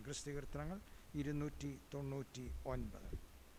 ക്രിസ്തു കീർത്തനങ്ങൾ ഇരുന്നൂറ്റി തൊണ്ണൂറ്റി ഒൻപത്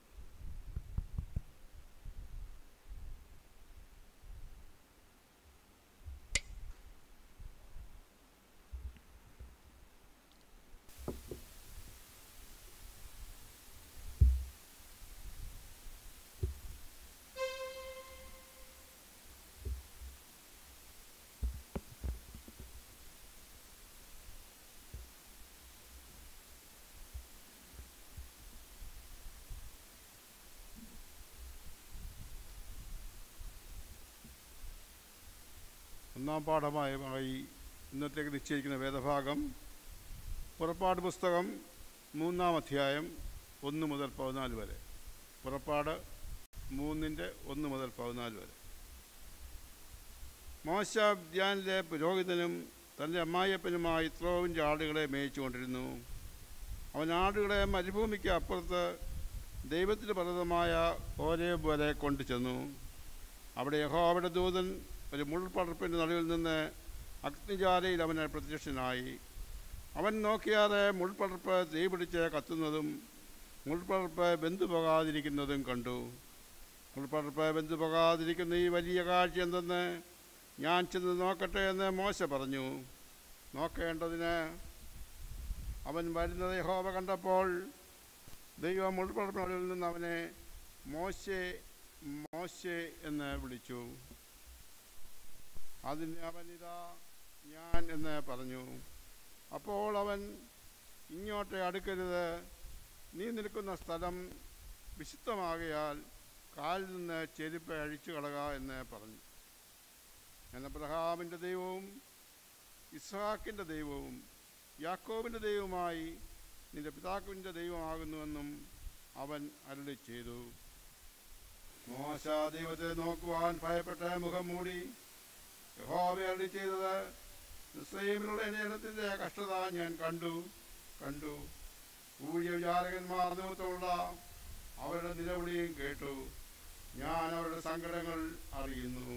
ഒന്നാം പാഠമായി ഇന്നത്തേക്ക് നിശ്ചയിക്കുന്ന വേദഭാഗം പുറപ്പാട് പുസ്തകം മൂന്നാം അധ്യായം ഒന്ന് മുതൽ പതിനാല് വരെ പുറപ്പാട് മൂന്നിൻ്റെ ഒന്ന് മുതൽ പതിനാല് വരെ മോശ ധ്യാനിലെ പുരോഹിതനും തൻ്റെ അമ്മായിയപ്പനുമായി ഇത്രോവിൻ്റെ ആടുകളെ മേയിച്ചുകൊണ്ടിരുന്നു അവൻ ആടുകളെ മരുഭൂമിക്ക് അപ്പുറത്ത് ദൈവത്തിൻ്റെ പർവ്വതമായ ഓരേ വരെ കൊണ്ടുചെന്നു അവിടെ യഹോവയുടെ ദൂതൻ ഒരു മുൾപടർപ്പിൻ്റെ നടുവിൽ നിന്ന് അഗ്നിജാലയിൽ അവന് പ്രത്യക്ഷനായി അവൻ നോക്കിയാതെ മുൾപടർപ്പ് തീ പിടിച്ച് കത്തുന്നതും മുൾപടർപ്പ് വെന്തു പോകാതിരിക്കുന്നതും കണ്ടു മുൾപടർപ്പ് വെന്തു പോകാതിരിക്കുന്ന ഈ വലിയ കാഴ്ച എന്തെന്ന് ഞാൻ ചെന്ന് നോക്കട്ടെ എന്ന് മോശ പറഞ്ഞു നോക്കേണ്ടതിന് അവൻ വരുന്നത് യഹോവ കണ്ടപ്പോൾ ദൈവം മുൾപടർപ്പിനുള്ളിൽ നിന്ന് അവനെ മോശെ മോശെ എന്ന് വിളിച്ചു അതിന് അവൻ ഇതാ ഞാൻ എന്ന് പറഞ്ഞു അപ്പോൾ അവൻ ഇങ്ങോട്ട് അടുക്കരുത് നീ നിൽക്കുന്ന സ്ഥലം വിശുദ്ധമാകയാൽ കാലിൽ നിന്ന് ചെരുപ്പ് അഴിച്ചു കളക എന്ന് പറഞ്ഞു ഞാൻ അബ്രഹാമിൻ്റെ ദൈവവും ഇസ്ഹാക്കിൻ്റെ ദൈവവും യാക്കോബിൻ്റെ ദൈവവുമായി നിന്റെ പിതാവിൻ്റെ ദൈവമാകുന്നുവെന്നും അവൻ അരുളി ചെയ്തു മോശ ദൈവത്തെ നോക്കുവാൻ ഭയപ്പെട്ട മുഖം മൂടി യഹോവ അരുളി ചെയ്തത് നിസ്സൈമിലുള്ള ജനത്തിൻ്റെ കഷ്ടത ഞാൻ കണ്ടു കണ്ടു ഊഴിയ വിചാരകന്മാർ നിമിത്തമുള്ള അവരുടെ നിലവിളിയും കേട്ടു ഞാൻ അവരുടെ സങ്കടങ്ങൾ അറിയുന്നു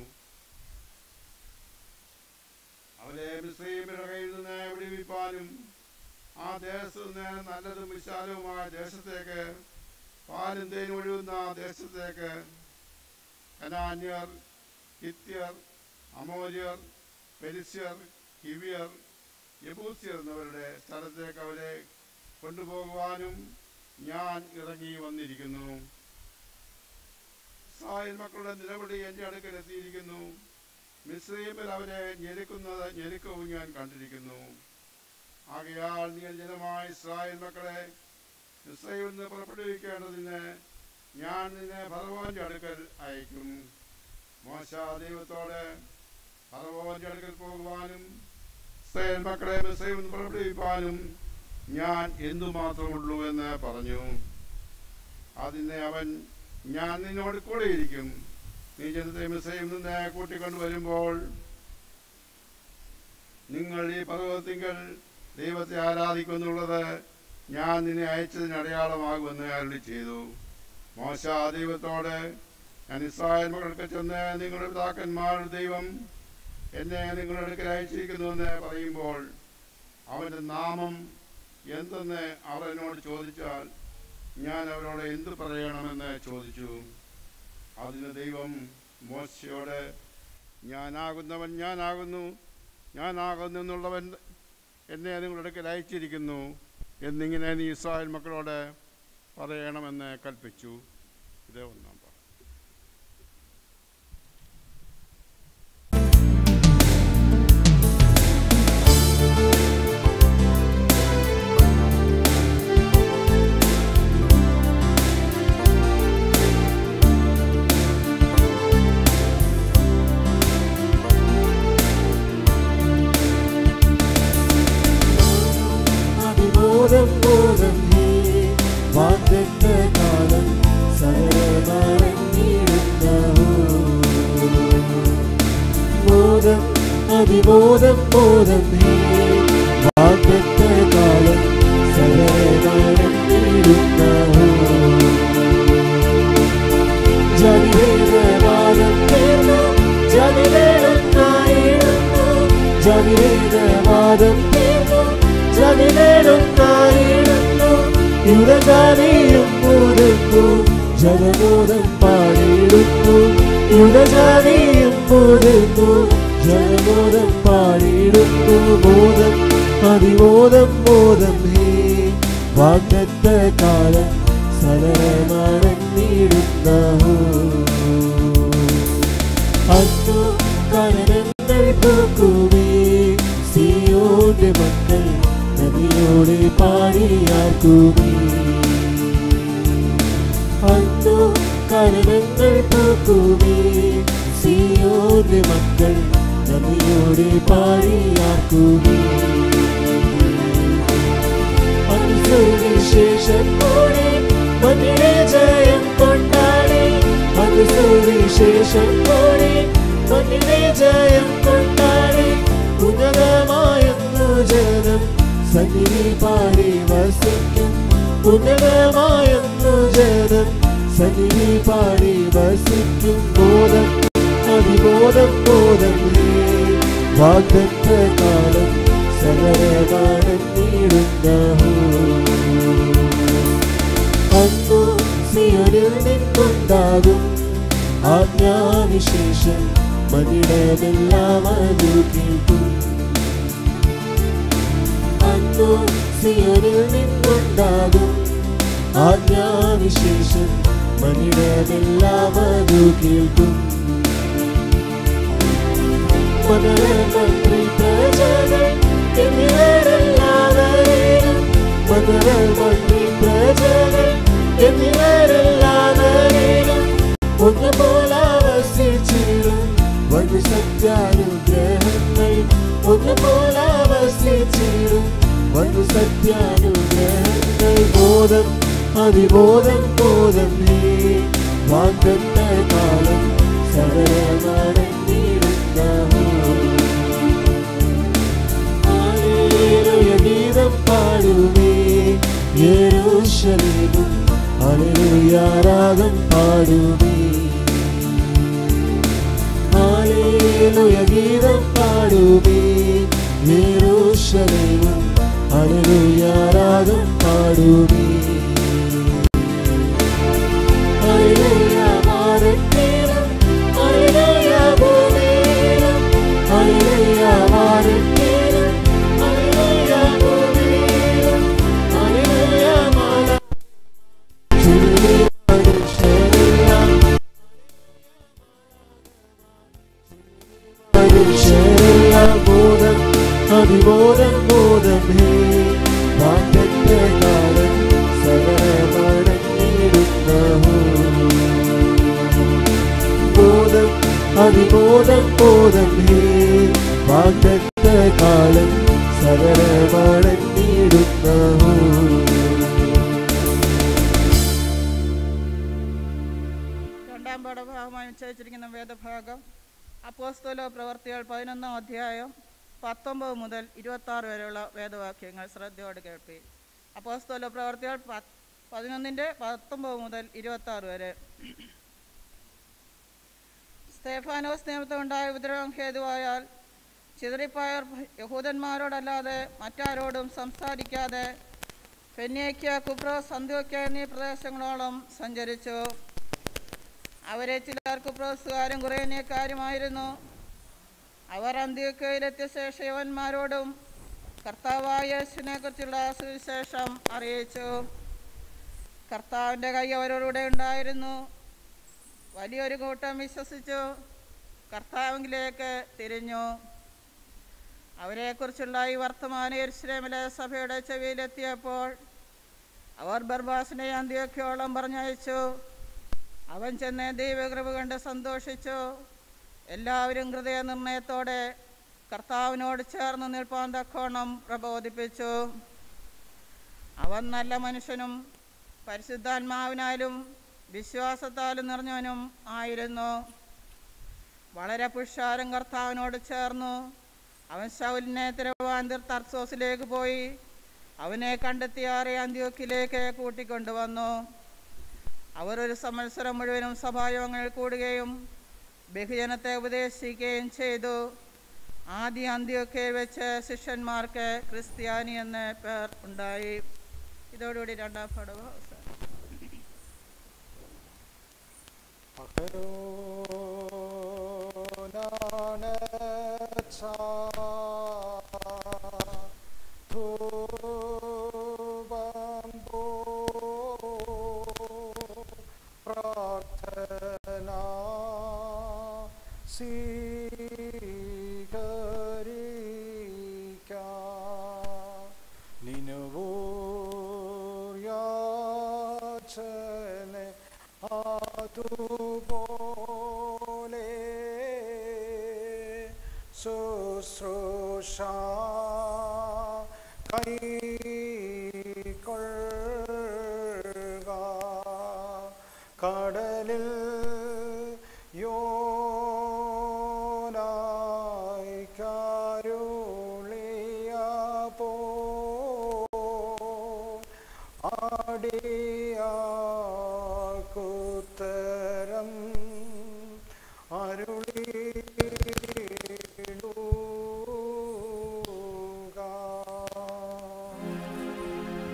അവരെ മിസ്രൈമിന്റെ കയ്യിൽ നിന്ന് വിടുവിപ്പാനും ആ ദേശത്ത് നിന്ന് നല്ലതും വിശാലവുമായ ദേശത്തേക്ക് പാലും തേനും ഒഴുകുന്ന ദേശത്തേക്ക് കനാന്യർ ഹിത്യർ അമോര്യർ പെരിസ്യർ ഹിവിയർ യബൂസ്യർ എന്നിവരുടെ സ്ഥലത്തേക്ക് അവരെ കൊണ്ടുപോകുവാനും ഞാൻ ഇറങ്ങി വന്നിരിക്കുന്നു ഇസ്രായേൽ മക്കളുടെ നിലവിളി എൻ്റെ അടുക്കൽ എത്തിയിരിക്കുന്നു മിസ്രൈമിൽ അവരെ ഞെരുക്കുന്നത് ഞെരുക്കവും ഞാൻ കണ്ടിരിക്കുന്നു ആകയാൽ നീ ജനമായ ഇസ്രായേൽ മക്കളെ മിസ്രൈമിൽ നിന്ന് പുറപ്പെടുവിക്കേണ്ടതിന് ഞാൻ നിന്നെ ഭഗവാന്റെ അടുക്കൽ അയക്കും മോശ ദൈവത്തോട് ഭഗവാന്റെ അടുക്കൽ പോകുവാനും ഇസ്രായേൽ മക്കളെ മിസ്രൈമിൽ നിന്ന് പുറപ്പെടുവിപ്പാനും ഞാൻ എന്തുമാത്രമുള്ളൂ എന്ന് പറഞ്ഞു അതിനെ അവൻ ഞാൻ നിന്നോട് കൂടെയിരിക്കും നീ ജനത്തെ മിസ്രൈമിൽ നിന്ന് കൂട്ടിക്കൊണ്ടു വരുമ്പോൾ നിങ്ങൾ ഈ പർവ്വതത്തിങ്കൽ ദൈവത്തെ ആരാധിക്കുന്നുള്ളത് ഞാൻ നിന്നെ അയച്ചതിന് അടയാളമാകുമെന്ന് അരുളി ചെയ്തു മോശ ദൈവത്തോട് ഞാൻ ഇസ്രായേൽ മക്കൾക്ക് ചെന്ന് നിങ്ങളുടെ പിതാക്കന്മാരുടെ ദൈവം എന്നെ നിങ്ങളുടെ അടുക്കൽ അയച്ചിരിക്കുന്നുവെന്ന് പറയുമ്പോൾ അവൻ്റെ നാമം എന്തെന്ന് അവർ എന്നോട് ചോദിച്ചാൽ ഞാൻ അവരോട് എന്ത് പറയണമെന്ന് ചോദിച്ചു അതിന് ദൈവം മോശയോട് ഞാനാകുന്നവൻ ഞാനാകുന്നു ഞാനാകുന്നു എന്നുള്ളവൻ എന്നെ നിങ്ങളുടെ അടുക്കൽ അയച്ചിരിക്കുന്നു എന്നിങ്ങനെ നീ ഇസ്രായേൽ മക്കളോട് പറയണമെന്ന് കൽപ്പിച്ചു ഇത് ഒന്നാം പാഠം അതിബോധം ബോധം നീ വാഗ്ദത്ത കാലം സരമറിഞ്ഞിടുന്നു ബോധം അതിബോധം ബോധം നീ വാഗ്ദത്ത കാലം സരമറിഞ്ഞിടുന്നു ജനിവേദവാദം തീർന്നു ജനിവേദനായിരുന്നു ജനിവേദവാദം തീർന്നു ജനിവേദനായിരുന്നു ജനമോദം പാടിയിടുന്നു യുഗജാതിയും പോരുന്നു ജനമോദം പാടിയിടുന്നു മോദം അതിമോദം മോദം ഹേ വാഗ്ദത്ത കാലം സരളമാണെന്നിടുന്ന അന്നു കനനങ്ങൾ പൂക്കുമേ സിയോന്റെ മക്കൾ നദിയോടെ പാടിയാക്കുമേ അന്നു കനനങ്ങൾ പൂക്കുമേ സിയോന്റെ മക്കൾ നദിയോടെ പാടിയാക്കുമേ അനുസുവിശേഷത്തോടെ മതിലെ ജയം കൊണ്ടാടി അനുസുവിശേഷത്തോടെ മതിലെ ജയം കൊണ്ടാടി ഉന്നതമായെന്നു ജനം സന്നിധി പാടി വസിക്കും ഉന്നതമായെന്നു ജനം സന്നിധി പാടി വസിക്കും ബോധം അതിബോധം ബോധം ഹേ വാഗ്ദത്ത കാലം സകലമാണെന്നിടുന്ന അന്നു സിയോനിൽ നിന്നുണ്ടാകും ആജ്ഞാവിശേഷം മതിടമെല്ലാം അതു കേൾക്കും അന്നു സിയോനിൽ നിന്നുണ്ടാകും ആജ്ഞാവിശേഷം മനിടമെല്ലാം അതു കേൾക്കും മന്ത്രി പ്രജകൾ എന്നിവരെല്ലാവരെയും മന്ത്രി പ്രജകൾ എന്നിവരെല്ലാവരെയും ഒന്നുപോലെ വസിച്ചിടും വന് സത്യാനുഗ്രഹങ്ങൾ ഒന്നുപോലെ വസിച്ചിടും വന് സത്യാനുഗ്രഹങ്ങൾ ബോധം അതിബോധം ബോധം ഹേ വാഗ്ദത്ത കാലം സകലമാണെന്നിടുന്ന ഗീതം പാടുമേ യേരൂശലേമും ഹല്ലേലൂയാരാഗം പാടുമേ ഹല്ലേലൂയ ഗീതം പാടുമേ യേരൂശലേമും ഹല്ലേലൂയാരാഗം പാടുമേ ഹല്ലേലൂയ മാറത്തേനും ഹല്ലേലൂയ ഭൂമിയിലും ഹല്ലേലൂയ മാറത്തേനും ഹല്ലേലൂയ ഭൂമിയിലും ഹല്ലേലൂയ മാല മനുഷ്യരെല്ലാം മനുഷ്യരെല്ലാം ബോധം അതിബോധം ബോധം ഹേ വാഗ്ദത്ത കാലം സകലമടങ്ങിടുന്ന ബോധം അതിബോധം ബോധം ഹേ വാഗ്ദത്ത കാലം സകലമടങ്ങിടുന്ന രണ്ടാം പാഠഭാഗമായി നിശ്ചയിച്ചിരിക്കുന്ന വേദഭാഗം അപ്പോസ്തല പ്രവർത്തികൾ പതിനൊന്നാം അധ്യായം പത്തൊമ്പത് മുതൽ ഇരുപത്തി ആറ് വരെയുള്ള വേദവാക്യങ്ങൾ ശ്രദ്ധയോടെ കേൾപ്പി അപ്പോസ്തല പ്രവർത്തികൾ പ- പതിനൊന്നിൻ്റെ പത്തൊമ്പത് മുതൽ ഇരുപത്തി ആറ് വരെ സ്തേഫാനോസ് നിയമത്തിലുണ്ടായ ഉപദ്രവം ഹേതുവായാൽ ചിതറിപ്പായർ യഹൂദന്മാരോടല്ലാതെ മറ്റാരോടും സംസാരിക്കാതെ ഫെന്നേക്യ കുപ്രോസ് അന്ത്യോക്യ എന്നീ പ്രദേശങ്ങളോളം സഞ്ചരിച്ചു അവരെ ചിലർ കുപ്രോസുകാരും കുറേനേക്കാരുമായിരുന്നു അവർ അന്ത്യോക്കയിലെത്തിയ ശേഷം യവന്മാരോടും കർത്താവായ യേശുവിനെ കുറിച്ചുള്ള സുവിശേഷം അറിയിച്ചു കർത്താവിൻ്റെ കൈ അവരോടുകൂടെ ഉണ്ടായിരുന്നു വലിയൊരു കൂട്ടം വിശ്വസിച്ചു കർത്താവിലേക്ക് തിരിഞ്ഞു അവരെക്കുറിച്ചുള്ള ഈ വർത്തമാന യെരുശലേമിലെ സഭയുടെ ചെവിയിലെത്തിയപ്പോൾ അവർ ബർബാസിനെ അന്ത്യോക്യോളം പറഞ്ഞയച്ചു അവൻ ചെന്ന് ദൈവകൃപ കണ്ട് സന്തോഷിച്ചു എല്ലാവരും ഹൃദയ നിർണയത്തോടെ കർത്താവിനോട് ചേർന്ന് നിൽപ്പാൻ തക്കോണം പ്രബോധിപ്പിച്ചു അവൻ നല്ല മനുഷ്യനും പരിശുദ്ധാത്മാവിനാലും വിശ്വാസത്താലും നിറഞ്ഞവനും ആയിരുന്നു വളരെ പുരുഷാരം കർത്താവിനോട് ചേർന്നു അവൻ ശൗലിനെ തിരുവാന്തർ തർസോസിലേക്ക് പോയി അവനെ കണ്ടെത്തിയാറെ അന്ത്യോക്കിലേക്ക് കൂട്ടിക്കൊണ്ടുവന്നു അവർ ഒരു സംവത്സരം മുഴുവനും സഭായോഗങ്ങൾ കൂടുകയും ബഹുജനത്തെ ഉപദേശിക്കുകയും ചെയ്തു ആദ്യ അന്ത്യൊക്കെ വെച്ച് ശിഷ്യന്മാർക്ക് ക്രിസ്ത്യാനി എന്ന പേർ ഉണ്ടായി ഇതോടുകൂടി രണ്ടാം പടവ് അവസാനം പ്രാർത്ഥന സ്വീകരിക്കാം നിനുവോർയാചനെ അതുപോലെ ശുശ്രൂഷ കൈക്കൊള്ളുക കടലിൽ യോനായി കരുളിയ പോ ആടിയാക്കുത്തരം അരുളിടുക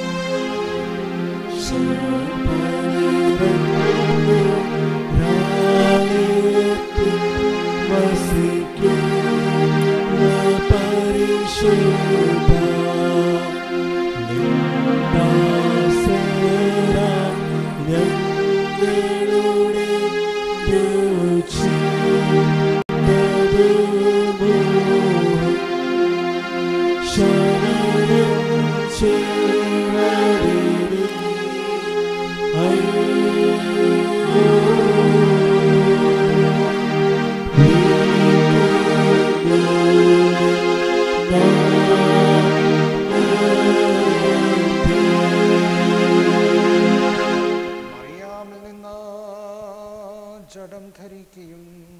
മറിയാമിൽ നിന്ന് ജഡം ധരിക്കുകയും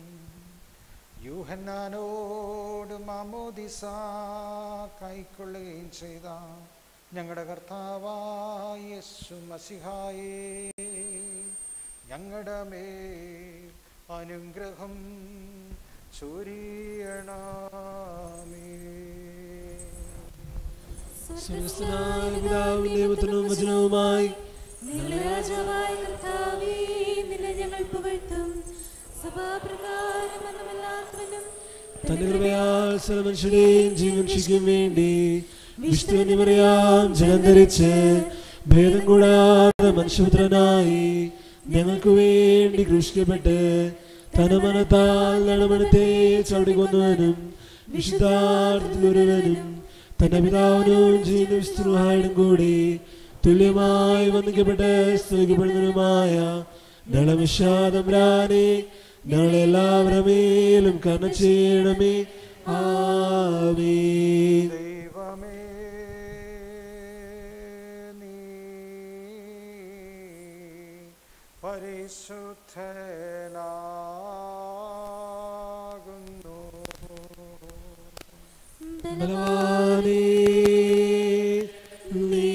യൂഹന്നാനോട് മാമോദിസ കൈക്കൊള്ളുകയും ചെയ്ത ഞങ്ങളുടെ കർത്താവായ യേശു മസിഹായേ ഞങ്ങളുടെ മേൽ അനുഗ്രഹം ചൊരിയണമേ സ്വർഗ്ഗസ്ഥനായ പിതാവിന്റെ പുത്രനും വചനവുമായി ഞങ്ങളുടെ രാജാവായ കർത്താവേ, നിന്നെ ഞങ്ങൾ പുകഴ്ത്തും. സഭാപ്രകാരം അന്നമല്ലാത്തവനും തന്റെ കൃപയാൽ സകല മനുഷ്യരെയും ജീവൻ രക്ഷിക്കും വേണ്ടി വിഷ്ണുവിനെ പറയാം ജനം ധരിച്ച് ഭേദം കൂടാതെ മനുഷ്യപുത്രനായി ഞങ്ങൾക്ക് വേണ്ടി ക്രൂശിക്കപ്പെട്ട് തനമനത്താൽ നടമനത്തെ ചവിടിക്കൊന്നവനും വിശുദ്ധാർത്ഥത്തിൽ ഒരുവനും തന്റെ പിതാവിനും ജീവനും സ്ത്രീഹായും കൂടി തുല്യമായി വന്ദിക്കപ്പെട്ട് സ്തുതിക്കപ്പെടുന്നതിനുമായ നളവിഷാദം രാനെ ഞങ്ങളെ എല്ലാവരുടെ മേലും കർണ ചെയ്യണമേ ആമേ ദൈവമേ നീ പരിശുദ്ധനാകുന്നു ബലവാനേ നീ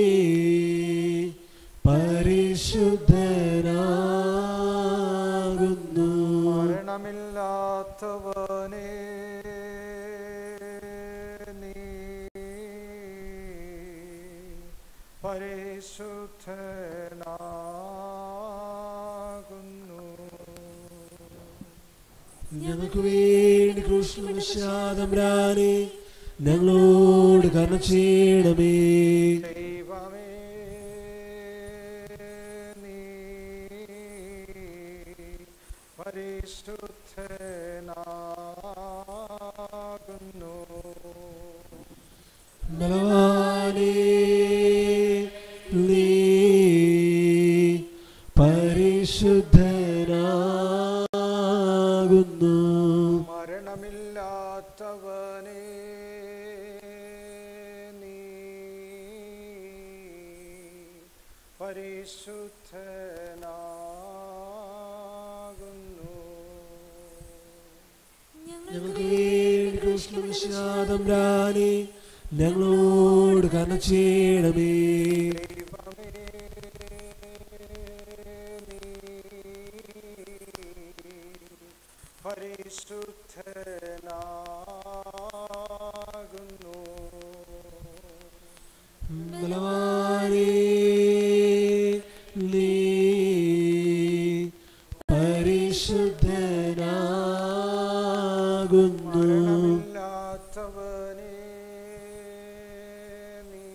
പരിശുദ്ധനാകുന്നു മരണമില്ലാത്തവനേ നീ പരിശുദ്ധനാകുന്നു ഞങ്ങൾക്ക് വേണ്ടി ക്രൂശിലും രാനെ ഞങ്ങളോട് കർണ ചെയ്യണമേ ദൈവമേ നീ പരിശുദ്ധനാകുന്നു ബലവാനേ നീ പരിശുദ്ധനാകുന്നു മരണമില്ലാത്തവനേ നീ പരിശുദ്ധനാകുന്നു ഞങ്ങൾക്ക് വേണ്ടി ക്രൂശിലും രാനെ ഞങ്ങളോട് കർണ ചെയ്യണമേ ദൈവമേ പരിശുദ്ധനാകുന്നു ബലവാനേ നീ മരണമില്ലാത്തവനേ നീ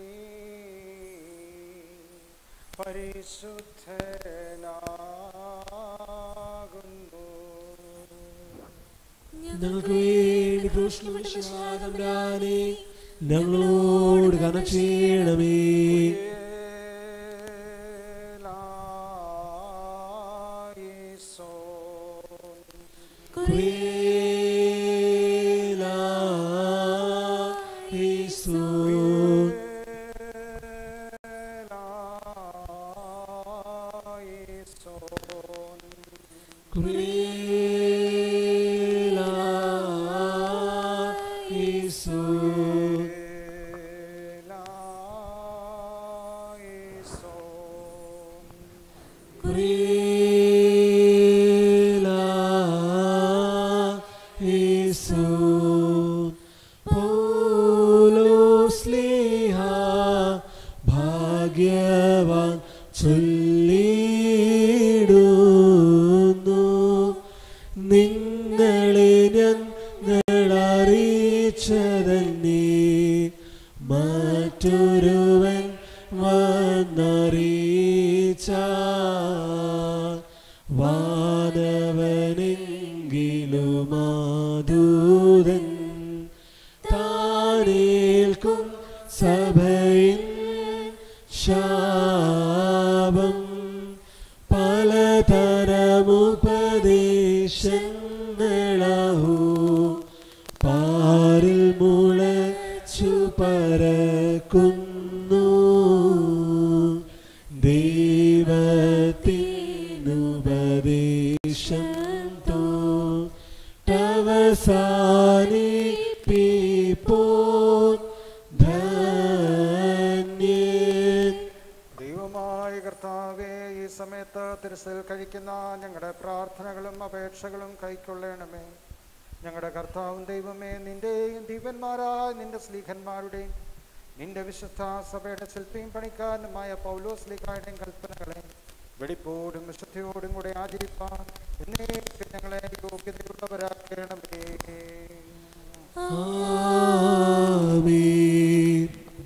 പരിശുദ്ധനാകുന്നു ഞങ്ങൾക്ക് വേണ്ടി കൃഷ്ണവിശ്വാതംരാനെ ഞങ്ങളോട് കനം ചെയ്യണമേ ഭാഗ്യവാൻ ചൊല്ലിടുന്നു നിങ്ങളെ ഞങ്ങൾ അറിയിച്ചതന്നെ മറ്റൊരുവൻ വന്നറിയിച്ച വാനവനെങ്കിലുമാതൂതൻ താനേൽക്കും സഭയിൽ ശാപം പലതരമുപദേശങ്ങളഹോ പാരിൽ മുളച്ചു പരക്കുന്നു ദൈവത്തിനുപദേശം തോട്ടവസാനിപ്പിപ്പോ ധന്യൻ ദൈവമായ കർത്താവേ ഈ സമയത്ത് തിരുസൽ കഴിക്കുന്ന ഞങ്ങളുടെ പ്രാർത്ഥനകളും അപേക്ഷകളും കൈക്കൊള്ളണമേ ഞങ്ങളുടെ കർത്താവും ദൈവമേ നിന്റെയും ദീപന്മാരായ നിന്റെ സ്ലീഹന്മാരുടെയും നിന്റെ വിശുദ്ധ സഭയുടെ ശില്പിയും പണിക്കാരനുമായ പൗലോ സ്ലീഹായുടെയും കൽപ്പനകളെ വെടിപ്പോടും വിശുദ്ധിയോടും കൂടെ ആചരിപ്പാൻ എന്നേക്ക് ഞങ്ങളെ യോഗ്യതയുള്ളവരാക്കണമേ ആമേൻ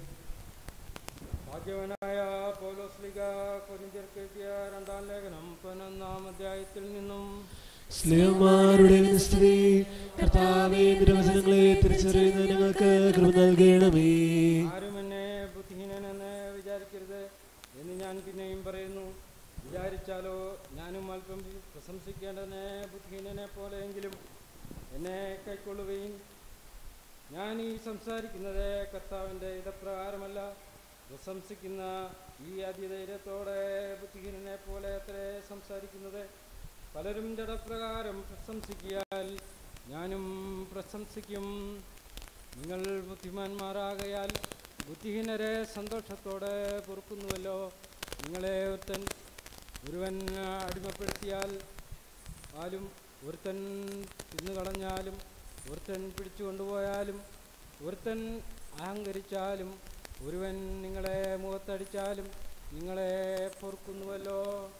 ഭാഗ്യവനായ പൗലോസ്ലിക കൊരിന്ത്യർക്ക് എഴുതിയ രണ്ടാം ലേഖനം പതിനൊന്നാം അധ്യായത്തിൽ നിന്നും സ്ത്രീമാരുടെ സ്ത്രീ കർത്താവേ നിരവചനങ്ങളെ തിരിച്ചറിയുന്ന ഞങ്ങൾക്ക് കൃപ നൽകണമേ ആരും എന്നെ ബുദ്ധിഹീനനെന്ന് വിചാരിക്കരുത് എന്ന് ഞാൻ പിന്നെയും പറയുന്നു വിചാരിച്ചാലോ ഞാനും അല്പം പ്രശംസിക്കേണ്ടതിനെ ബുദ്ധിഹീനനെ പോലെയെങ്കിലും എന്നെ കൈക്കൊള്ളുകയും ഞാൻ ഈ സംസാരിക്കുന്നത് കർത്താവിൻ്റെ ഇതപ്രകാരമല്ല പ്രശംസിക്കുന്ന ഈ അതിധൈര്യത്തോടെ ബുദ്ധിഹീനനെ പോലെ അത്രേ സംസാരിക്കുന്നത് പലരും ജഡപ്രകാരം പ്രശംസിക്കിയാൽ ഞാനും പ്രശംസിക്കും നിങ്ങൾ ബുദ്ധിമാന്മാരാകയാൽ ബുദ്ധിഹീനരെ സന്തോഷത്തോടെ പൊറുക്കുന്നുവല്ലോ നിങ്ങളെ ഒരുത്തൻ ഒരുവൻ അടിമപ്പെടുത്തിയാൽ ആലും ഒരുത്തൻ തിന്നുകളഞ്ഞാലും ഒരുത്തൻ പിടിച്ചു കൊണ്ടുപോയാലും ഒരുത്തൻ അഹങ്കരിച്ചാലും ഒരുവൻ നിങ്ങളെ മുഖത്തടിച്ചാലും നിങ്ങളെ പൊറുക്കുന്നുവല്ലോ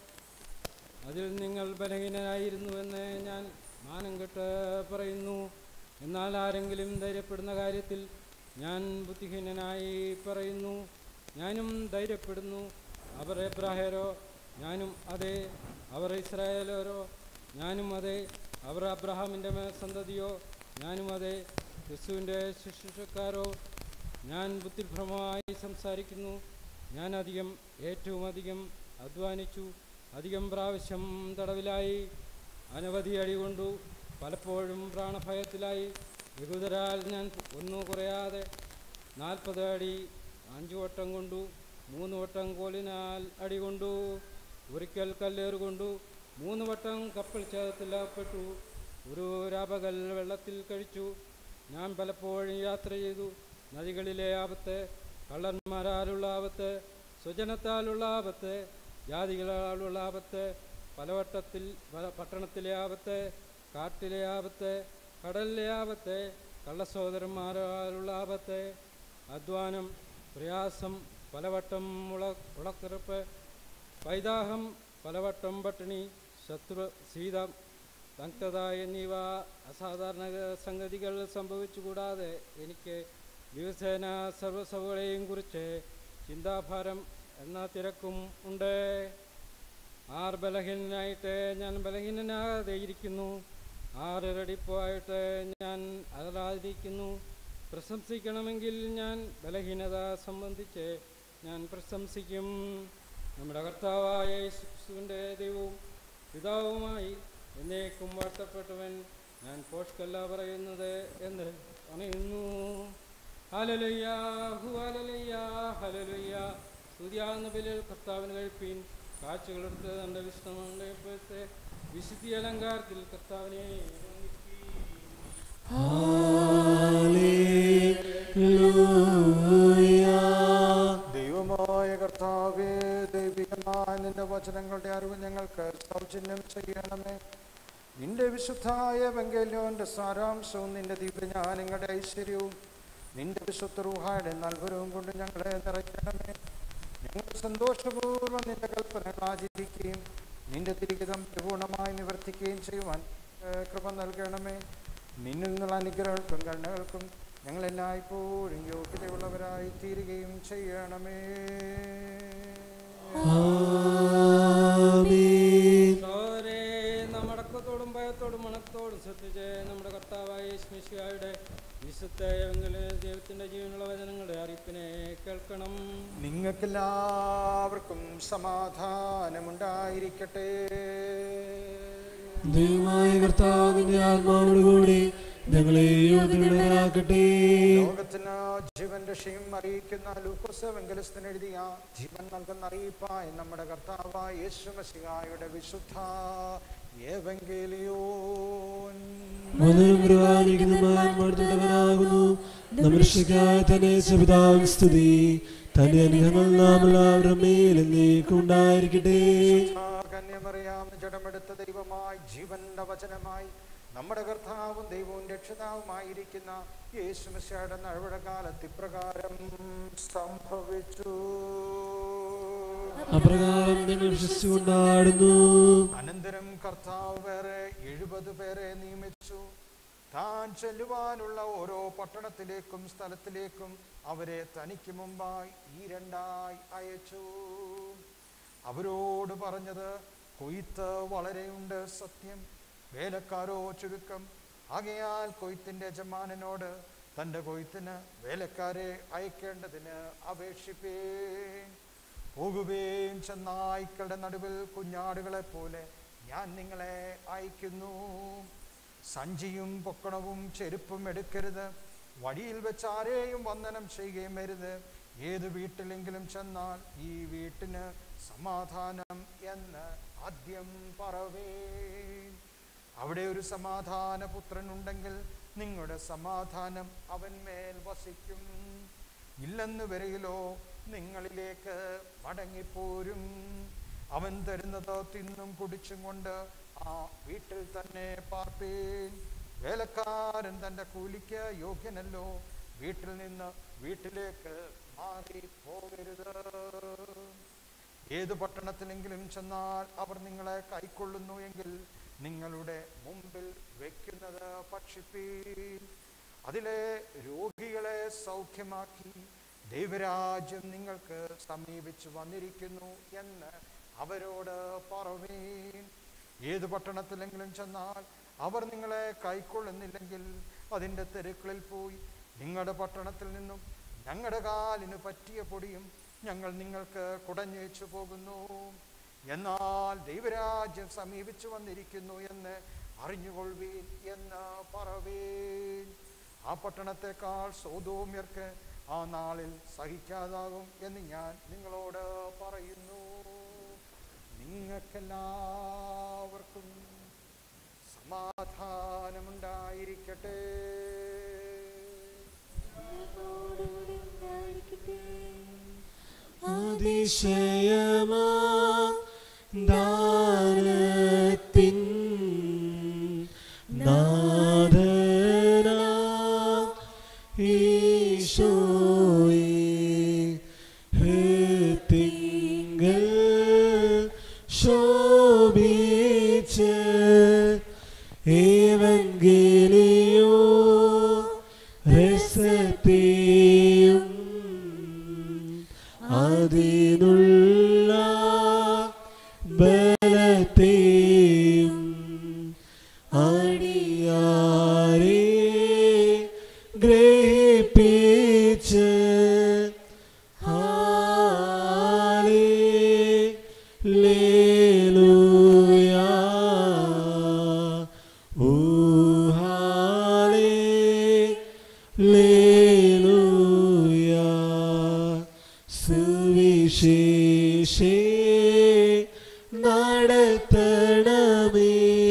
അതിൽ നിങ്ങൾ ബലഹീനനായിരുന്നുവെന്ന് ഞാൻ മാനം കെട്ട് പറയുന്നു എന്നാൽ ആരെങ്കിലും ധൈര്യപ്പെടുന്ന കാര്യത്തിൽ ഞാൻ ബുദ്ധിഹീനനായി പറയുന്നു ഞാനും ധൈര്യപ്പെടുന്നു അവർ എബ്രാഹേരോ ഞാനും അതെ അവർ ഇസ്രായേലരോ ഞാനും അതെ അവർ അബ്രഹാമിൻ്റെ സന്തതിയോ ഞാനും അതെ ക്രിസ്തുവിൻ്റെ ശുശ്രൂഷക്കാരോ ഞാൻ ബുദ്ധിഭ്രമമായി സംസാരിക്കുന്നു ഞാൻ അധികം ഏറ്റവും അധികം അധ്വാനിച്ചു അധികം പ്രാവശ്യം തടവിലായി അനവധി അടി കൊണ്ടു പലപ്പോഴും പ്രാണഭയത്തിലായി യഹൂദരാൽ ഞാൻ ഒന്നു കുറയാതെ നാൽപ്പത് അടി അഞ്ചു വട്ടം കൊണ്ടു മൂന്ന് വട്ടം കോലിനാൽ അടി കൊണ്ടു ഒരിക്കൽ കല്ലേറ് കൊണ്ടു മൂന്ന് വട്ടം കപ്പൽ ഛേദത്തിലകപ്പെട്ടു ഒരു രാപകൽ വെള്ളത്തിൽ കഴിച്ചു ഞാൻ പലപ്പോഴും യാത്ര ചെയ്തു നദികളിലെ ആപത്ത് കള്ളന്മാരാലുള്ള ആപത്ത് സ്വജനത്താലുള്ള ആപത്ത് ജാതികളാലുള്ള ആപത്ത് പലവട്ടത്തിൽ പല പട്ടണത്തിലെ ആപത്ത് കാട്ടിലെ ആപത്ത് കടലിലെ ആപത്ത് കള്ളസഹോദരന്മാരാലുള്ള ആപത്ത് അധ്വാനം പ്രയാസം പലവട്ടം ഉള ഉളക്കിറപ്പ് പൈതാഹം പലവട്ടം പട്ടിണി ശത്രു ശീതം ഭക്തത എന്നിവ അസാധാരണ സംഗതികൾ സംഭവിച്ചുകൂടാതെ എനിക്ക് ദിവസേന സർവ്വസഭകളെയും കുറിച്ച് ചിന്താഭാരം എന്ന തിരക്കും ഉണ്ട് ആർ ബലഹീനനായിട്ട് ഞാൻ ബലഹീനനാകാതെ ഇരിക്കുന്നു ആറ് റെഡിപ്പായിട്ട് ഞാൻ അകലാതിരിക്കുന്നു പ്രശംസിക്കണമെങ്കിൽ ഞാൻ ബലഹീനത സംബന്ധിച്ച് ഞാൻ പ്രശംസിക്കും നമ്മുടെ കർത്താവായ യേശുവിൻ്റെ ദൈവവും പിതാവുമായി എന്നേക്കും വാഴ്ത്തപ്പെട്ടവൻ ഞാൻ പോഷ്കല്ല പറയുന്നത് എന്ന് പറയുന്നു ഹലലുയ്യ ഹുവലലുയ്യ ഹലലുയ്യ സ്തുതിയാകുന്ന ബലിയിൽ കർത്താവിന് കഴിപ്പീൻ കാഴ്ചകളെടുത്ത് നമ്മുടെ വിഷ്ണുവിൻ്റെ ഇപ്പോഴത്തെ വിശുദ്ധി അലങ്കാരത്തിൽ കർത്താവിനെ വന്ദിപ്പീൻ. ദൈവമായ കർത്താവേ ദൈവികമായ നിന്റെ വചനങ്ങളുടെ അറിവ് ഞങ്ങൾക്ക് സൗജന്യം ചെയ്യണമേ നിന്റെ വിശുദ്ധായ വെങ്കല്യോന്റെ സാരാംശവും നിന്റെ ദിവ്യജ്ഞാനങ്ങളുടെ ഐശ്വര്യവും നിന്റെ വിശുദ്ധ റൂഹായുടെ നൽവരവും കൊണ്ട് ഞങ്ങളെ നിറയ്ക്കണമേ ഞങ്ങൾ സന്തോഷപൂർവ്വം നിന്റെ കൽപ്പനകൾ ആചരിക്കുകയും നിന്റെ തിരികിതം പൂർണ്ണമായി നിവർത്തിക്കുകയും ചെയ്യുവാൻ ഏഹ്, കൃപ നൽകണമേ നിന്നിൽ നിന്നുള്ള അനുഗ്രഹങ്ങൾക്കും കരുണകൾക്കും ഞങ്ങൾ എല്ലായ്പ്പോഴും യോഗ്യതയുള്ളവരായി തീരുകയും ചെയ്യണമേ സഹോദരേ, നാം അടക്കത്തോടും ഭയത്തോടും മണത്തോടും ശ്രദ്ധിച്ച് നമ്മുടെ കർത്താവായ യേശുമിശിഹായുടെ വിശുദ്ധ എവങ്കലിലെ ദൈവത്തിന്റെ ജീവനുള്ള വചനങ്ങളുടെ അറിയിപ്പിനെ കേൾക്കണം നിങ്ങൾക്കെല്ലാവർക്കും സമാധാനമുണ്ടായിരിക്കട്ടെ ദൈവമായ കർത്താവ് നിന്റെ ആത്മാവോടുകൂടി ഞങ്ങളെ യോഗ്യരാക്കട്ടെ ലോകത്തിന് ജീവൻ രക്ഷയും അറിയിക്കുന്ന ലൂക്കോസ് വെങ്കലസ്ഥന് എഴുതിയ ജീവൻ നൽകുന്ന അറിയിപ്പായി നമ്മുടെ കർത്താവായ യേശു മസിഹായുടെ വിശുദ്ധ ഏവങ്കേലിയോൻ മധുരം കുർബാനിക്കുന്ന ആത്മാർത്ഥവനാകുന്നു നമ്മുടെ രക്ഷയ്ക്കായി തന്നെ സപിതാവിൻ സ്തുതി തന്റെ അനുഗ്രഹങ്ങൾ നാം എല്ലാവരുടെ മേൽ എന്നേക്കും ഉണ്ടായിരിക്കട്ടെ കന്യമറിയാവുന്ന ജഡമെടുത്ത ദൈവമായി ജീവന്റെ വചനമായി നമ്മുടെ കർത്താവും ദൈവവും രക്ഷിതാവുമായിരിക്കുന്ന യേശുമിശയുടെ നഴവിട കാലത്ത് ഇപ്രകാരം സംഭവിച്ചു അപ്രകാരം ഞങ്ങൾ വിശ്വസിച്ചുകൊണ്ടാടുന്നു അനന്തരം കർത്താവ് വേറെ എഴുപത് പേരെ നിയമിച്ചു താൻ ചെല്ലുവാനുള്ള ഓരോ പട്ടണത്തിലേക്കും സ്ഥലത്തിലേക്കും അവരെ തനിക്ക് മുമ്പായി ഈ രണ്ടായി അയച്ചു അവരോട് പറഞ്ഞത് കൊയ്ത്ത് വളരെയുണ്ട് സത്യം വേലക്കാരോ ചുരുക്കം ആകയാൽ കൊയ്ത്തിന്റെ യജമാനനോട് തൻ്റെ കൊയ്ത്തിന് വേലക്കാരെ അയക്കേണ്ടതിന് അപേക്ഷിപ്പേൻ പോകുകയും ചെന്നായ്ക്കളുടെ നടുവിൽ കുഞ്ഞാടുകളെ പോലെ ഞാൻ നിങ്ങളെ അയക്കുന്നു സഞ്ചിയും പൊക്കണവും ചെരുപ്പും എടുക്കരുത് വഴിയിൽ വെച്ച് ആരെയും വന്ദനം ചെയ്യുകയും വരുത് ഏത് വീട്ടിലെങ്കിലും ചെന്നാൽ ഈ വീട്ടിന് സമാധാനം എന്ന് ആദ്യം പറവേ അവിടെ ഒരു സമാധാന പുത്രൻ ഉണ്ടെങ്കിൽ നിങ്ങളുടെ സമാധാനം അവന്മേൽ വസിക്കും ഇല്ലെന്ന് വരയിലോ നിങ്ങളിലേക്ക് മടങ്ങിപ്പോരും അവൻ തരുന്നത് തിന്നും കുടിച്ചും കൊണ്ട് ആ വീട്ടിൽ തന്നെ പാർപ്പേൻ വേലക്കാരൻ തൻ്റെ കൂലിക്ക് യോഗ്യനല്ലോ വീട്ടിൽ നിന്ന് വീട്ടിലേക്ക് മാറി പോകരുത് ഏത് പട്ടണത്തിലെങ്കിലും ചെന്നാൽ അവർ നിങ്ങളെ കൈക്കൊള്ളുന്നു എങ്കിൽ നിങ്ങളുടെ മുമ്പിൽ വയ്ക്കുന്നത് ഭക്ഷിപ്പീൻ അതിലെ രോഗികളെ സൗഖ്യമാക്കി ദൈവരാജ്യം നിങ്ങൾക്ക് സമീപിച്ചു വന്നിരിക്കുന്നു എന്ന് അവരോട് പറവീൻ ഏത് പട്ടണത്തിലെങ്കിലും ചെന്നാൽ അവർ നിങ്ങളെ കൈക്കൊള്ളുന്നില്ലെങ്കിൽ അതിൻ്റെ തെരുക്കളിൽ പോയി നിങ്ങളുടെ പട്ടണത്തിൽ നിന്നും ഞങ്ങളുടെ കാലിന് പറ്റിയ പൊടിയും ഞങ്ങൾ നിങ്ങൾക്ക് കുടഞ്ഞേച്ചു പോകുന്നു എന്നാൽ ദൈവരാജ്യം സമീപിച്ചു വന്നിരിക്കുന്നു എന്ന് അറിഞ്ഞുകൊള്ളുവീൻ എന്ന് പറവീൻ ആ പട്ടണത്തെക്കാൾ സോതോമ്യർക്ക് ആ നാളിൽ സഹിക്കാതാകും എന്ന് ഞാൻ നിങ്ങളോട് പറയുന്നു നിങ്ങൾക്കെല്ലാവർക്കും സമാധാനമുണ്ടായിരിക്കട്ടെ അതിശയമാ ദാനത്തിൻ നാദനാ ഈശോയെ ഹൃത്തിങ്കൽ ശോഭിച്ച് അതിനുള്ള ബലത്തെയും അടിയാരെ ഗ്രഹിപ്പിച്ച് ഹാലേലൂയാ ഓ ഹാലേലൂയാ സുവിശേഷേ നടത്തണമേ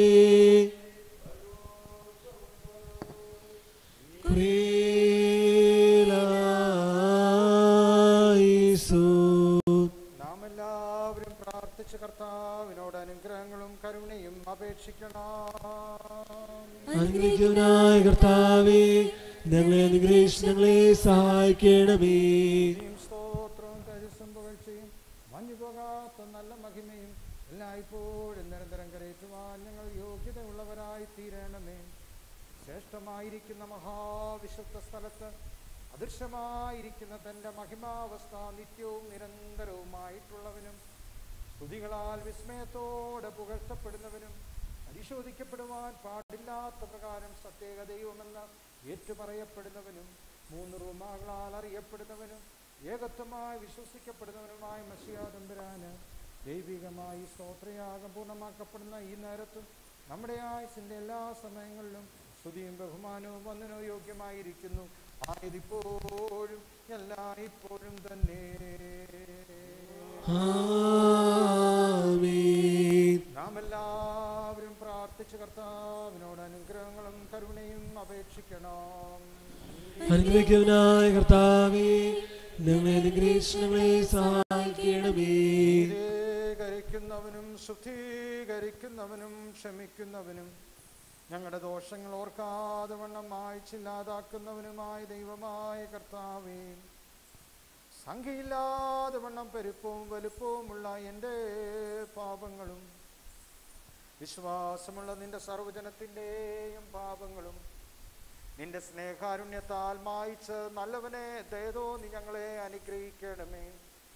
ക്രീലായിസു നാം എല്ലാവരും പ്രാർത്ഥിച്ച് കർത്താവിനോട് അനുഗ്രഹങ്ങളും കരുണയും അപേക്ഷിക്കണം അനുഗ്രഹിക്കുന്നവനായ കർത്താവേ ഞങ്ങളെ അനുഗ്രഹിച്ച് ഞങ്ങളെ സഹായിക്കണമേ സ്തുതിയും സ്തോത്രവും തരിസും പുകഴ്ചയും മഞ്ഞുപോകാത്ത നല്ല മഹിമയും എല്ലായ്പ്പോഴും നിരന്തരം കരയറ്റുവാൻ ഞങ്ങൾ യോഗ്യതയുള്ളവരായി തീരണമേ ശ്രേഷ്ഠമായിരിക്കുന്ന മഹാവിശുദ്ധ സ്ഥലത്ത് അദൃശ്യമായിരിക്കുന്ന തൻ്റെ മഹിമാവസ്ഥ നിത്യവും നിരന്തരവുമായിട്ടുള്ളവനും സ്തുതികളാൽ വിസ്മയത്തോടെ പുകഴ്ത്തപ്പെടുന്നവനും പരിശോധിക്കപ്പെടുവാൻ പാടില്ലാത്ത പ്രകാരം സത്യേക ദൈവമെന്ന് ഏറ്റുപറയപ്പെടുന്നവനും മൂന്ന് റൂമാകളാൽ അറിയപ്പെടുന്നവനും ഏകത്വമായി വിശ്വസിക്കപ്പെടുന്നവനുമായ മഷിയാദമ്പരാന് ദൈവികമായി സ്തോത്രയാഗം പൂർണ്ണമാക്കപ്പെടുന്ന ഈ നേരത്തും നമ്മുടെ ആയുസിന്റെ എല്ലാ സമയങ്ങളിലും സ്തുതിയും ബഹുമാനവും വന്ദനവും യോഗ്യമായിരിക്കുന്നു ആയതിപ്പോഴും എല്ലായ്പ്പോഴും തന്നെ ആമീൻ നാം എല്ലാവരും പ്രാർത്ഥിച്ച് കർത്താവിനോട് അനുഗ്രഹങ്ങളും കരുണയും അപേക്ഷിക്കണം അനുഗ്രഹിക്കുന്നവനായ കർത്താവേ ഞങ്ങളെ അനുഗ്രഹിച്ച് ഞങ്ങളെ സഹായിക്കണമേ ശുദ്ധീകരിക്കുന്നവനും ശുദ്ധീകരിക്കുന്നവനും ക്ഷമിക്കുന്നവനും ഞങ്ങളുടെ ദോഷങ്ങൾ ഓർക്കാതെ വണ്ണം മായ്ച്ചില്ലാതാക്കുന്നവനുമായ ദൈവമായ കർത്താവേ സംഖ്യയില്ലാതെ വണ്ണം പെരുപ്പവും വലുപ്പവുമുള്ള എൻ്റെ പാപങ്ങളും വിശ്വാസമുള്ള നിന്റെ സർവജനത്തിൻ്റെയും പാപങ്ങളും നിന്റെ സ്നേഹാരുണ്യത്താൽ മായിച്ച് നല്ലവനെ ദയതോ നീ ഞങ്ങളെ അനുഗ്രഹിക്കണമേ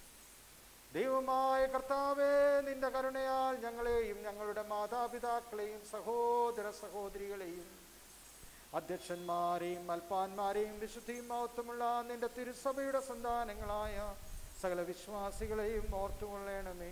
ദൈവമായ കർത്താവേ നിന്റെ കരുണയാൽ ഞങ്ങളെയും ഞങ്ങളുടെ മാതാപിതാക്കളെയും സഹോദര സഹോദരികളെയും അധ്യക്ഷന്മാരെയും അൽപ്പാന്മാരെയും വിശുദ്ധിയും മഹത്വമുള്ള നിന്റെ തിരുസഭയുടെ സന്താനങ്ങളായ സകല വിശ്വാസികളെയും ഓർത്തുകൊള്ളണമേ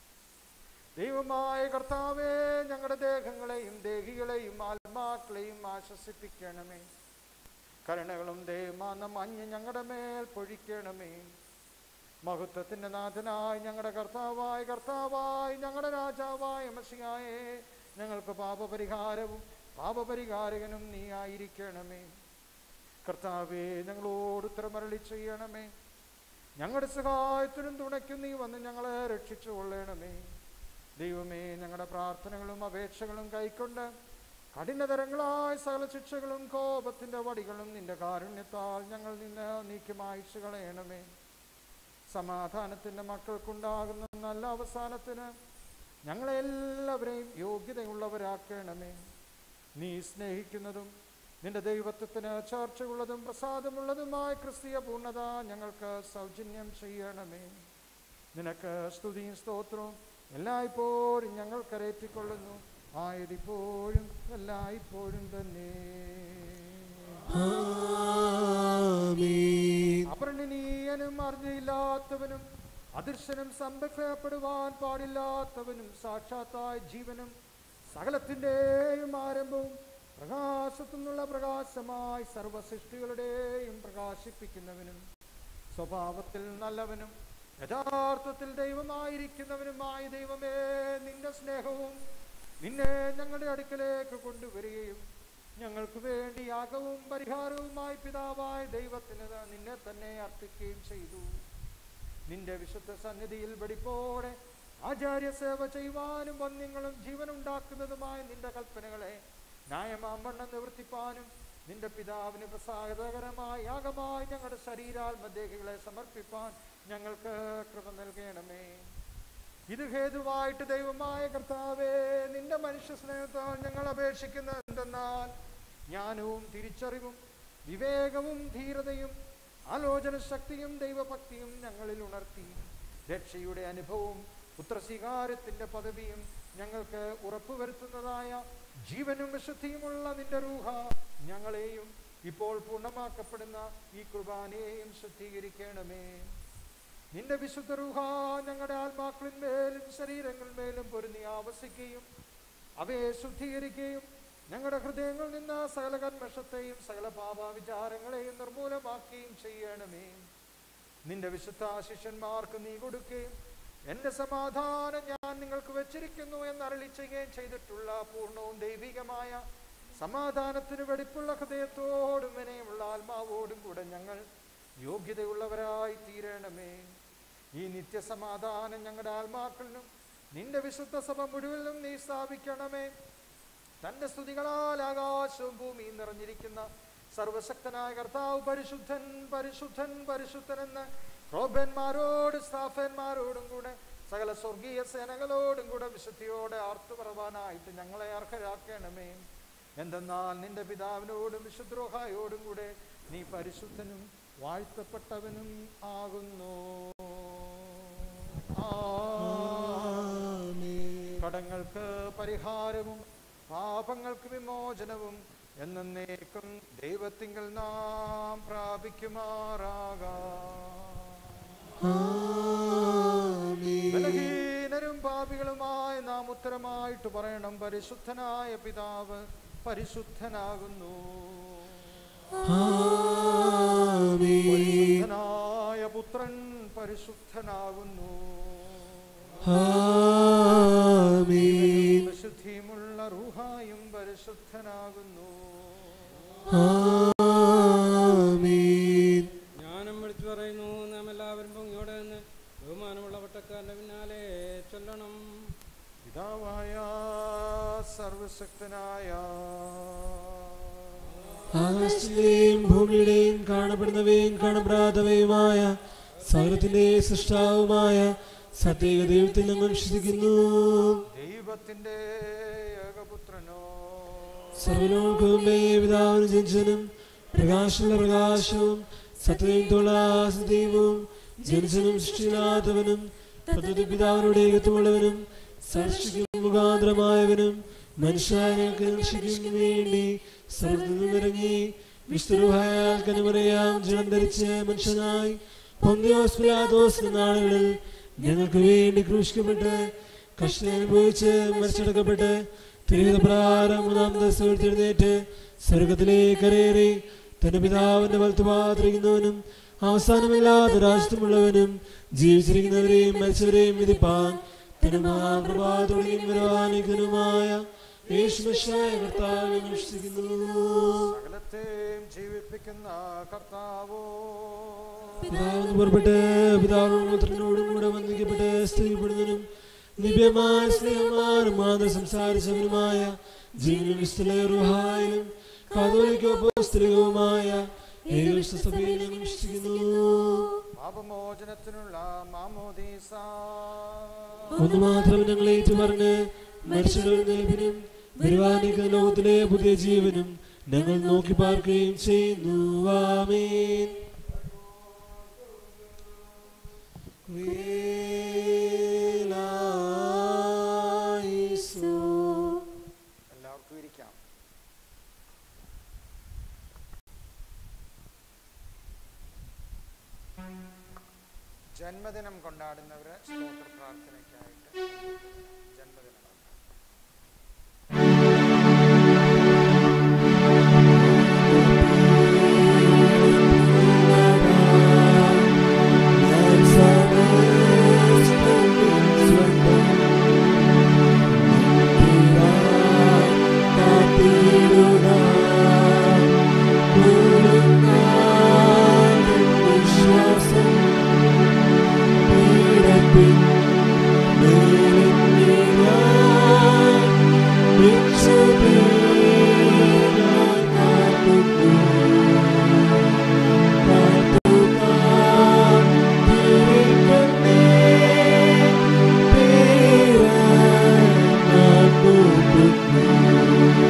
ദൈവമായ കർത്താവേ ഞങ്ങളുടെ ദേഹങ്ങളെയും ദേഹികളെയും ആത്മാക്കളെയും ആശ്വസിപ്പിക്കണമേ കരുണകളും ദൈവമാന മഞ്ഞ് ഞങ്ങളുടെ മേൽ പൊഴിക്കണമേ മഹത്വത്തിന്റെ നാഥനായി ഞങ്ങളുടെ കർത്താവായ കർത്താവായി ഞങ്ങളുടെ രാജാവായ മസിയായേ ഞങ്ങൾക്ക് പാപപരിഹാരവും പാപപരിഹാരകനും നീ ആയിരിക്കണമേ കർത്താവേ ഞങ്ങളോട് ഉത്തരമരളി ചെയ്യണമേ ഞങ്ങളുടെ സഹായത്തിനും തുണയ്ക്കും നീ വന്ന് ഞങ്ങളെ രക്ഷിച്ചു കൊള്ളണമേ ദൈവമേ ഞങ്ങളുടെ പ്രാർത്ഥനകളും അപേക്ഷകളും കൈക്കൊണ്ട് കഠിനതരങ്ങളായ സകല ശിക്ഷകളും കോപത്തിന്റെ വടികളും നിന്റെ കാരുണ്യത്താൽ ഞങ്ങൾ നിന്ന് നീക്കി മായ്ച്ചു കളയണമേ സമാധാനത്തിന്റെ മക്കൾക്കുണ്ടാകുന്ന നല്ല അവസാനത്തിന് ഞങ്ങളെല്ലാവരെയും യോഗ്യതയുള്ളവരാക്കണമേ നീ സ്നേഹിക്കുന്നതും നിന്റെ ദൈവത്വത്തിന് ചർച്ചയുള്ളതും പ്രസാദമുള്ളതുമായ ക്രിസ്തീയ പൂർണ്ണത ഞങ്ങൾക്ക് സൗജന്യം ചെയ്യണമേ നിനക്ക് സ്തുതിയും സ്തോത്രവും എല്ലായ്പ്പോഴും ഞങ്ങൾ കരയറ്റിക്കൊള്ളുന്നു ആയതിപ്പോഴും എല്ലായ്പ്പോഴും തന്നെ ആമീൻ അപർണനീയനും അറിഞ്ഞില്ലാത്തവനും അദൃശ്യനും സംരക്ഷപ്പെടുവാൻ പാടില്ലാത്തവനും സാക്ഷാത്തായ ജീവനും സകലത്തിൻ്റെയും ആരംഭവും പ്രകാശത്തു നിന്നുള്ള പ്രകാശമായി സർവസൃഷ്ടികളുടെയും പ്രകാശിപ്പിക്കുന്നവനും സ്വഭാവത്തിൽ നല്ലവനും യഥാർത്ഥത്തിൽ ദൈവമായിരിക്കുന്നവനുമായ ദൈവമേ നിന്റെ സ്നേഹവും നിന്നെ ഞങ്ങളുടെ അടുക്കലേക്ക് കൊണ്ടുവരികയും ഞങ്ങൾക്ക് വേണ്ടി യാഗവും പരിഹാരവുമായി പിതാവായ ദൈവത്തിന് നിന്നെ തന്നെ അർപ്പിക്കുകയും ചെയ്തു നിന്റെ വിശുദ്ധ സന്നിധിയിൽ വെടിപ്പോടെ ആചാര്യ സേവ ചെയ്യുവാനും വന്യങ്ങളും ജീവനുണ്ടാക്കുന്നതുമായ നിന്റെ കൽപ്പനകളെ ന്യായമാമ്പണ്ണം നിവർത്തിപ്പാനും നിന്റെ പിതാവിന് പ്രസാദകരമായ യാഗമായി ഞങ്ങളുടെ ശരീരാത്മദേഹികളെ സമർപ്പിപ്പാൻ ഞങ്ങൾക്ക് കൃപ നൽകണമേ ഇത് ഹേതുവായിട്ട് ദൈവമായ കർത്താവേ നിന്റെ മനുഷ്യ സ്നേഹത്താൽ ഞങ്ങൾ അപേക്ഷിക്കുന്ന എന്തെന്നാൽ ജ്ഞാനവും തിരിച്ചറിവും വിവേകവും ധീരതയും ആലോചന ശക്തിയും ദൈവഭക്തിയും ഞങ്ങളിൽ ഉണർത്തി രക്ഷയുടെ അനുഭവവും പുത്രസ്വീകാരത്തിന്റെ പദവിയും ഞങ്ങൾക്ക് ഉറപ്പുവരുത്തുന്നതായ ജീവനും വിശുദ്ധിയുമുള്ള നിന്റെ റൂഹ ഞങ്ങളെയും ഇപ്പോൾ പൂർണ്ണമാക്കപ്പെടുന്ന ഈ കുർബാനയെയും ശുദ്ധീകരിക്കണമേ നിന്റെ വിശുദ്ധ റൂഹ ഞങ്ങളുടെ ആത്മാക്കളിന്മേലും ശരീരങ്ങളിന്മേലും പൊരുന്നി ആവസിക്കുകയും അവയെ ശുദ്ധീകരിക്കുകയും ഞങ്ങളുടെ ഹൃദയങ്ങളിൽ നിന്ന് സകല കന്മഷത്തെയും സകല പാപ വിചാരങ്ങളെയും നിർമൂലമാക്കുകയും ചെയ്യണമേ നിന്റെ വിശുദ്ധ ശിഷ്യന്മാർക്ക് നീ കൊടുക്കുകയും എന്റെ സമാധാനം ഞാൻ നിങ്ങൾക്ക് വെച്ചിരിക്കുന്നു എന്ന് അരളി ചെയ്യുകയും ചെയ്തിട്ടുള്ള പൂർണ്ണവും ദൈവികമായ സമാധാനത്തിന് വെടിപ്പുള്ള ഹൃദയത്തോടും വിനയമുള്ള ആത്മാവോടും കൂടെ ഞങ്ങൾ യോഗ്യതയുള്ളവരായി തീരണമേ ഈ നിത്യസമാധാനം ഞങ്ങളുടെ ആത്മാക്കളിലും നിന്റെ വിശുദ്ധ സഭ മുഴുവനും നീ സ്ഥാപിക്കണമേ തന്റെ സ്തുതികളാൽ ആകാശവും ഭൂമിയും നിറഞ്ഞിരിക്കുന്ന സർവശക്തനായ കർത്താവ് പരിശുദ്ധൻ പരിശുദ്ധൻ പരിശുദ്ധൻ എന്ന് റോബന്മാരോട് സ്റ്റാഫന്മാരോടും കൂടെ സകല സ്വർഗീയ സേനകളോടും കൂടെ വിശുദ്ധിയോടെ ആർത്തുപറവാനായിട്ട് ഞങ്ങളെ അർഹരാക്കണമേ എന്തെന്നാൽ നിന്റെ പിതാവിനോടും വിശുദ്രോഹായോടും കൂടെ നീ പരിശുദ്ധനും വാഴ്ത്തപ്പെട്ടവനും ആകുന്നു കടങ്ങൾക്ക് പരിഹാരവും പാപങ്ങൾക്ക് വിമോചനവും എന്നേക്കും ദൈവത്തിങ്കൽ നാം പ്രാപിക്കുമാറാകാം ബലഹീനരും പാപികളുമായ നാം ഉത്തരമായിട്ട് പറയണം പരിശുദ്ധനായ പിതാവ് പരിശുദ്ധനാകുന്നു പരിശുദ്ധനായ പുത്രൻ പരിശുദ്ധനാകുന്നു വിശുദ്ധിയുമുള്ള റൂഹായും പരിശുദ്ധനാകുന്നു ജ്ഞാനം വിളിച്ചു പറയുന്നു നാം എല്ലാവരും പൊങ്ങിയോടെ നിന്ന് ബഹുമാനമുള്ള വട്ടക്കാരന്റെ പിന്നാലെ ചൊല്ലണം പിതാവായ സർവശക്തനായ ആകാശത്തിന്റെയും ഭൂമിയുടെയും കാണപ്പെടുന്നവയും കാണപ്പെടാത്തവയുമായ സകലത്തിന്റെ സൃഷ്ടാവുമായ സത്യേക ദൈവത്തിൽ ഞങ്ങൾ വിശ്വസിക്കുന്നു ദൈവത്തിന്റെ ഏകപുത്രനോ സർവലോകമേ പിതാവിന് ജനിച്ചനും പ്രകാശമുള്ള പ്രകാശവും സത്യത്തോള സത്യവും ജനിച്ചനും സൃഷ്ടിയില്ലാത്തവനും തത്വത്തിൽ പിതാവിനോട് ഏകത്വമുള്ളവനും സൃഷ്ടിക്കും മുഖാന്തരമായവനും മനുഷ്യർക്ക് രക്ഷിക്കും വേണ്ടി സ്വർഗത്തിൽ നിന്നിറങ്ങി വിഷ്ണുഹായാൽ കനുമറിയാം ജലം ധരിച്ച് മനുഷ്യനായി പൊന്തിയോസ് പിലാത്തോസ് നാളുകളിൽ ഞങ്ങൾക്ക് വേണ്ടി ക്രൂശിക്കപ്പെട്ട് കഷ്ടം അനുഭവിച്ച് മരിച്ചടക്കപ്പെട്ട് തിരികെ പ്രകാരം മൂന്നാം ദിവസം ഉയർത്തെഴുന്നേറ്റ് സ്വർഗത്തിലേക്ക് കരയേറി തന്റെ പിതാവിന്റെ വലത്തുപാത്രിക്കുന്നവനും അവസാനമില്ലാത്ത രാഷ്ട്രമുള്ളവനും ജീവിച്ചിരിക്കുന്നവരെയും മരിച്ചവരെയും വിധിപ്പാൻ തന്റെ മഹാപ്രഭാതോടെയും വരുവാനിക്കുന്നതുമായ യേശുമശായ കർത്താവിനെ വിശ്വസിക്കുന്നു സകലത്തെയും ജീവിപ്പിക്കുന്ന കർത്താവോ പിതാവിന് പുറപ്പെട്ട് പിതാവിനും പുത്രനോടും കൂടെ വന്ദിക്കപ്പെട്ട് സ്ത്രീപ്പെടുന്നതിനും ദിവ്യമായ സ്നേഹമാനും മാതൃ സംസാരിച്ചവനുമായ ജീവനും വിസ്തലറുഹായും കാതോലിക്കോസ്ത്രികവുമായ ഏകവിശ്വസഭയിൽ ഞങ്ങൾ വിശ്വസിക്കുന്നു പാപമോചനത്തിനുള്ള മാമോദീസ ഒന്ന് മാത്രം ഞങ്ങൾ ഏറ്റുപറഞ്ഞ് മരിച്ചവരും വരുവാനിക്കുന്ന ലോകത്തിലെ പുതിയ ജീവനും ഞങ്ങൾ നോക്കി പാർക്കുകയും ചെയ്യുന്നു ആമേൻ എല്ലാവർക്കും ഇരിക്കാം ജന്മദിനം കൊണ്ടാടുന്നവര് സ്തോത്ര പ്രാർത്ഥനയ്ക്കായിട്ട് ജന്മദിനം കൊണ്ടാടും.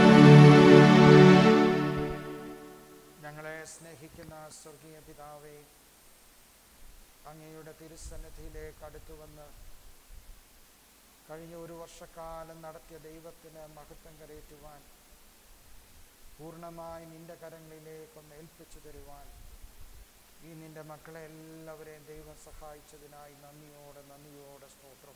ഞങ്ങളെ സ്നേഹിക്കുന്ന സ്വർഗീയ പിതാവേ സന്നിധിയിലേക്ക് അടുത്തു വന്ന് കഴിഞ്ഞ ഒരു വർഷക്കാലം നടത്തിയ ദൈവത്തിന് മഹത്വം കരയേറ്റുവാൻ പൂർണ്ണമായി നിന്റെ കരങ്ങളിലേക്കൊന്ന് ഏൽപ്പിച്ചു തരുവാൻ ഈ നിന്റെ മക്കളെ എല്ലാവരെയും ദൈവം സഹായിച്ചതിനായി നന്ദിയോടെ നന്ദിയോടെ സ്തോത്രം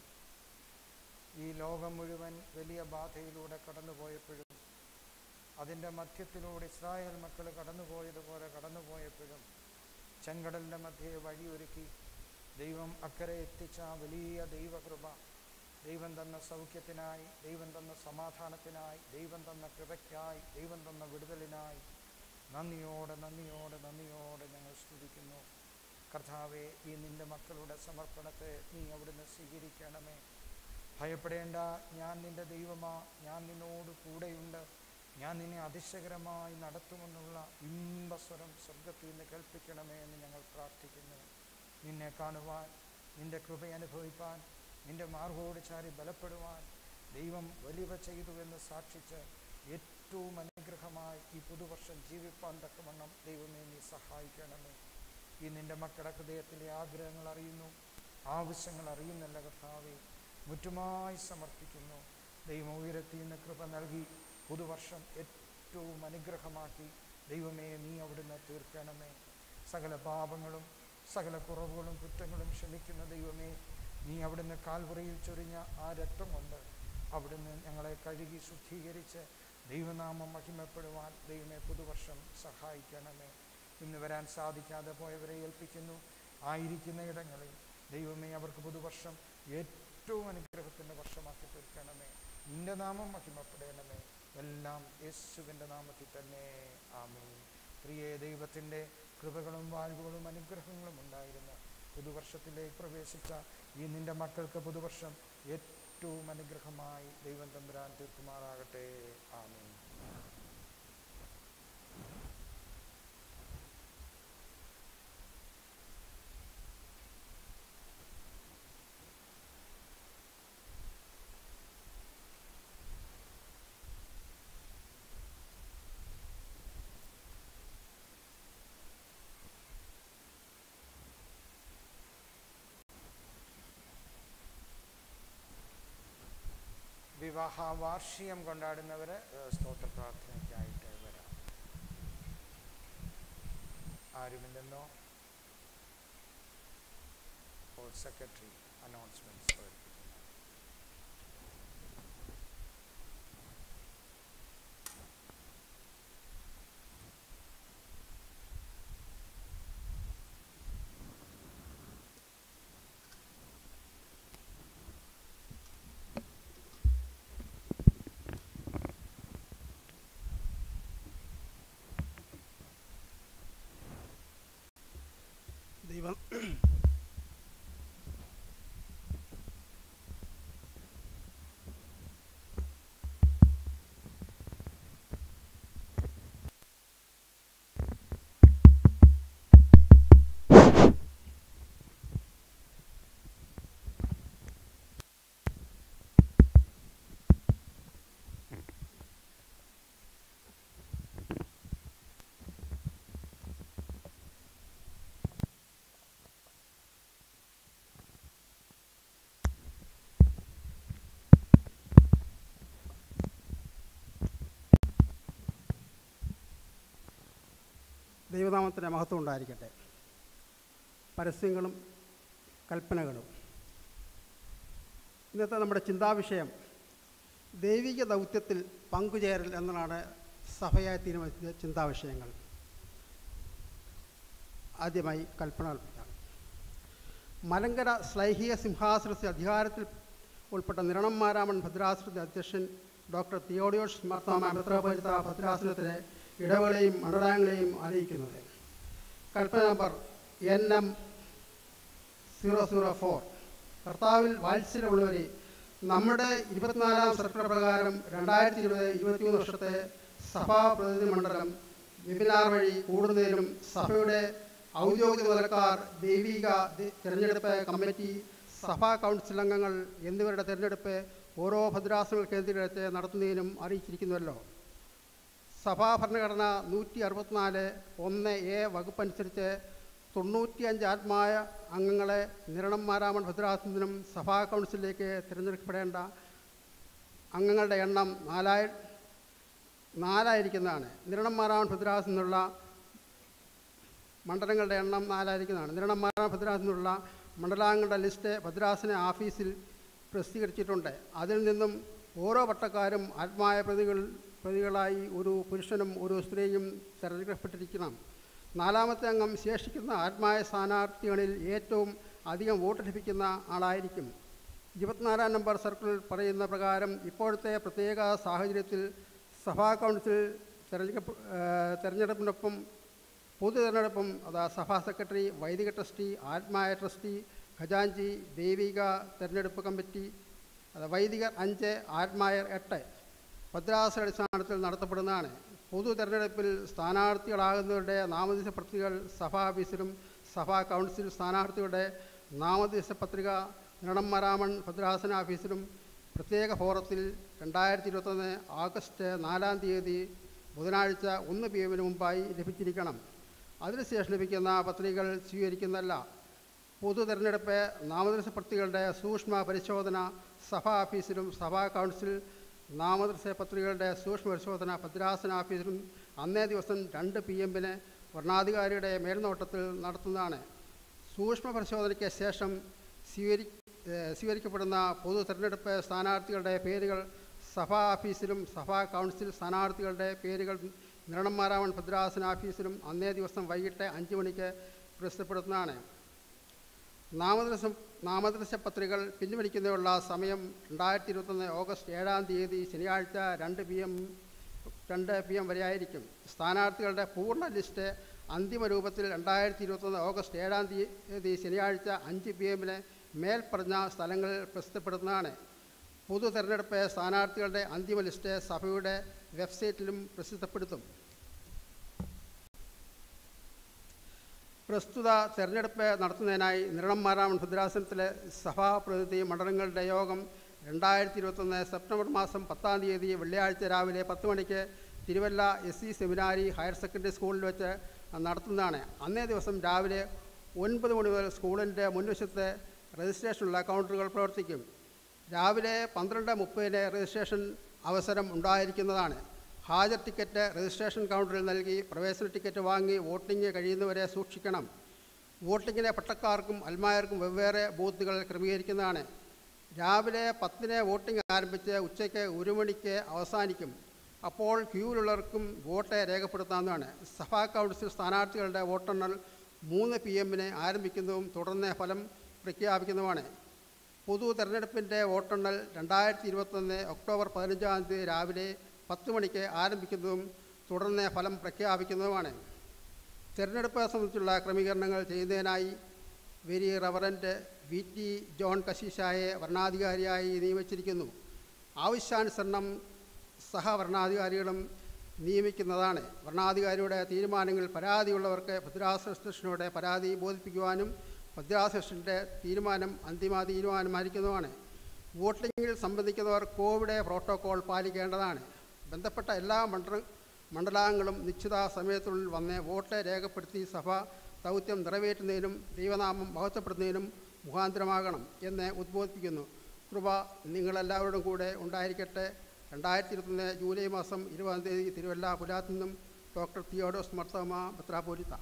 ഈ ലോകം മുഴുവൻ വലിയ ബാധയിലൂടെ കടന്നുപോയപ്പോഴും അതിൻ്റെ മധ്യത്തിലൂടെ ഇസ്രായേൽ മക്കൾ കടന്നുപോയതുപോലെ കടന്നുപോയപ്പോഴും ചെങ്കടലിൻ്റെ മധ്യേ വഴിയൊരുക്കി ദൈവം അക്കരെ എത്തിച്ച ആ വലിയ ദൈവകൃപ ദൈവം തന്ന സൗഖ്യത്തിനായി ദൈവം തന്ന സമാധാനത്തിനായി ദൈവം തന്ന കൃപയ്ക്കായി ദൈവം തന്ന വിടുതലിനായി നന്ദിയോടെ നന്ദിയോടെ നന്ദിയോടെ ഞങ്ങൾ സ്തുതിക്കുന്നു കർത്താവെ ഈ നിന്റെ മക്കളുടെ സമർപ്പണത്തെ നീ അവിടുന്ന് സ്വീകരിക്കണമേ ഭയപ്പെടേണ്ട ഞാൻ നിന്റെ ദൈവമാ ഞാൻ നിന്നോട് കൂടെയുണ്ട് ഞാൻ നിന്നെ അതിശയകരമായി നടത്തുമെന്നുള്ള ഇമ്പസ്വരം സ്വർഗത്തിൽ നിന്ന് കേൾപ്പിക്കണമേ എന്ന് ഞങ്ങൾ പ്രാർത്ഥിക്കുന്നു നിന്നെ കാണുവാൻ നിന്റെ കൃപ അനുഭവിപ്പാൻ നിന്റെ മാർഗോട് ചാരി ബലപ്പെടുവാൻ ദൈവം വലിയ ചെയ്തു എന്ന് സാക്ഷിച്ച് ഏറ്റവും അനുഗ്രഹമായി ഈ പുതുവർഷം ജീവിപ്പാൻ തക്കവണ്ണം ദൈവമേ നീ സഹായിക്കണമേ ഈ നിന്റെ മക്കളുടെ ഹൃദയത്തിലെ ആഗ്രഹങ്ങൾ അറിയുന്നു ആവശ്യങ്ങൾ അറിയുന്നല്ല കർത്താവെ മുറ്റുമായി സമർപ്പിക്കുന്നു ദൈവം ഉയരത്തിൽ നിന്ന് കൃപ നൽകി പുതുവർഷം ഏറ്റവും അനുഗ്രഹമാക്കി ദൈവമേ നീ അവിടുന്ന് തീർക്കണമേ സകല പാപങ്ങളും സകല കുറവുകളും കുറ്റങ്ങളും ക്ഷമിക്കുന്ന ദൈവമേ നീ അവിടുന്ന് കാൽവറിയിൽ ചൊരിഞ്ഞ ആ രക്തം കൊണ്ട് അവിടുന്ന് ഞങ്ങളെ കഴുകി ശുദ്ധീകരിച്ച് ദൈവനാമം മഹിമപ്പെടുവാൻ ദൈവമേ പുതുവർഷം സഹായിക്കണമേ ഇന്ന് വരാൻ സാധിക്കാതെ പോയവരെ ഏൽപ്പിക്കുന്നു ആയിരിക്കുന്ന ഇടങ്ങളിൽ ദൈവമേ അവർക്ക് പുതുവർഷം ഏറ്റവും അനുഗ്രഹത്തിൻ്റെ വർഷമാക്കി തീർക്കണമേ നിന്റെ നാമം മഹിമപ്പെടണമേ എല്ലാം യേശുവിൻ്റെ നാമത്തിൽ തന്നെ ആമേ പ്രിയ ദൈവത്തിൻ്റെ കൃപകളും വാഴ്വുകളും അനുഗ്രഹങ്ങളും ഉണ്ടായിരുന്നു പുതുവർഷത്തിലേക്ക് പ്രവേശിച്ച ഈ നിന്റെ മക്കൾക്ക് പുതുവർഷം ഏറ്റവും അനുഗ്രഹമായി ദൈവം തമ്പുരാൻ തീർക്കുമാറാകട്ടെ ആമേ വിവാഹ വാർഷികം കൊണ്ടാടുന്നവർ സ്തോത്ര പ്രാർത്ഥനയ്ക്കായിട്ട് വരാം ആരുമില്ലെന്നോ അപ്പോൾ സെക്രട്ടറി അനൗൺസ്മെന്റ്സ് ദൈവം ദൈവനാമത്തിൻ്റെ മഹത്വം ഉണ്ടായിരിക്കട്ടെ പരസ്യങ്ങളും കൽപ്പനകളും ഇന്നത്തെ നമ്മുടെ ചിന്താവിഷയം ദൈവിക ദൗത്യത്തിൽ പങ്കുചേരൽ എന്നതാണ് സഭയായി തീരുമാനിച്ച ചിന്താവിഷയങ്ങൾ ആദ്യമായി കൽപ്പന കൽപ്പിക്കാം മലങ്കര ശ്ലൈഹിക സിംഹാസനത്തെ അധികാരത്തിൽ ഉൾപ്പെട്ട നിരണംമാരാമൻ ഭദ്രാസനത്തെ അധ്യക്ഷൻ ഡോക്ടർ തിയോഡിയോസ് മർത്താമ മെത്രോപൊലിത്ത ഭദ്രാസനത്തിലെ ഇടവേളയും മണ്ഡലങ്ങളെയും അറിയിക്കുന്നത് കൽപ്പന number N M zero zero four കർത്താവിൽ വാത്സല്യമുള്ളവരെ നമ്മുടെ ഇരുപത്തിനാലാം സർക്കുലർ പ്രകാരം രണ്ടായിരത്തി ഇരുപത് ഇരുപത്തിമൂന്ന് വർഷത്തെ സഭാ പ്രതിനിധി മണ്ഡലം വെബിനാർ വഴി കൂടുന്നതിനും സഭയുടെ ഔദ്യോഗിക മുതലക്കാർ ദൈവിക ദി- തിരഞ്ഞെടുപ്പ് കമ്മിറ്റി സഭാ കൗൺസിൽ അംഗങ്ങൾ എന്നിവരുടെ തിരഞ്ഞെടുപ്പ് ഓരോ ഭദ്രാസനങ്ങൾ കേന്ദ്രീകരിച്ച് നടത്തുന്നതിനും അറിയിച്ചിരിക്കുന്നുവല്ലോ സഭാ ഭരണഘടന നൂറ്റി അറുപത്തിനാല് ഒന്ന് എ വകുപ്പനുസരിച്ച് തൊണ്ണൂറ്റിയഞ്ച് ആത്മായ അംഗങ്ങളെ നിരണം മാരാമൺ ഭദ്രാസനത്തിനും സഭാ കൗൺസിലിലേക്ക് തിരഞ്ഞെടുക്കപ്പെടേണ്ട അംഗങ്ങളുടെ എണ്ണം നാലായി നാലായിരിക്കുന്നതാണ് നിരണം മാരാമൺ ഭദ്രാസനത്തിൽ നിന്നുള്ള മണ്ഡലങ്ങളുടെ എണ്ണം നാലായിരിക്കുന്നതാണ് നിരണം മാരാമൺ ഭദ്രാസനത്തിൽ നിന്നുള്ള മണ്ഡലാംഗങ്ങളുടെ ലിസ്റ്റ് ഭദ്രാസന ഓഫീസിൽ പ്രസിദ്ധീകരിച്ചിട്ടുണ്ട് അതിൽ നിന്നും ഓരോ പട്ടക്കാരും ആത്മായ പ്രതികൾ പ്രതികളായി ഒരു പുരുഷനും ഒരു സ്ത്രീയും തിരഞ്ഞെടുക്കപ്പെട്ടിരിക്കണം നാലാമത്തെ അംഗം ശേഷിക്കുന്ന ആത്മായ സ്ഥാനാർത്ഥികളിൽ ഏറ്റവും അധികം വോട്ട് ലഭിക്കുന്ന ആളായിരിക്കും ഇരുപത്തിനാലാം നമ്പർ സർക്കിളിൽ പറയുന്ന പ്രകാരം ഇപ്പോഴത്തെ പ്രത്യേക സാഹചര്യത്തിൽ സഭാ കൗൺസിൽ തെരഞ്ഞെടുപ്പ് ഏഹ് തെരഞ്ഞെടുപ്പിനൊപ്പം പൊതു തെരഞ്ഞെടുപ്പും അതാ സഭാ സെക്രട്ടറി വൈദിക ട്രസ്റ്റി ആത്മായ ട്രസ്റ്റി ഖജാൻജി ദൈവിക തെരഞ്ഞെടുപ്പ് കമ്മിറ്റി അത് വൈദികർ അഞ്ച് ആത്മായർ എട്ട് ഭദ്രാസ അടിസ്ഥാനത്തിൽ നടത്തപ്പെടുന്നതാണ് പൊതു തെരഞ്ഞെടുപ്പിൽ സ്ഥാനാർത്ഥികളാകുന്നവരുടെ നാമനിർദ്ദേശ പത്രികകൾ സഭാ ഓഫീസിലും സഭാ കൗൺസിൽ സ്ഥാനാർത്ഥികളുടെ നാമനിർദ്ദേശ പത്രിക നിരണം മരാമൺ ഭദ്രാസന ഓഫീസിലും പ്രത്യേക ഫോറത്തിൽ രണ്ടായിരത്തി ഇരുപത്തൊന്ന് ആഗസ്റ്റ് നാലാം തീയതി ബുധനാഴ്ച ഒന്ന് പി എമ്മിന് മുമ്പായി ലഭിച്ചിരിക്കണം അതിനുശേഷം ലഭിക്കുന്ന പത്രികകൾ സ്വീകരിക്കുന്നതല്ല പൊതു തെരഞ്ഞെടുപ്പ് നാമനിർദ്ദേശ പത്രികകളുടെ സൂക്ഷ്മ പരിശോധന സഭാ ഓഫീസിലും സഭാ കൗൺസിൽ നാമനിർദ്ദേശ പത്രികകളുടെ സൂക്ഷ്മ പരിശോധന ഭദ്രാസന ഓഫീസിലും അന്നേ ദിവസം രണ്ട് പി എമ്മിന് ഭരണാധികാരിയുടെ മേൽനോട്ടത്തിൽ നടത്തുന്നതാണ് സൂക്ഷ്മ പരിശോധനയ്ക്ക് ശേഷം സ്വീകരി ഏഹ് സ്വീകരിക്കപ്പെടുന്ന പൊതു തെരഞ്ഞെടുപ്പ് സ്ഥാനാർത്ഥികളുടെ പേരുകൾ സഭാ ഓഫീസിലും സഭാ കൗൺസിൽ സ്ഥാനാർത്ഥികളുടെ പേരുകൾ നിരണം മാരാമൺ ഭദ്രാസന ഓഫീസിലും അന്നേ ദിവസം വൈകിട്ട് അഞ്ച് മണിക്ക് പ്രസിദ്ധപ്പെടുത്തുന്നതാണ് നാമനിർദ്ദേശ നാമനിർദ്ദേശ പത്രികകൾ പിൻവലിക്കുന്നതിനുള്ള സമയം രണ്ടായിരത്തി ഇരുപത്തൊന്ന് ഓഗസ്റ്റ് ഏഴാം തീയതി ശനിയാഴ്ച രണ്ട് പി എം രണ്ട് പി എം വരെയായിരിക്കും സ്ഥാനാർത്ഥികളുടെ പൂർണ്ണ ലിസ്റ്റ് അന്തിമ രൂപത്തിൽ രണ്ടായിരത്തി ഇരുപത്തൊന്ന് ഓഗസ്റ്റ് ഏഴാം തീയതി ശനിയാഴ്ച അഞ്ച് പി എമ്മിന് മേൽപ്പറഞ്ഞ സ്ഥലങ്ങളിൽ പ്രസിദ്ധപ്പെടുത്തുന്നതാണ് പൊതു തെരഞ്ഞെടുപ്പ് സ്ഥാനാർത്ഥികളുടെ അന്തിമ ലിസ്റ്റ് സഭയുടെ വെബ്സൈറ്റിലും പ്രസിദ്ധപ്പെടുത്തും പ്രസ്തുത തെരഞ്ഞെടുപ്പ് നടത്തുന്നതിനായി നിരണം മാരാമൺ ഭദ്രാസനത്തിലെ സഭാപ്രതിനിധി മണ്ഡലങ്ങളുടെ യോഗം രണ്ടായിരത്തി ഇരുപത്തൊന്ന് സെപ്റ്റംബർ മാസം പത്താം തീയതി വെള്ളിയാഴ്ച രാവിലെ പത്ത് മണിക്ക് Thiruvalla S C seminary higher secondary സ്കൂളിൽ വെച്ച് നടത്തുന്നതാണ് അന്നേ ദിവസം രാവിലെ ഒൻപത് മണി മുതൽ സ്കൂളിൻ്റെ മുൻവശത്ത് രജിസ്ട്രേഷനുള്ള കൗണ്ടറുകൾ പ്രവർത്തിക്കും രാവിലെ പന്ത്രണ്ട് മുപ്പതിന് രജിസ്ട്രേഷൻ അവസരം ഉണ്ടായിരിക്കുന്നതാണ് ഹാജർ ടിക്കറ്റ് രജിസ്ട്രേഷൻ കൗണ്ടറിൽ നൽകി പ്രവേശന ടിക്കറ്റ് വാങ്ങി വോട്ടിംഗ് കഴിയുന്നവരെ സൂക്ഷിക്കണം വോട്ടിങ്ങിന് പട്ടക്കാർക്കും അൽമായർക്കും വെവ്വേറെ ബൂത്തുകൾ ക്രമീകരിക്കുന്നതാണ് രാവിലെ പത്തിന് വോട്ടിംഗ് ആരംഭിച്ച് ഉച്ചയ്ക്ക് ഒരു മണിക്ക് അവസാനിക്കും അപ്പോൾ ക്യൂവിലുള്ളവർക്കും വോട്ട് രേഖപ്പെടുത്താവുന്നതാണ് സഭാ കൗൺസിൽ സ്ഥാനാർത്ഥികളുടെ വോട്ടെണ്ണൽ മൂന്ന് പി എമ്മിന് ആരംഭിക്കുന്നതും തുടർന്ന് ഫലം പ്രഖ്യാപിക്കുന്നതുമാണ് പൊതു തെരഞ്ഞെടുപ്പിൻ്റെ വോട്ടെണ്ണൽ രണ്ടായിരത്തി ഇരുപത്തൊന്ന് ഒക്ടോബർ പതിനഞ്ചാം തീയതി രാവിലെ പത്ത് മണിക്ക് ആരംഭിക്കുന്നതും തുടർന്ന് ഫലം പ്രഖ്യാപിക്കുന്നതുമാണ് തെരഞ്ഞെടുപ്പ് സംബന്ധിച്ചുള്ള ക്രമീകരണങ്ങൾ ചെയ്യുന്നതിനായി very reverend V T John കശീഷായെ ഭരണാധികാരിയായി നിയമിച്ചിരിക്കുന്നു ആവശ്യാനുസരണം സഹഭരണാധികാരികളും നിയമിക്കുന്നതാണ് ഭരണാധികാരിയുടെ തീരുമാനങ്ങൾ പരാതിയുള്ളവർക്ക് ഭദ്രാസന സ്റ്റേഷനോട് പരാതി ബോധിപ്പിക്കുവാനും ഭദ്രാസന സ്റ്റേഷൻ്റെ തീരുമാനം അന്തിമ തീരുമാനമായിരിക്കുന്നതുമാണ് വോട്ടിങ്ങിൽ സംബന്ധിക്കുന്നവർ കോവിഡ് പ്രോട്ടോകോൾ പാലിക്കേണ്ടതാണ് ബന്ധപ്പെട്ട എല്ലാ മണ്ഡല മണ്ഡലാംഗങ്ങളും നിശ്ചിത സമയത്തിനുള്ളിൽ വന്ന് വോട്ട് രേഖപ്പെടുത്തി സഭ ദൗത്യം നിറവേറ്റുന്നതിനും ദൈവനാമം മഹത്വപ്പെടുന്നതിനും മുഖാന്തരമാകണം എന്ന് ഉദ്ബോധിപ്പിക്കുന്നു കൃപ നിങ്ങളെല്ലാവരോടും കൂടെ ഉണ്ടായിരിക്കട്ടെ രണ്ടായിരത്തി ഇരുപത്തൊന്ന് ജൂലൈ മാസം ഇരുപതാം തീയതി തിരുവല്ല പുലാത്തിൽ നിന്നും ഡോക്ടർ തിയോഡോസ് മർത്തമ മെത്രാപോലിത്ത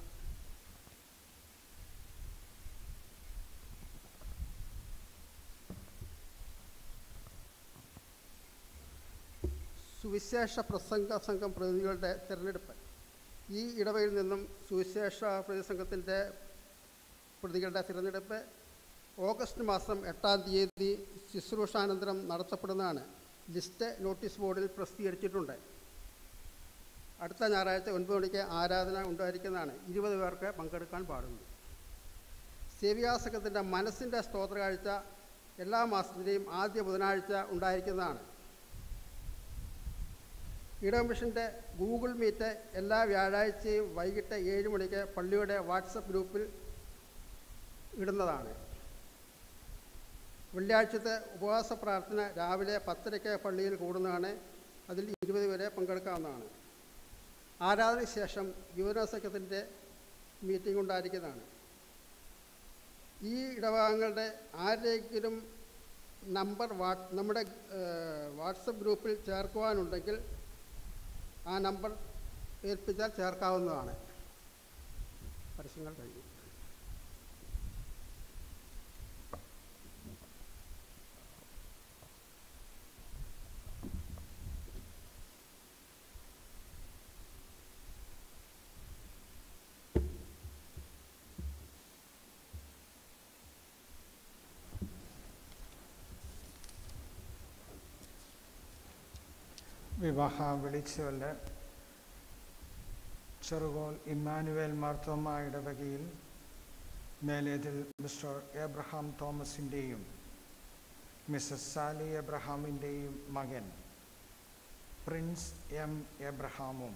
സുവിശേഷ പ്രസംഗ സംഘം പ്രതിനിധികളുടെ തിരഞ്ഞെടുപ്പ് ഈ ഇടവയിൽ നിന്നും സുവിശേഷ പ്രതിസംഘത്തിൻ്റെ പ്രതികളുടെ തിരഞ്ഞെടുപ്പ് ഓഗസ്റ്റ് മാസം എട്ടാം തീയതി ശുശ്രൂഷാനന്തരം നടത്തപ്പെടുന്നതാണ് ലിസ്റ്റ് നോട്ടീസ് ബോർഡിൽ പ്രസിദ്ധീകരിച്ചിട്ടുണ്ട് അടുത്ത ഞായറാഴ്ച ഒൻപത് മണിക്ക് ആരാധന ഉണ്ടായിരിക്കുന്നതാണ് ഇരുപത് പേർക്ക് പങ്കെടുക്കാൻ പാടുള്ളൂ സേവിയാസംഘത്തിൻ്റെ മനസ്സിൻ്റെ സ്തോത്രകാഴ്ച എല്ലാ മാസത്തിൻ്റെയും ആദ്യ ബുധനാഴ്ച ഉണ്ടായിരിക്കുന്നതാണ് ഇടം മിഷൻ്റെ ഗൂഗിൾ മീറ്റ് എല്ലാ വ്യാഴാഴ്ചയും വൈകിട്ട് ഏഴ് മണിക്ക് പള്ളിയുടെ വാട്സപ്പ് ഗ്രൂപ്പിൽ ഇടുന്നതാണ് വെള്ളിയാഴ്ചത്തെ ഉപവാസ പ്രാർത്ഥന രാവിലെ പത്തരയ്ക്ക് പള്ളിയിൽ കൂടുന്നതാണ് അതിൽ ഇരുപത് പേരെ പങ്കെടുക്കാവുന്നതാണ് ആരാധനയ്ക്ക് ശേഷം യുവന സഖ്യത്തിൻ്റെ മീറ്റിംഗ് ഉണ്ടായിരിക്കുന്നതാണ് ഈ ഇടഭാഗങ്ങളുടെ ആരെങ്കിലും നമ്പർ വാ നമ്മുടെ വാട്സപ്പ് ഗ്രൂപ്പിൽ ചേർക്കുവാനുണ്ടെങ്കിൽ ആ നമ്പർ ഏൽപ്പിച്ചാൽ ചേർക്കാവുന്നതാണ് പരസ്യങ്ങൾ കഴിഞ്ഞു വിവാഹ വിളിച്ചുകൊണ്ട് ചെറുകോൽ ഇമ്മാനുവേൽ മാർത്തോമ ഇടവകയിൽ മേലേതിൽ മിസ്റ്റർ എബ്രഹാം തോമസിൻ്റെയും മിസ്സസ് സാലി എബ്രഹാമിൻ്റെയും മകൻ പ്രിൻസ് എം എബ്രഹാമും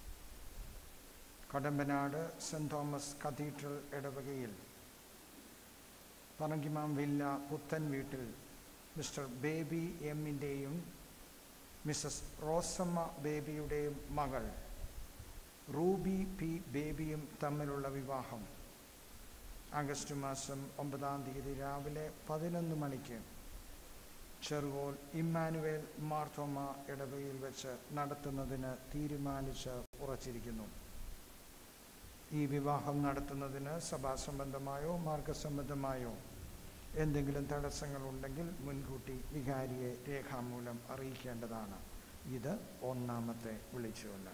കടമ്പനാട് സെൻറ് തോമസ് കത്തീഡ്രൽ ഇടവകയിൽ പറങ്കിമാം വില്ല പുത്തൻ വീട്ടിൽ മിസ്റ്റർ ബേബി എമ്മിൻ്റെയും മിസ്സസ് റോസമ്മ ബേബിയുടെയും മകൾ റൂബി പി ബേബിയും തമ്മിലുള്ള വിവാഹം ആഗസ്റ്റ് മാസം ഒമ്പതാം തീയതി രാവിലെ പതിനൊന്ന് മണിക്ക് ചെറുകോൽ ഇമ്മാനുവേൽ മാർത്തോമ ഇടവകയിൽ വെച്ച് നടത്തുന്നതിന് തീരുമാനിച്ച് ഉറച്ചിരിക്കുന്നു ഈ വിവാഹം നടത്തുന്നതിന് സഭാസംബന്ധമായോ മാർഗസംബന്ധമായോ എന്തെങ്കിലും തടസ്സങ്ങളുണ്ടെങ്കിൽ മുൻകൂട്ടി വികാരിയെ രേഖാമൂലം അറിയിക്കേണ്ടതാണ് ഇത് ഒന്നാമത്തെ വിളിച്ചുകൊണ്ട്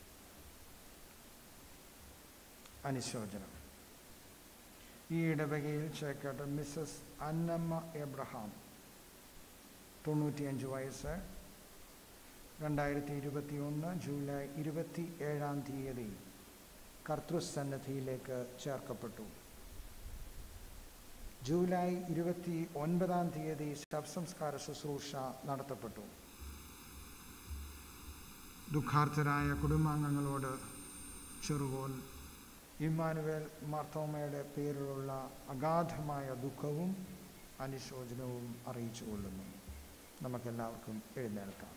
അനുശോചനം ഈ ഇടവകയിൽ ചേക്കേട്ട മിസ്സസ് അന്നമ്മ എബ്രഹാം തൊണ്ണൂറ്റിയഞ്ച് വയസ്സ് രണ്ടായിരത്തി ഇരുപത്തി ഒന്ന് ജൂലൈ ഇരുപത്തി ഏഴാം തീയതി കർത്തൃസന്നദ്ധിയിലേക്ക് ചേർക്കപ്പെട്ടു ജൂലൈ ഇരുപത്തി ഒൻപതാം തീയതി ശവസംസ്കാര ശുശ്രൂഷ നടത്തപ്പെട്ടു ദുഃഖാർത്ഥരായ കുടുംബാംഗങ്ങളോട് ചെറുകോൽ ഇമ്മാനുവേൽ മാർത്തോമയുടെ പേരിലുള്ള അഗാധമായ ദുഃഖവും അനുശോചനവും അറിയിച്ചു കൊള്ളുന്നു നമുക്കെല്ലാവർക്കും എഴുന്നേൽക്കാം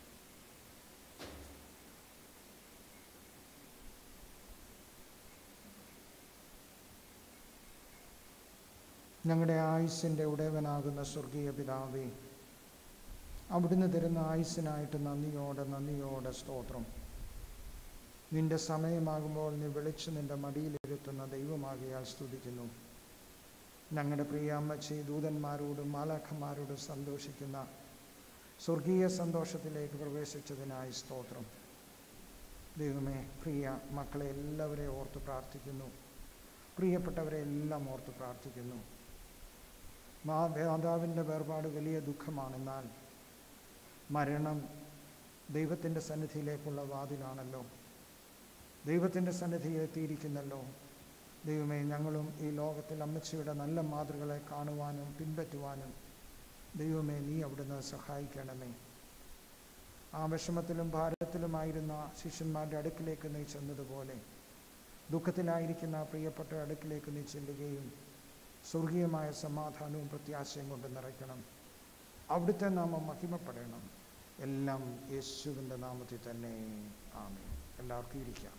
ഞങ്ങളുടെ ആയുസ്സിൻ്റെ ഉടയവനാകുന്ന സ്വർഗീയ പിതാവേ അവിടുന്ന് തരുന്ന ആയുസ്സിനായിട്ട് നന്ദിയോടെ നന്ദിയോടെ സ്തോത്രം നിന്റെ സമയമാകുമ്പോൾ നീ വിളിച്ച് നിന്റെ മടിയിലിരുത്തുന്ന ദൈവമാകിയാൽ സ്തുതിക്കുന്നു ഞങ്ങളുടെ പ്രിയ അമ്മച്ചി ദൂതന്മാരോടും മാലാഖന്മാരോടും സന്തോഷിക്കുന്ന സ്വർഗീയ സന്തോഷത്തിലേക്ക് പ്രവേശിച്ചതിനായി സ്തോത്രം ദൈവമേ പ്രിയ മക്കളെ എല്ലാവരെയും ഓർത്ത് പ്രാർത്ഥിക്കുന്നു പ്രിയപ്പെട്ടവരെ എല്ലാം ഓർത്ത് പ്രാർത്ഥിക്കുന്നു മാ മാതാവിൻ്റെ വേർപാട് വലിയ ദുഃഖമാണെന്നാൽ മരണം ദൈവത്തിൻ്റെ സന്നിധിയിലേക്കുള്ള വാതിലാണല്ലോ ദൈവത്തിൻ്റെ സന്നിധിയിൽ എത്തിയിരിക്കുന്നല്ലോ ദൈവമേ ഞങ്ങളും ഈ ലോകത്തിൽ അമ്മച്ചിയുടെ നല്ല മാതൃകളെ കാണുവാനും പിൻപറ്റുവാനും ദൈവമേ നീ അവിടുന്ന് സഹായിക്കണമേ ആ വിഷമത്തിലും ഭാരത്തിലുമായിരുന്ന ശിഷ്യന്മാരുടെ അടുക്കിലേക്ക് നീ ചെന്നതുപോലെ ദുഃഖത്തിലായിരിക്കുന്ന പ്രിയപ്പെട്ട അടുക്കിലേക്ക് നീ ചെല്ലുകയും സ്വർഗീയമായ സമാധാനവും പ്രത്യാശയും കൊണ്ട് നിറയ്ക്കണം അവിടുത്തെ നാമം മഹിമപ്പെടണം എല്ലാം യേശുവിൻ്റെ നാമത്തിൽ തന്നെ ആമേ എല്ലാവർക്കും ഇരിക്കാം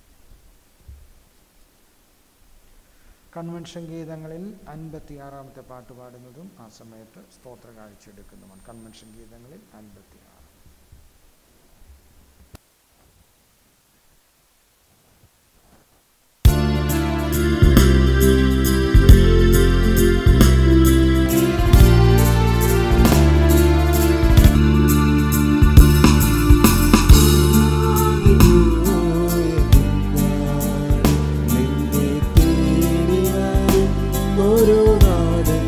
കൺവെൻഷൻ ഗീതങ്ങളിൽ അൻപത്തിയാറാമത്തെ പാട്ട് പാടുന്നതും ആ സമയത്ത് സ്തോത്ര കാഴ്ചയെടുക്കുന്നതുമാണ് കൺവെൻഷൻ ഗീതങ്ങളിൽ അൻപത്തിയാറ് നിന്നെ തേടി വരും ഒരു നാഥൻ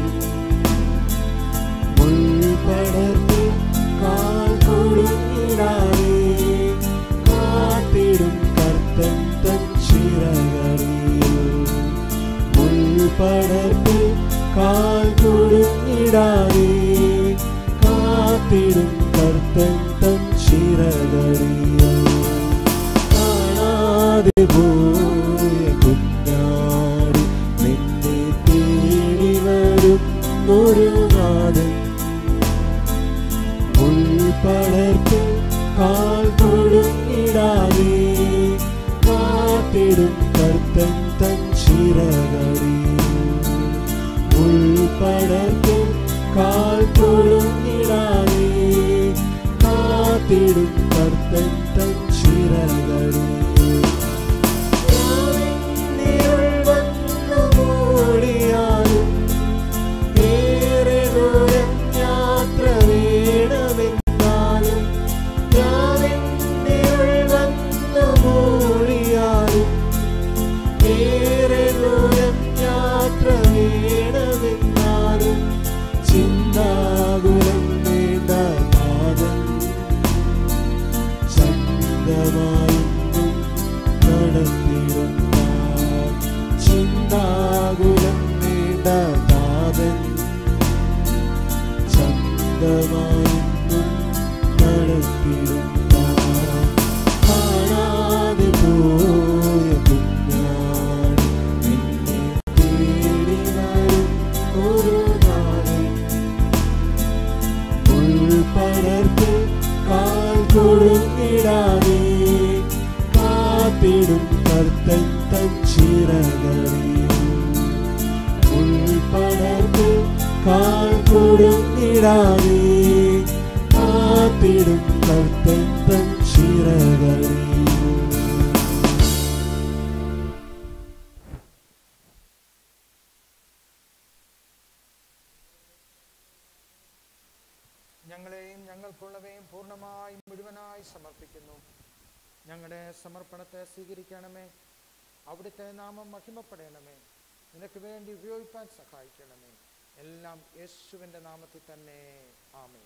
മുൾപടർന്ന് കാൽ കൊടുങ്ങിടാതെ കാത്തിടും കർത്തൻ തൻ ചിറകരിൽ മുൾപടർന്ന് കാൽ കൊടുങ്ങിടാതെ കാത്തിടും കർത്തൻ തൻ ചിറകരിൽ കാണാതെ പോയ കുഞ്ഞാടി നിന്നെ തേടി വരും ഒരു നാടൻ ഉൾപ്പടർത്ത് കാൽ കൊടുങ്ങിടാതെ കാത്തിടും കർത്തൻ തൻ ചിറകടി ഉൾപ്പടർത്തും കാൽ തൊടുങ്ങിടാതെ കാത്തിടും കർത്തൻ തൻ ചിറകളിൽ ഞാനിന്നിരുൾ വന്നു മൂടിയാലും ഏറെ ദൂരം യാത്ര വേണമെന്നാലും ഞാനിന്നിരുൾ വന്നു മൂടിയാലും ഏറെ ദൂരം യാത്ര വേണമെന്നാലും ചിന്താകുലം വേണ്ട നാഥൻ ചന്തമായെന്നും നടത്തിടുന്ന ചിന്താകുലം വേണ്ട നാഥൻ ചന്തമായെന്നും നടത്തിടുന്ന കാണാതെ പോയ കുഞ്ഞാട് എന്നെ തേടി വരും ഒരു നാളിൽ ഉൾപ്പടർത്ത് കാൽ കൊടുങ്ങിടാതെ കാത്തിടും കർത്തൻ തൻ ചിറകളിൽ ഉൾപ്പടർത്ത് കാൽ കൊടുങ്ങിടാതെ കാത്തിടും കർത്തൻ തൻ ചിറകളിൽ ഞങ്ങളെയും ഞങ്ങൾക്കുള്ളവയും പൂർണ്ണമായും മുഴുവനായി സമർപ്പിക്കുന്നു ഞങ്ങളുടെ സമർപ്പണത്തെ സ്വീകരിക്കണമേ അവിടുത്തെ നാമം മഹിമപ്പെടണമേ നിനക്ക് വേണ്ടി ഉപയോഗിക്കാൻ സഹായിക്കണമേ എല്ലാം യേശുവിൻ്റെ നാമത്തിൽ തന്നെ ആമേ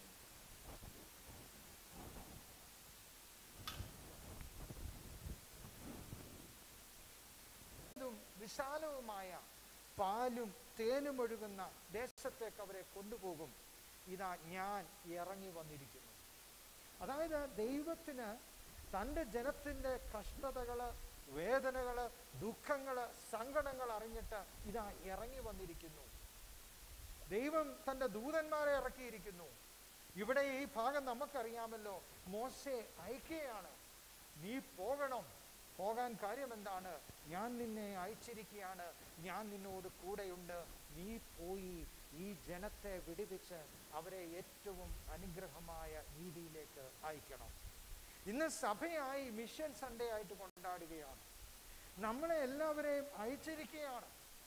വിശാലവുമായ പാലും തേനും ഒഴുകുന്ന ദേശത്തേക്ക് അവരെ കൊണ്ടുപോകും ഇതാ ഞാൻ ഇറങ്ങി വന്നിരിക്കുന്നു അതായത് ദൈവത്തിന് തൻ്റെ ജനത്തിൻ്റെ കഷ്ടതകള് വേദനകള് ദുഃഖങ്ങള് സങ്കടങ്ങൾ അറിഞ്ഞിട്ട് ഇതാ ഇറങ്ങി വന്നിരിക്കുന്നു ദൈവം തൻ്റെ ദൂതന്മാരെ ഇറക്കിയിരിക്കുന്നു ഇവിടെ ഈ ഭാഗം നമുക്കറിയാമല്ലോ മോശെ അയക്കുകയാണ് നീ പോകണം പോകാൻ കാര്യം എന്താണ് ഞാൻ നിന്നെ അയച്ചിരിക്കുകയാണ് ഞാൻ നിന്നോട് കൂടെയുണ്ട് നീ പോയി ഈ ജനത്തെ വിടുവിച്ച് അവരെ ഏറ്റവും അനുഗ്രഹമായ രീതിയിലേക്ക് അയക്കണം ഇന്ന് സഭയായി മിഷൻ സൺഡേ ആയിട്ട് കൊണ്ടാടുകയാണ് നമ്മളെ എല്ലാവരെയും അയച്ചിരിക്കുകയാണ്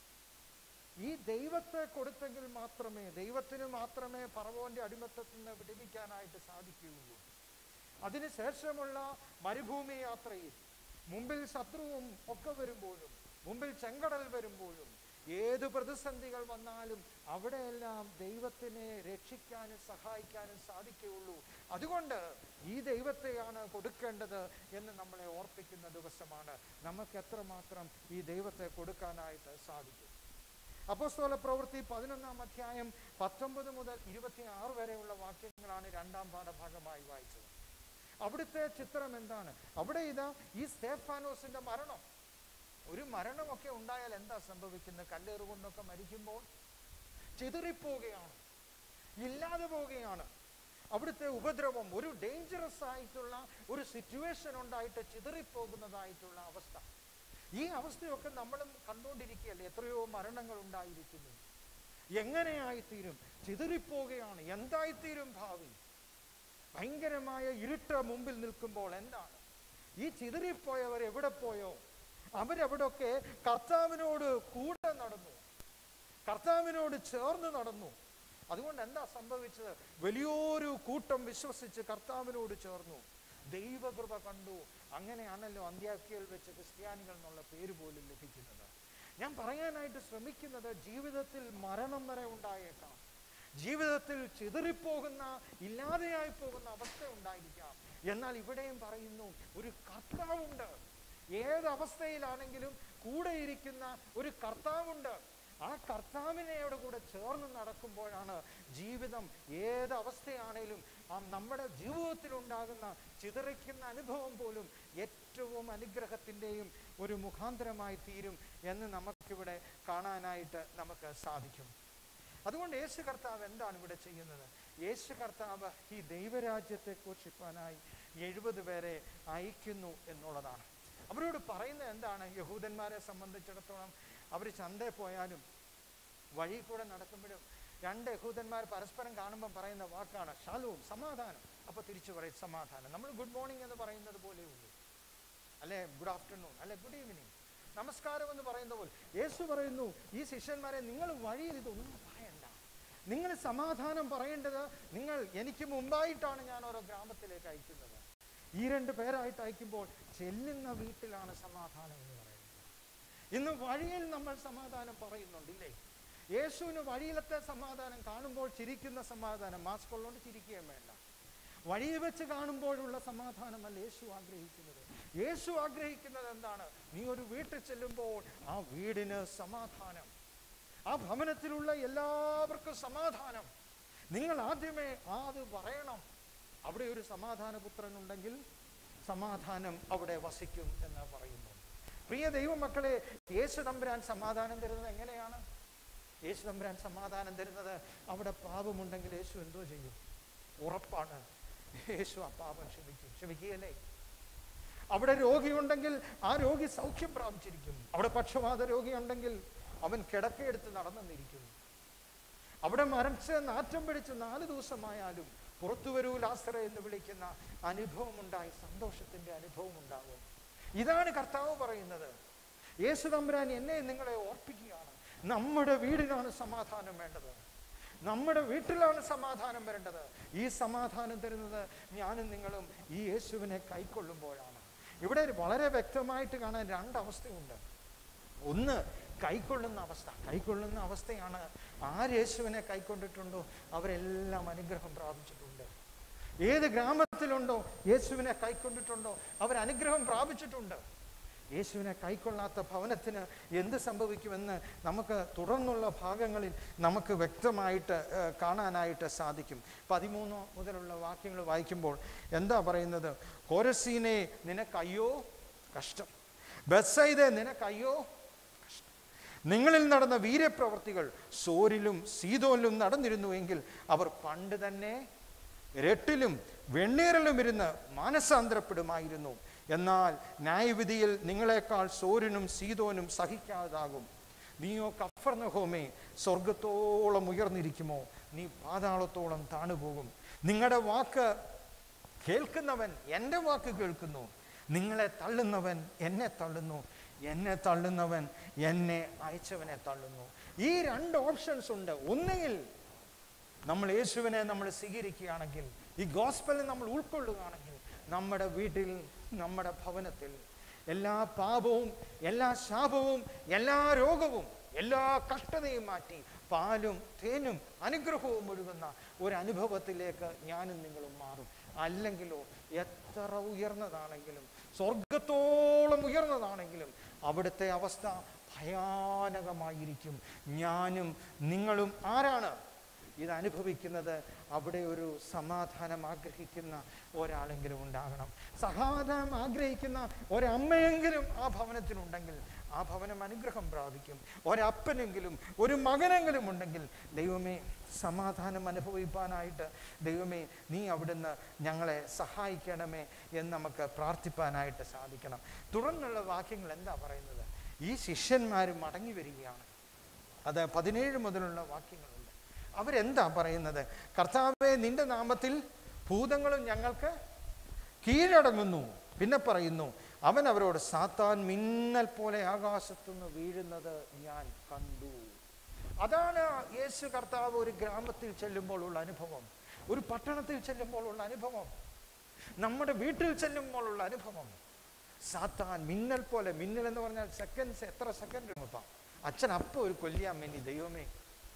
ഈ ദൈവത്തെ കൊടുത്തെങ്കിൽ മാത്രമേ ദൈവത്തിന് മാത്രമേ പറവോന്റെ അടിമത്തത്തിൽ നിന്ന് വിടുവിക്കാനായിട്ട് സാധിക്കുകയുള്ളൂ അതിനുശേഷമുള്ള മരുഭൂമി യാത്രയിൽ മുമ്പിൽ ശത്രുവും ഒക്കെ വരുമ്പോഴും മുമ്പിൽ ചെങ്കടൽ വരുമ്പോഴും ഏത് പ്രതിസന്ധികൾ വന്നാലും അവിടെയെല്ലാം ദൈവത്തിനെ രക്ഷിക്കാനും സഹായിക്കാനും സാധിക്കുകയുള്ളൂ അതുകൊണ്ട് ഈ ദൈവത്തെയാണ് കൊടുക്കേണ്ടത് എന്ന് നമ്മളെ ഓർപ്പിക്കുന്ന ദിവസമാണ് നമുക്ക് എത്രമാത്രം ഈ ദൈവത്തെ കൊടുക്കാനായിട്ട് സാധിക്കും അപ്പോസ്തോല പ്രവൃത്തി പതിനൊന്നാം അധ്യായം പത്തൊമ്പത് മുതൽ ഇരുപത്തി ആറ് വരെയുള്ള വാക്യങ്ങളാണ് രണ്ടാം പാഠഭാഗമായി വായിച്ചത് അവിടുത്തെ ചിത്രം എന്താണ് അവിടെ ഇതാ ഈ സ്തേഫാനോസിന്റെ മരണം ഒരു മരണമൊക്കെ ഉണ്ടായാൽ എന്താ സംഭവിക്കുന്നത് കല്ലേറ് കൊണ്ടൊക്കെ മരിക്കുമ്പോൾ ചിതറിപ്പോവുകയാണ് ഇല്ലാതെ പോവുകയാണ് അവിടുത്തെ ഉപദ്രവം ഒരു ഡേഞ്ചറസ് ആയിട്ടുള്ള ഒരു സിറ്റുവേഷൻ ഉണ്ടായിട്ട് ചിതറിപ്പോകുന്നതായിട്ടുള്ള അവസ്ഥ ഈ അവസ്ഥയൊക്കെ നമ്മളും കണ്ടുകൊണ്ടിരിക്കുകയല്ലേ എത്രയോ മരണങ്ങൾ ഉണ്ടായിരിക്കുന്നു എങ്ങനെയായിത്തീരും ചിതറിപ്പോവുകയാണ് എന്തായിത്തീരും ഭാവി ഭയങ്കരമായ ഇരുട്ട് മുമ്പിൽ നിൽക്കുമ്പോൾ എന്താണ് ഈ ചിതറിപ്പോയവർ എവിടെ പോയോ അവരവിടൊക്കെ കർത്താവിനോട് കൂടെ നടന്നു കർത്താവിനോട് ചേർന്ന് നടന്നു അതുകൊണ്ട് എന്താ സംഭവിച്ചത് വലിയൊരു കൂട്ടം വിശ്വസിച്ച് കർത്താവിനോട് ചേർന്നു ദൈവകൃപ കണ്ടു അങ്ങനെയാണല്ലോ അന്ത്യാക്കിയയിൽ വെച്ച് ക്രിസ്ത്യാനികൾ എന്നുള്ള പേര് പോലും ലഭിക്കുന്നത് ഞാൻ പറയാനായിട്ട് ശ്രമിക്കുന്നത് ജീവിതത്തിൽ മരണം വരെ ഉണ്ടായേക്കാം ജീവിതത്തിൽ ചിതറിപ്പോകുന്ന ഇല്ലാതെയായി പോകുന്ന അവസ്ഥ ഉണ്ടായിരിക്കാം എന്നാൽ ഇവിടെയും പറയുന്നു ഒരു കർത്താവുണ്ട് ഏത് അവസ്ഥയിലാണെങ്കിലും കൂടെ ഇരിക്കുന്ന ഒരു കർത്താവുണ്ട് ആ കർത്താവിനെയോട് കൂടെ ചേർന്ന് നടക്കുമ്പോഴാണ് ജീവിതം ഏത് അവസ്ഥയാണേലും ആ നമ്മുടെ ജീവിതത്തിൽ ഉണ്ടാകുന്ന ചിതറിക്കുന്ന അനുഭവം പോലും ഏറ്റവും അനുഗ്രഹത്തിൻ്റെയും ഒരു മുഖാന്തരമായി തീരും എന്ന് നമുക്കിവിടെ കാണാനായിട്ട് നമുക്ക് സാധിക്കും അതുകൊണ്ട് യേശു കർത്താവ് എന്താണ് ഇവിടെ ചെയ്യുന്നത് യേശു കർത്താവ് ഈ ദൈവരാജ്യത്തെ ഘോഷിപ്പാനായി എഴുപത് പേരെ അയക്കുന്നു എന്നുള്ളതാണ് അവരോട് പറയുന്നത് എന്താണ് യഹൂദന്മാരെ സംബന്ധിച്ചിടത്തോളം അവർ ചന്തയിൽ പോയാലും വഴി കൂടെ നടക്കുമ്പോഴും രണ്ട് യഹൂദന്മാർ പരസ്പരം കാണുമ്പോൾ പറയുന്ന വാക്കാണ് ഷാലൂം സമാധാനം അപ്പോൾ തിരിച്ചു പറയും സമാധാനം നമ്മൾ ഗുഡ് മോർണിംഗ് എന്ന് പറയുന്നത് പോലെ ഉള്ളൂ അല്ലെ ഗുഡ് ആഫ്റ്റർനൂൺ അല്ലെ ഗുഡ് ഈവനിങ് നമസ്കാരം എന്ന് പറയുന്ന പോലെ യേശു പറയുന്നു ഈ ശിഷ്യന്മാരെ നിങ്ങൾ വഴിയിൽ ഇതൊന്നും പറയണ്ട നിങ്ങൾ സമാധാനം പറയേണ്ടത് നിങ്ങൾ എനിക്ക് മുമ്പായിട്ടാണ് ഞാൻ ഓരോ ഗ്രാമത്തിലേക്ക് അയക്കുന്നത് ഈ രണ്ട് പേരായിട്ട് അയക്കുമ്പോൾ ചെല്ലുന്ന വീട്ടിലാണ് സമാധാനം എന്ന് പറയുന്നത് ഇന്ന് വഴിയിൽ നമ്മൾ സമാധാനം പറയുന്നുണ്ടില്ലേ യേശുവിന് വഴിയിലത്തെ സമാധാനം കാണുമ്പോൾ ചിരിക്കുന്ന സമാധാനം മാസ്ക് ഉള്ളതുകൊണ്ട് ചിരിക്കുകയും വേണ്ട വഴിയിൽ വെച്ച് കാണുമ്പോഴുള്ള സമാധാനമല്ല യേശു ആഗ്രഹിക്കുന്നത് യേശു ആഗ്രഹിക്കുന്നത് എന്താണ് നീ ഒരു വീട്ടിൽ ചെല്ലുമ്പോൾ ആ വീടിന് സമാധാനം ആ ഭവനത്തിലുള്ള എല്ലാവർക്കും സമാധാനം നിങ്ങൾ ആദ്യമേ ആ അത് പറയണം അവിടെ ഒരു സമാധാനപുത്രൻ ഉണ്ടെങ്കിൽ സമാധാനം അവിടെ വസിക്കും എന്ന് പറയുന്നു പ്രിയ ദൈവമക്കളെ യേശു തമ്പുരാൻ സമാധാനം തരുന്നത് എങ്ങനെയാണ് യേശു തമ്പുരാൻ സമാധാനം തരുന്നത് അവിടെ പാപമുണ്ടെങ്കിൽ യേശു എന്തോ ചെയ്യും ഉറപ്പാണ് യേശു ആ പാപം ക്ഷമിക്കും ക്ഷമിക്കുകയല്ലേ അവിടെ രോഗിയുണ്ടെങ്കിൽ ആ രോഗി സൗഖ്യം പ്രാപിച്ചിരിക്കും അവിടെ പക്ഷപാത രോഗിയുണ്ടെങ്കിൽ അവൻ കിടക്കയെടുത്ത് നടന്നെന്നിരിക്കും അവിടെ മരച്ച് നാറ്റം പിടിച്ച് നാല് ദിവസമായാലും പുറത്തു വരൂ ലാസറ എന്ന് വിളിക്കുന്ന അനുഭവം ഉണ്ടായി സന്തോഷത്തിന്റെ അനുഭവം ഉണ്ടാകും ഇതാണ് കർത്താവ് പറയുന്നത് യേശു തമ്പുരാൻ എന്നെ നിങ്ങളെ ഓർപ്പിക്കുകയാണ് നമ്മുടെ വീടിനാണ് സമാധാനം വേണ്ടത് നമ്മുടെ വീട്ടിലാണ് സമാധാനം വരേണ്ടത് ഈ സമാധാനം തരുന്നത് ഞാനും നിങ്ങളും ഈ യേശുവിനെ കൈക്കൊള്ളുമ്പോഴാണ് ഇവിടെ വളരെ വ്യക്തമായിട്ട് കാണാൻ രണ്ടവസ്ഥയുണ്ട് ഒന്ന് കൈക്കൊള്ളുന്ന അവസ്ഥ കൈക്കൊള്ളുന്ന അവസ്ഥയാണ് ആര് യേശുവിനെ കൈക്കൊണ്ടിട്ടുണ്ടോ അവരെല്ലാം അനുഗ്രഹം പ്രാപിച്ചിട്ടുണ്ട് ഏത് ഗ്രാമത്തിലുണ്ടോ യേശുവിനെ കൈക്കൊണ്ടിട്ടുണ്ടോ അവർ അനുഗ്രഹം പ്രാപിച്ചിട്ടുണ്ട് യേശുവിനെ കൈക്കൊള്ളാത്ത ഭവനത്തിന് എന്ത് സംഭവിക്കുമെന്ന് നമുക്ക് തുടർന്നുള്ള ഭാഗങ്ങളിൽ നമുക്ക് വ്യക്തമായിട്ട് ഏഹ്, കാണാനായിട്ട് സാധിക്കും പതിമൂന്ന് മുതലുള്ള വാക്യങ്ങൾ വായിക്കുമ്പോൾ എന്താ പറയുന്നത് കോരസീനെ നിനക്കയ്യോ കഷ്ടം ബസ്സൈതെ നിനക്കയ്യോ കഷ്ടം നിങ്ങളിൽ നടന്ന വീര്യപ്രവർത്തികൾ സോരിലും സീതോനിലും നടന്നിരുന്നുവെങ്കിൽ അവർ പണ്ട് തന്നെ രട്ടിലും വെണ്ണീറിലും ഇരുന്ന് മാനസാന്തരപ്പെടുമായിരുന്നു എന്നാൽ ന്യായവിധിയിൽ നിങ്ങളെക്കാൾ സോരിനും സീതോനും സഹിക്കാതാകും നീയോ കഫർനഹോമേ സ്വർഗത്തോളം ഉയർന്നിരിക്കുമോ നീ പാതാളത്തോളം താണുപോകും നിങ്ങളുടെ വാക്ക് കേൾക്കുന്നവൻ എൻ്റെ വാക്ക് കേൾക്കുന്നു നിങ്ങളെ തള്ളുന്നവൻ എന്നെ തള്ളുന്നു എന്നെ തള്ളുന്നവൻ എന്നെ അയച്ചവനെ തള്ളുന്നു ഈ രണ്ട് ഓപ്ഷൻസ് ഉണ്ട് ഒന്നുകിൽ നമ്മൾ യേശുവിനെ നമ്മൾ സ്വീകരിക്കുകയാണെങ്കിൽ ഈ ഗോസ്പലിനെ നമ്മൾ ഉൾക്കൊള്ളുകയാണെങ്കിൽ നമ്മുടെ വീട്ടിൽ നമ്മുടെ ഭവനത്തിൽ എല്ലാ പാപവും എല്ലാ ശാപവും എല്ലാ രോഗവും എല്ലാ കഷ്ടതയും മാറ്റി പാലും തേനും അനുഗ്രഹവും ഒഴുകുന്ന ഒരു അനുഭവത്തിലേക്ക് ഞാനും നിങ്ങളും മാറും അല്ലെങ്കിലോ എത്ര ഉയർന്നതാണെങ്കിലും സ്വർഗത്തോളം ഉയർന്നതാണെങ്കിലും അവിടുത്തെ അവസ്ഥ ഭയാനകമായിരിക്കും ഞാനും നിങ്ങളും ആരാണ് ഇത് അനുഭവിക്കുന്നത് അവിടെ ഒരു സമാധാനം ആഗ്രഹിക്കുന്ന ഒരാളെങ്കിലും ഉണ്ടാകണം സമാധാനം ആഗ്രഹിക്കുന്ന ഒരമ്മയെങ്കിലും ആ ഭവനത്തിലുണ്ടെങ്കിൽ ആ ഭവനം അനുഗ്രഹം പ്രാപിക്കും ഒരപ്പനെങ്കിലും ഒരു മകനെങ്കിലും ഉണ്ടെങ്കിൽ ദൈവമേ സമാധാനം അനുഭവിപ്പാനായിട്ട് ദൈവമേ നീ അവിടുന്ന് ഞങ്ങളെ സഹായിക്കണമേ എന്ന് നമുക്ക് പ്രാർത്ഥിപ്പാനായിട്ട് സാധിക്കണം തുടർന്നുള്ള വാക്യങ്ങൾ എന്താ പറയുന്നത് ഈ ശിഷ്യന്മാർ മടങ്ങി വരികയാണ് അത് പതിനേഴ് മുതലുള്ള വാക്യങ്ങളുണ്ട് അവരെന്താ പറയുന്നത് കർത്താവെ നിന്റെ നാമത്തിൽ ഭൂതങ്ങളും ഞങ്ങൾക്ക് കീഴടങ്ങുന്നു പിന്നെ പറയുന്നു അവൻ അവരോട് സാത്താൻ മിന്നൽ പോലെ ആകാശത്തുനിന്ന് വീഴുന്നത് ഞാൻ കണ്ടു അതാണ് യേശു കർത്താവ് ഒരു ഗ്രാമത്തിൽ ചെല്ലുമ്പോഴുള്ള അനുഭവം ഒരു പട്ടണത്തിൽ ചെല്ലുമ്പോഴുള്ള അനുഭവം നമ്മുടെ വീട്ടിൽ ചെല്ലുമ്പോഴുള്ള അനുഭവം സാത്താൻ മിന്നൽ പോലെ മിന്നൽ എന്ന് പറഞ്ഞാൽ സെക്കൻഡ്സ് എത്ര സെക്കൻഡ് നോക്കാം അച്ഛൻ അപ്പം ഒരു കൊല്ലിയാൻ വേണ്ടി ദൈവമേ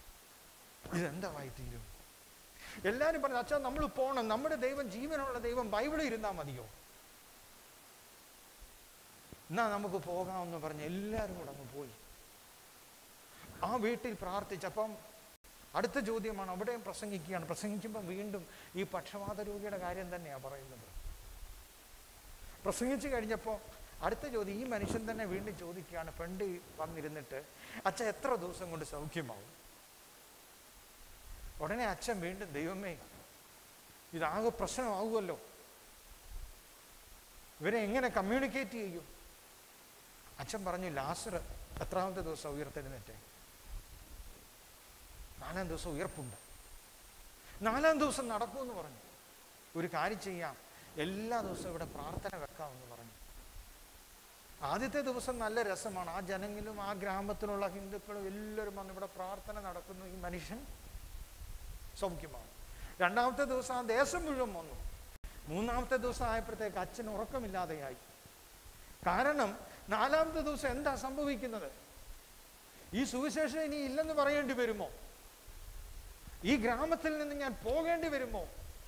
ഇതെന്തായി തീരും എല്ലാവരും പറഞ്ഞു അച്ഛൻ നമ്മൾ പോകണം നമ്മുടെ ദൈവം ജീവനുള്ള ദൈവം ബൈബിളിൽ ഇരുന്നാൽ മതിയോ എന്നാ നമുക്ക് പോകാമെന്ന് പറഞ്ഞ് എല്ലാവരും കൂടെ അങ്ങ് പോയി ആ വീട്ടിൽ പ്രാർത്ഥിച്ചപ്പം അടുത്ത ചോദ്യമാണ് അവിടെയും പ്രസംഗിക്കുകയാണ് പ്രസംഗിക്കുമ്പോൾ വീണ്ടും ഈ പക്ഷപാത രോഗിയുടെ കാര്യം തന്നെയാണ് പറയുന്നത് പ്രസംഗിച്ചു കഴിഞ്ഞപ്പോൾ അടുത്ത ചോദ്യം ഈ മനുഷ്യൻ തന്നെ വീണ്ടും ചോദിക്കുകയാണ് പണ്ട് വന്നിരുന്നിട്ട് അച്ഛൻ എത്ര ദിവസം കൊണ്ട് സൗഖ്യമാവും ഉടനെ അച്ഛൻ വീണ്ടും ദൈവമേ ഇതാകെ പ്രശ്നമാകുമല്ലോ ഇവരെ എങ്ങനെ കമ്മ്യൂണിക്കേറ്റ് ചെയ്യും അച്ഛൻ പറഞ്ഞു ലാസർ എത്രാമത്തെ ദിവസം ഉയർത്തെഴുന്നേറ്റെ നാലാം ദിവസം ഉയർപ്പുണ്ട് നാലാം ദിവസം നടക്കുമെന്ന് പറഞ്ഞു ഒരു കാര്യം ചെയ്യാം എല്ലാ ദിവസവും ഇവിടെ പ്രാർത്ഥന വെക്കാമെന്ന് പറഞ്ഞു ആദ്യത്തെ ദിവസം നല്ല രസമാണ് ആ ജനങ്ങളും ആ ഗ്രാമത്തിലുള്ള ഹിന്ദുക്കളും എല്ലാവരും വന്ന് ഇവിടെ പ്രാർത്ഥന നടക്കുന്നു ഈ മനുഷ്യൻ സൗഖ്യമാണ് രണ്ടാമത്തെ ദിവസം ആ ദേശം മുഴുവൻ വന്നു മൂന്നാമത്തെ ദിവസം ആയപ്പോഴത്തേക്ക് അച്ഛൻ ഉറക്കമില്ലാതെയായി കാരണം നാലാമത്തെ ദിവസം എന്താ സംഭവിക്കുന്നത് ഈ സുവിശേഷം ഇനി ഇല്ലെന്ന് പറയേണ്ടി വരുമോ ഈ ഗ്രാമത്തിൽ നിന്ന് ഞാൻ പോകേണ്ടി വരുമോ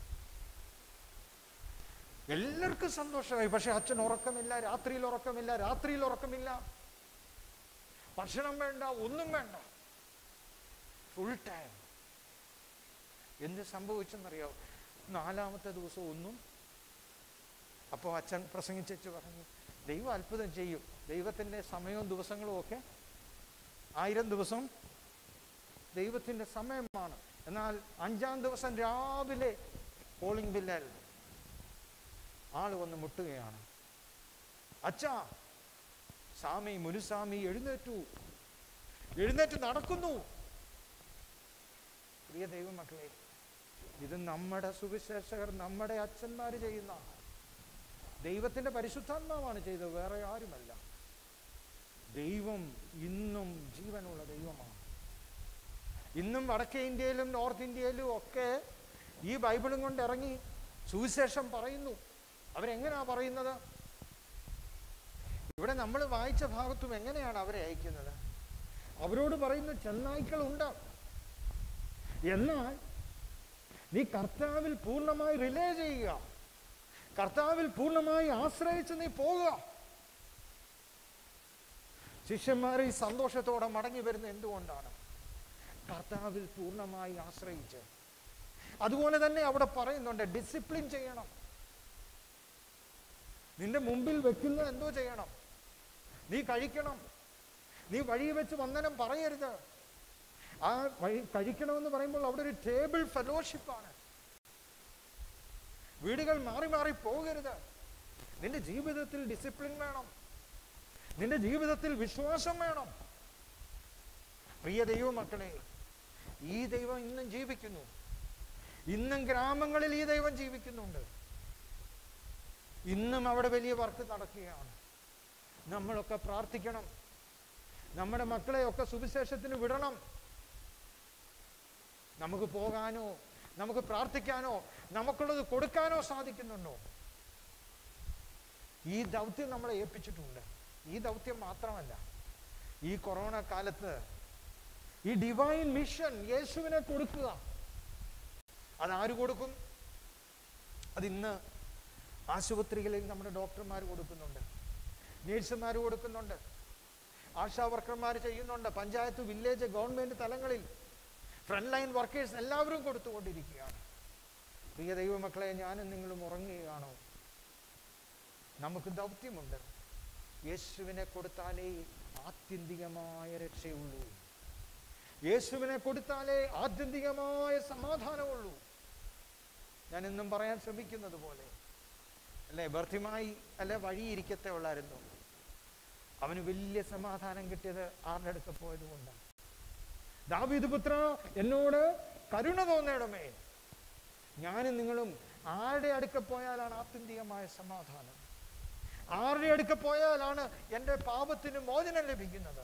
എല്ലാവർക്കും സന്തോഷമായി പക്ഷെ അച്ഛൻ ഉറക്കമില്ല രാത്രിയിൽ ഉറക്കമില്ല രാത്രിയിൽ ഉറക്കമില്ല ഭക്ഷണം വേണ്ട ഒന്നും വേണ്ട ഫുൾ ടൈം എന്ത് സംഭവിച്ചെന്നറിയോ നാലാമത്തെ ദിവസം ഒന്നും അപ്പോൾ അച്ഛൻ പ്രസംഗിച്ചു പറഞ്ഞു ദൈവം അത്ഭുതം ചെയ്യും ദൈവത്തിൻ്റെ സമയവും ദിവസങ്ങളും ഒക്കെ ആയിരം ദിവസം ദൈവത്തിൻ്റെ സമയമാണ് എന്നാൽ അഞ്ചാം ദിവസം രാവിലെ പോളിംഗ് ബില്ലായിരുന്നു ആൾ വന്ന് മുട്ടുകയാണ് അച്ഛാ സ്വാമി മുനുസ്വാമി എഴുന്നേറ്റു എഴുന്നേറ്റ് നടക്കുന്നു പ്രിയ ദൈവമക്കളെ ഇത് നമ്മുടെ സുവിശേഷകർ നമ്മുടെ അച്ഛന്മാർ ചെയ്യുന്ന ദൈവത്തിന്റെ പരിശുദ്ധാത്മാവാണ് ചെയ്തത് വേറെ ആരുമല്ല ദൈവം ഇന്നും ജീവനുള്ള ദൈവമാണ് ഇന്നും വടക്കേ ഇന്ത്യയിലും നോർത്ത് ഇന്ത്യയിലും ഒക്കെ ഈ ബൈബിളും കൊണ്ട് ഇറങ്ങി സുവിശേഷം പറയുന്നു അവരെങ്ങനെയാ പറയുന്നത് ഇവിടെ നമ്മൾ വായിച്ച ഭാഗത്തും എങ്ങനെയാണ് അവരെ അയക്കുന്നത് അവരോട് പറയുന്ന ചെന്നായ്ക്കളുണ്ട് എന്നാൽ നീ കർത്താവിൽ പൂർണ്ണമായി റിലേ ചെയ്യുക കർത്താവിൽ പൂർണ്ണമായി ആശ്രയിച്ച് നീ പോവുക ശിഷ്യന്മാർ ഈ സന്തോഷത്തോടെ മടങ്ങി വരുന്ന എന്തുകൊണ്ടാണ് കർത്താവിൽ പൂർണ്ണമായി ആശ്രയിച്ച് അതുപോലെ തന്നെ അവിടെ പറയുന്നുണ്ട് ഡിസിപ്ലിൻ ചെയ്യണം നിന്റെ മുമ്പിൽ വെക്കുന്നത് എന്തോ ചെയ്യണം നീ കഴിക്കണം നീ വഴി വെച്ച് വന്ദനം പറയരുത് ആ വഴി കഴിക്കണമെന്ന് പറയുമ്പോൾ അവിടെ ഒരു ടേബിൾ ഫെലോഷിപ്പാണ് വീടുകൾ മാറി മാറി പോകരുത് നിന്റെ ജീവിതത്തിൽ ഡിസിപ്ലിൻ വേണം നിന്റെ ജീവിതത്തിൽ വിശ്വാസം വേണം പ്രിയ ദൈവമക്കളെ ഈ ദൈവം ഇന്നും ജീവിക്കുന്നു ഇന്നും ഗ്രാമങ്ങളിൽ ഈ ദൈവം ജീവിക്കുന്നുണ്ട് ഇന്നും അവിടെ വലിയ വർക്ക് നടക്കുകയാണ് നമ്മളൊക്കെ പ്രാർത്ഥിക്കണം നമ്മുടെ മക്കളെയൊക്കെ സുവിശേഷത്തിന് വിടണം നമുക്ക് പോകാനോ നമുക്ക് പ്രാർത്ഥിക്കാനോ നമുക്കുള്ളത് കൊടുക്കാനോ സാധിക്കുന്നുണ്ടോ ഈ ദൗത്യം നമ്മളെ ഏൽപ്പിച്ചിട്ടുണ്ട് ഈ ദൗത്യം മാത്രമല്ല ഈ കൊറോണ കാലത്ത് ഈ ഡിവൈൻ മിഷൻ യേശുവിനെ കൊടുക്കുക അതാര് കൊടുക്കും അതിന്ന് ആശുപത്രികളിൽ നമ്മുടെ ഡോക്ടർമാർ കൊടുക്കുന്നുണ്ട് നേഴ്സുമാർ കൊടുക്കുന്നുണ്ട് ആശാ വർക്കർമാർ ചെയ്യുന്നുണ്ട് പഞ്ചായത്ത് വില്ലേജ് ഗവൺമെന്റ് തലങ്ങളിൽ ഫ്രണ്ട് ലൈൻ വർക്കേഴ്സ് എല്ലാവരും കൊടുത്തുകൊണ്ടിരിക്കുകയാണ് പ്രിയ ദൈവമക്കളെ ഞാനും നിങ്ങളും ഉറങ്ങുകയാണോ നമുക്ക് ദൗത്യമുണ്ട് യേശുവിനെ കൊടുത്താലേ ആത്യന്തികമായ രക്ഷയുള്ളൂ യേശുവിനെ കൊടുത്താലേ ആത്യന്തികമായ സമാധാനമുള്ളൂ ഞാൻ എന്നും പറയാൻ ശ്രമിക്കുന്നത് പോലെ അല്ലേ ബർത്തിമായി അല്ലെ വഴിയിരിക്കത്തെ ഉള്ളായിരുന്നു അവന് വലിയ സമാധാനം കിട്ടിയത് ആരുടെ അടുക്ക പോയത് കൊണ്ടാണ് ദാവീദ് പുത്ര എന്നോട് കരുണ തോന്നണമേ ഞാനും നിങ്ങളും ആരുടെ അടുക്ക പോയാലാണ് ആത്യന്തികമായ സമാധാനം ആരുടെ അടുക്ക പോയാലാണ് എൻ്റെ പാപത്തിന് മോചനം ലഭിക്കുന്നത്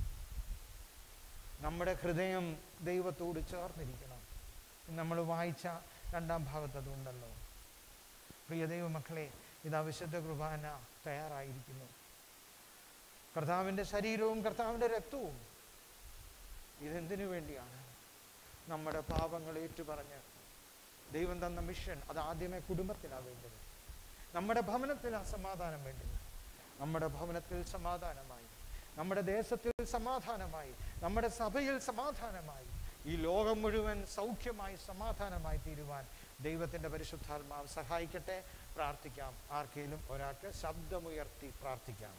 നമ്മുടെ ഹൃദയം ദൈവത്തോട് ചേർന്നിരിക്കണം നമ്മൾ വായിച്ച രണ്ടാം ഭാഗത്ത് അതുണ്ടല്ലോ പ്രിയ ദൈവമക്കളെ ഇതാ വിശുദ്ധ കുർബാന തയ്യാറായിരിക്കുന്നു കർത്താവിൻ്റെ ശരീരവും കർത്താവിൻ്റെ രക്തവും ഇതെന്തിനു വേണ്ടിയാണ് നമ്മുടെ പാപങ്ങൾ ഏറ്റുപറഞ്ഞ് ദൈവം തന്ന മിഷൻ അത് ആദ്യമേ കുടുംബത്തിലാണ് വേണ്ടത് നമ്മുടെ ഭവനത്തിലാണ് സമാധാനം വേണ്ടത് നമ്മുടെ ഭവനത്തിൽ സമാധാനമായി നമ്മുടെ ദേശത്തിൽ സമാധാനമായി നമ്മുടെ സഭയിൽ സമാധാനമായി ഈ ലോകം മുഴുവൻ സൗഖ്യമായി സമാധാനമായി തീരുവാൻ ദൈവത്തിൻ്റെ പരിശുദ്ധാത്മാവ് സഹായിക്കട്ടെ പ്രാർത്ഥിക്കാം ആർക്കെങ്കിലും ഒരാൾക്ക് ശബ്ദമുയർത്തി പ്രാർത്ഥിക്കാം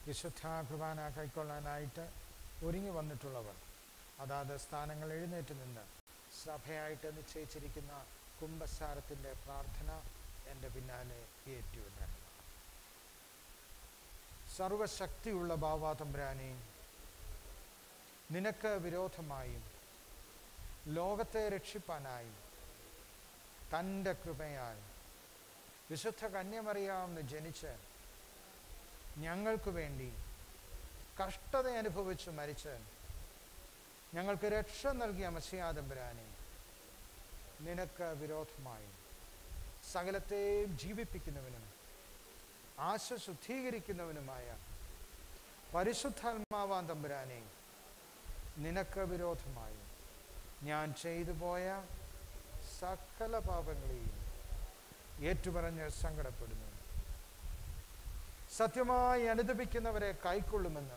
വിശുദ്ധ കുർബാന കൈക്കൊള്ളാനായിട്ട് ഒരുങ്ങി വന്നിട്ടുള്ളവർ അതാത് സ്ഥാനങ്ങൾ എഴുന്നേറ്റ് നിന്ന് സഭയായിട്ട് നിശ്ചയിച്ചിരിക്കുന്ന കുംഭസാരത്തിൻ്റെ പ്രാർത്ഥന എൻ്റെ പിന്നാലെ ഏറ്റുവരണം സർവശക്തിയുള്ള ബാവാതമ്പുരാനെ നിനക്ക് വിരോധമായും ലോകത്തെ രക്ഷിപ്പാനായി തൻ്റെ കൃപയാൽ വിശുദ്ധ കന്യമറിയാമെന്ന് ജനിച്ച് ഞങ്ങൾക്ക് വേണ്ടി കഷ്ടത അനുഭവിച്ച് മരിച്ച് ഞങ്ങൾക്ക് രക്ഷ നൽകിയ മസിയാതമ്പുരാനെ നിനക്ക് വിരോധമായും സകലത്തെയും ജീവിപ്പിക്കുന്നവനും ആശ ശുദ്ധീകരിക്കുന്നവനുമായ പരിശുദ്ധാത്മാവാൻ തമ്പുരാനെ നിനക്ക് വിരോധമായും ഞാൻ ചെയ്തു പോയ സകല പാപങ്ങളെയും ഏറ്റുപറഞ്ഞ് സങ്കടപ്പെടുന്നു സത്യമായി അനുദപിക്കുന്നവരെ കൈക്കൊള്ളുമെന്ന്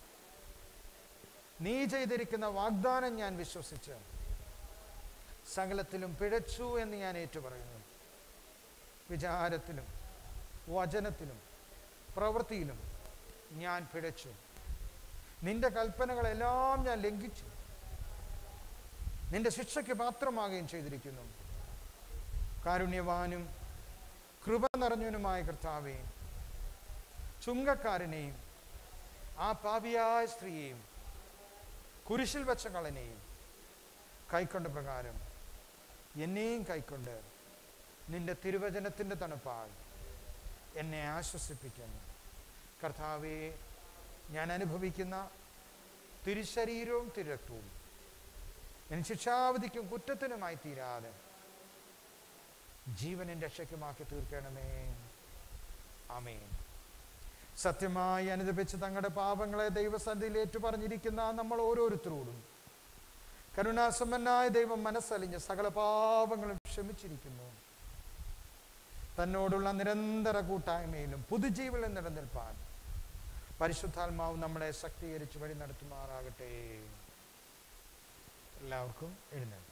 നീ ചെയ്തിരിക്കുന്ന വാഗ്ദാനം ഞാൻ വിശ്വസിച്ച് സകലത്തിലും പിഴച്ചു എന്ന് ഞാൻ ഏറ്റുപറയുന്നു വിചാരത്തിലും വചനത്തിലും പ്രവൃത്തിയിലും ഞാൻ പിഴച്ചു നിന്റെ കൽപ്പനകളെല്ലാം ഞാൻ ലംഘിച്ചു നിന്റെ ശിക്ഷയ്ക്ക് പാത്രമാകുകയും ചെയ്തിരിക്കുന്നു കാരുണ്യവാനും കൃപ നിറഞ്ഞവനുമായ കർത്താവെ ചുങ്കക്കാരനെയും ആ പാപിയായ സ്ത്രീയെയും കുരിശിൽ വെച്ച കളനെയും കൈക്കൊണ്ട പ്രകാരം എന്നെയും കൈക്കൊണ്ട് നിന്റെ തിരുവചനത്തിൻ്റെ തണുപ്പാൽ എന്നെ ആശ്വസിപ്പിക്കുന്നു കർത്താവെ ഞാൻ അനുഭവിക്കുന്ന തിരുശരീരവും തിരക്തവും എനിക്ക് ശിക്ഷാവധിക്കും കുറ്റത്തിനുമായി തീരാതെ ജീവനും രക്ഷയ്ക്കുമാക്കി തീർക്കണമേ അമേൻ സത്യമായി അനുദപിച്ച് തങ്ങളുടെ പാപങ്ങളെ ദൈവസന്ധിയിൽ ഏറ്റുപറഞ്ഞിരിക്കുന്ന നമ്മൾ ഓരോരുത്തരോടും കരുണാസമ്പന്നായ ദൈവം മനസ്സലിഞ്ഞ് സകല പാപങ്ങളും ക്ഷമിച്ചിരിക്കുന്നു തന്നോടുള്ള നിരന്തര കൂട്ടായ്മയിലും പുതുജീവിലും നിലനിൽപ്പാൻ പരിശുദ്ധാത്മാവ് നമ്മളെ ശക്തീകരിച്ച് വഴി നടത്തുമാറാകട്ടെ എല്ലാവർക്കും എഴുന്നേൽക്കാം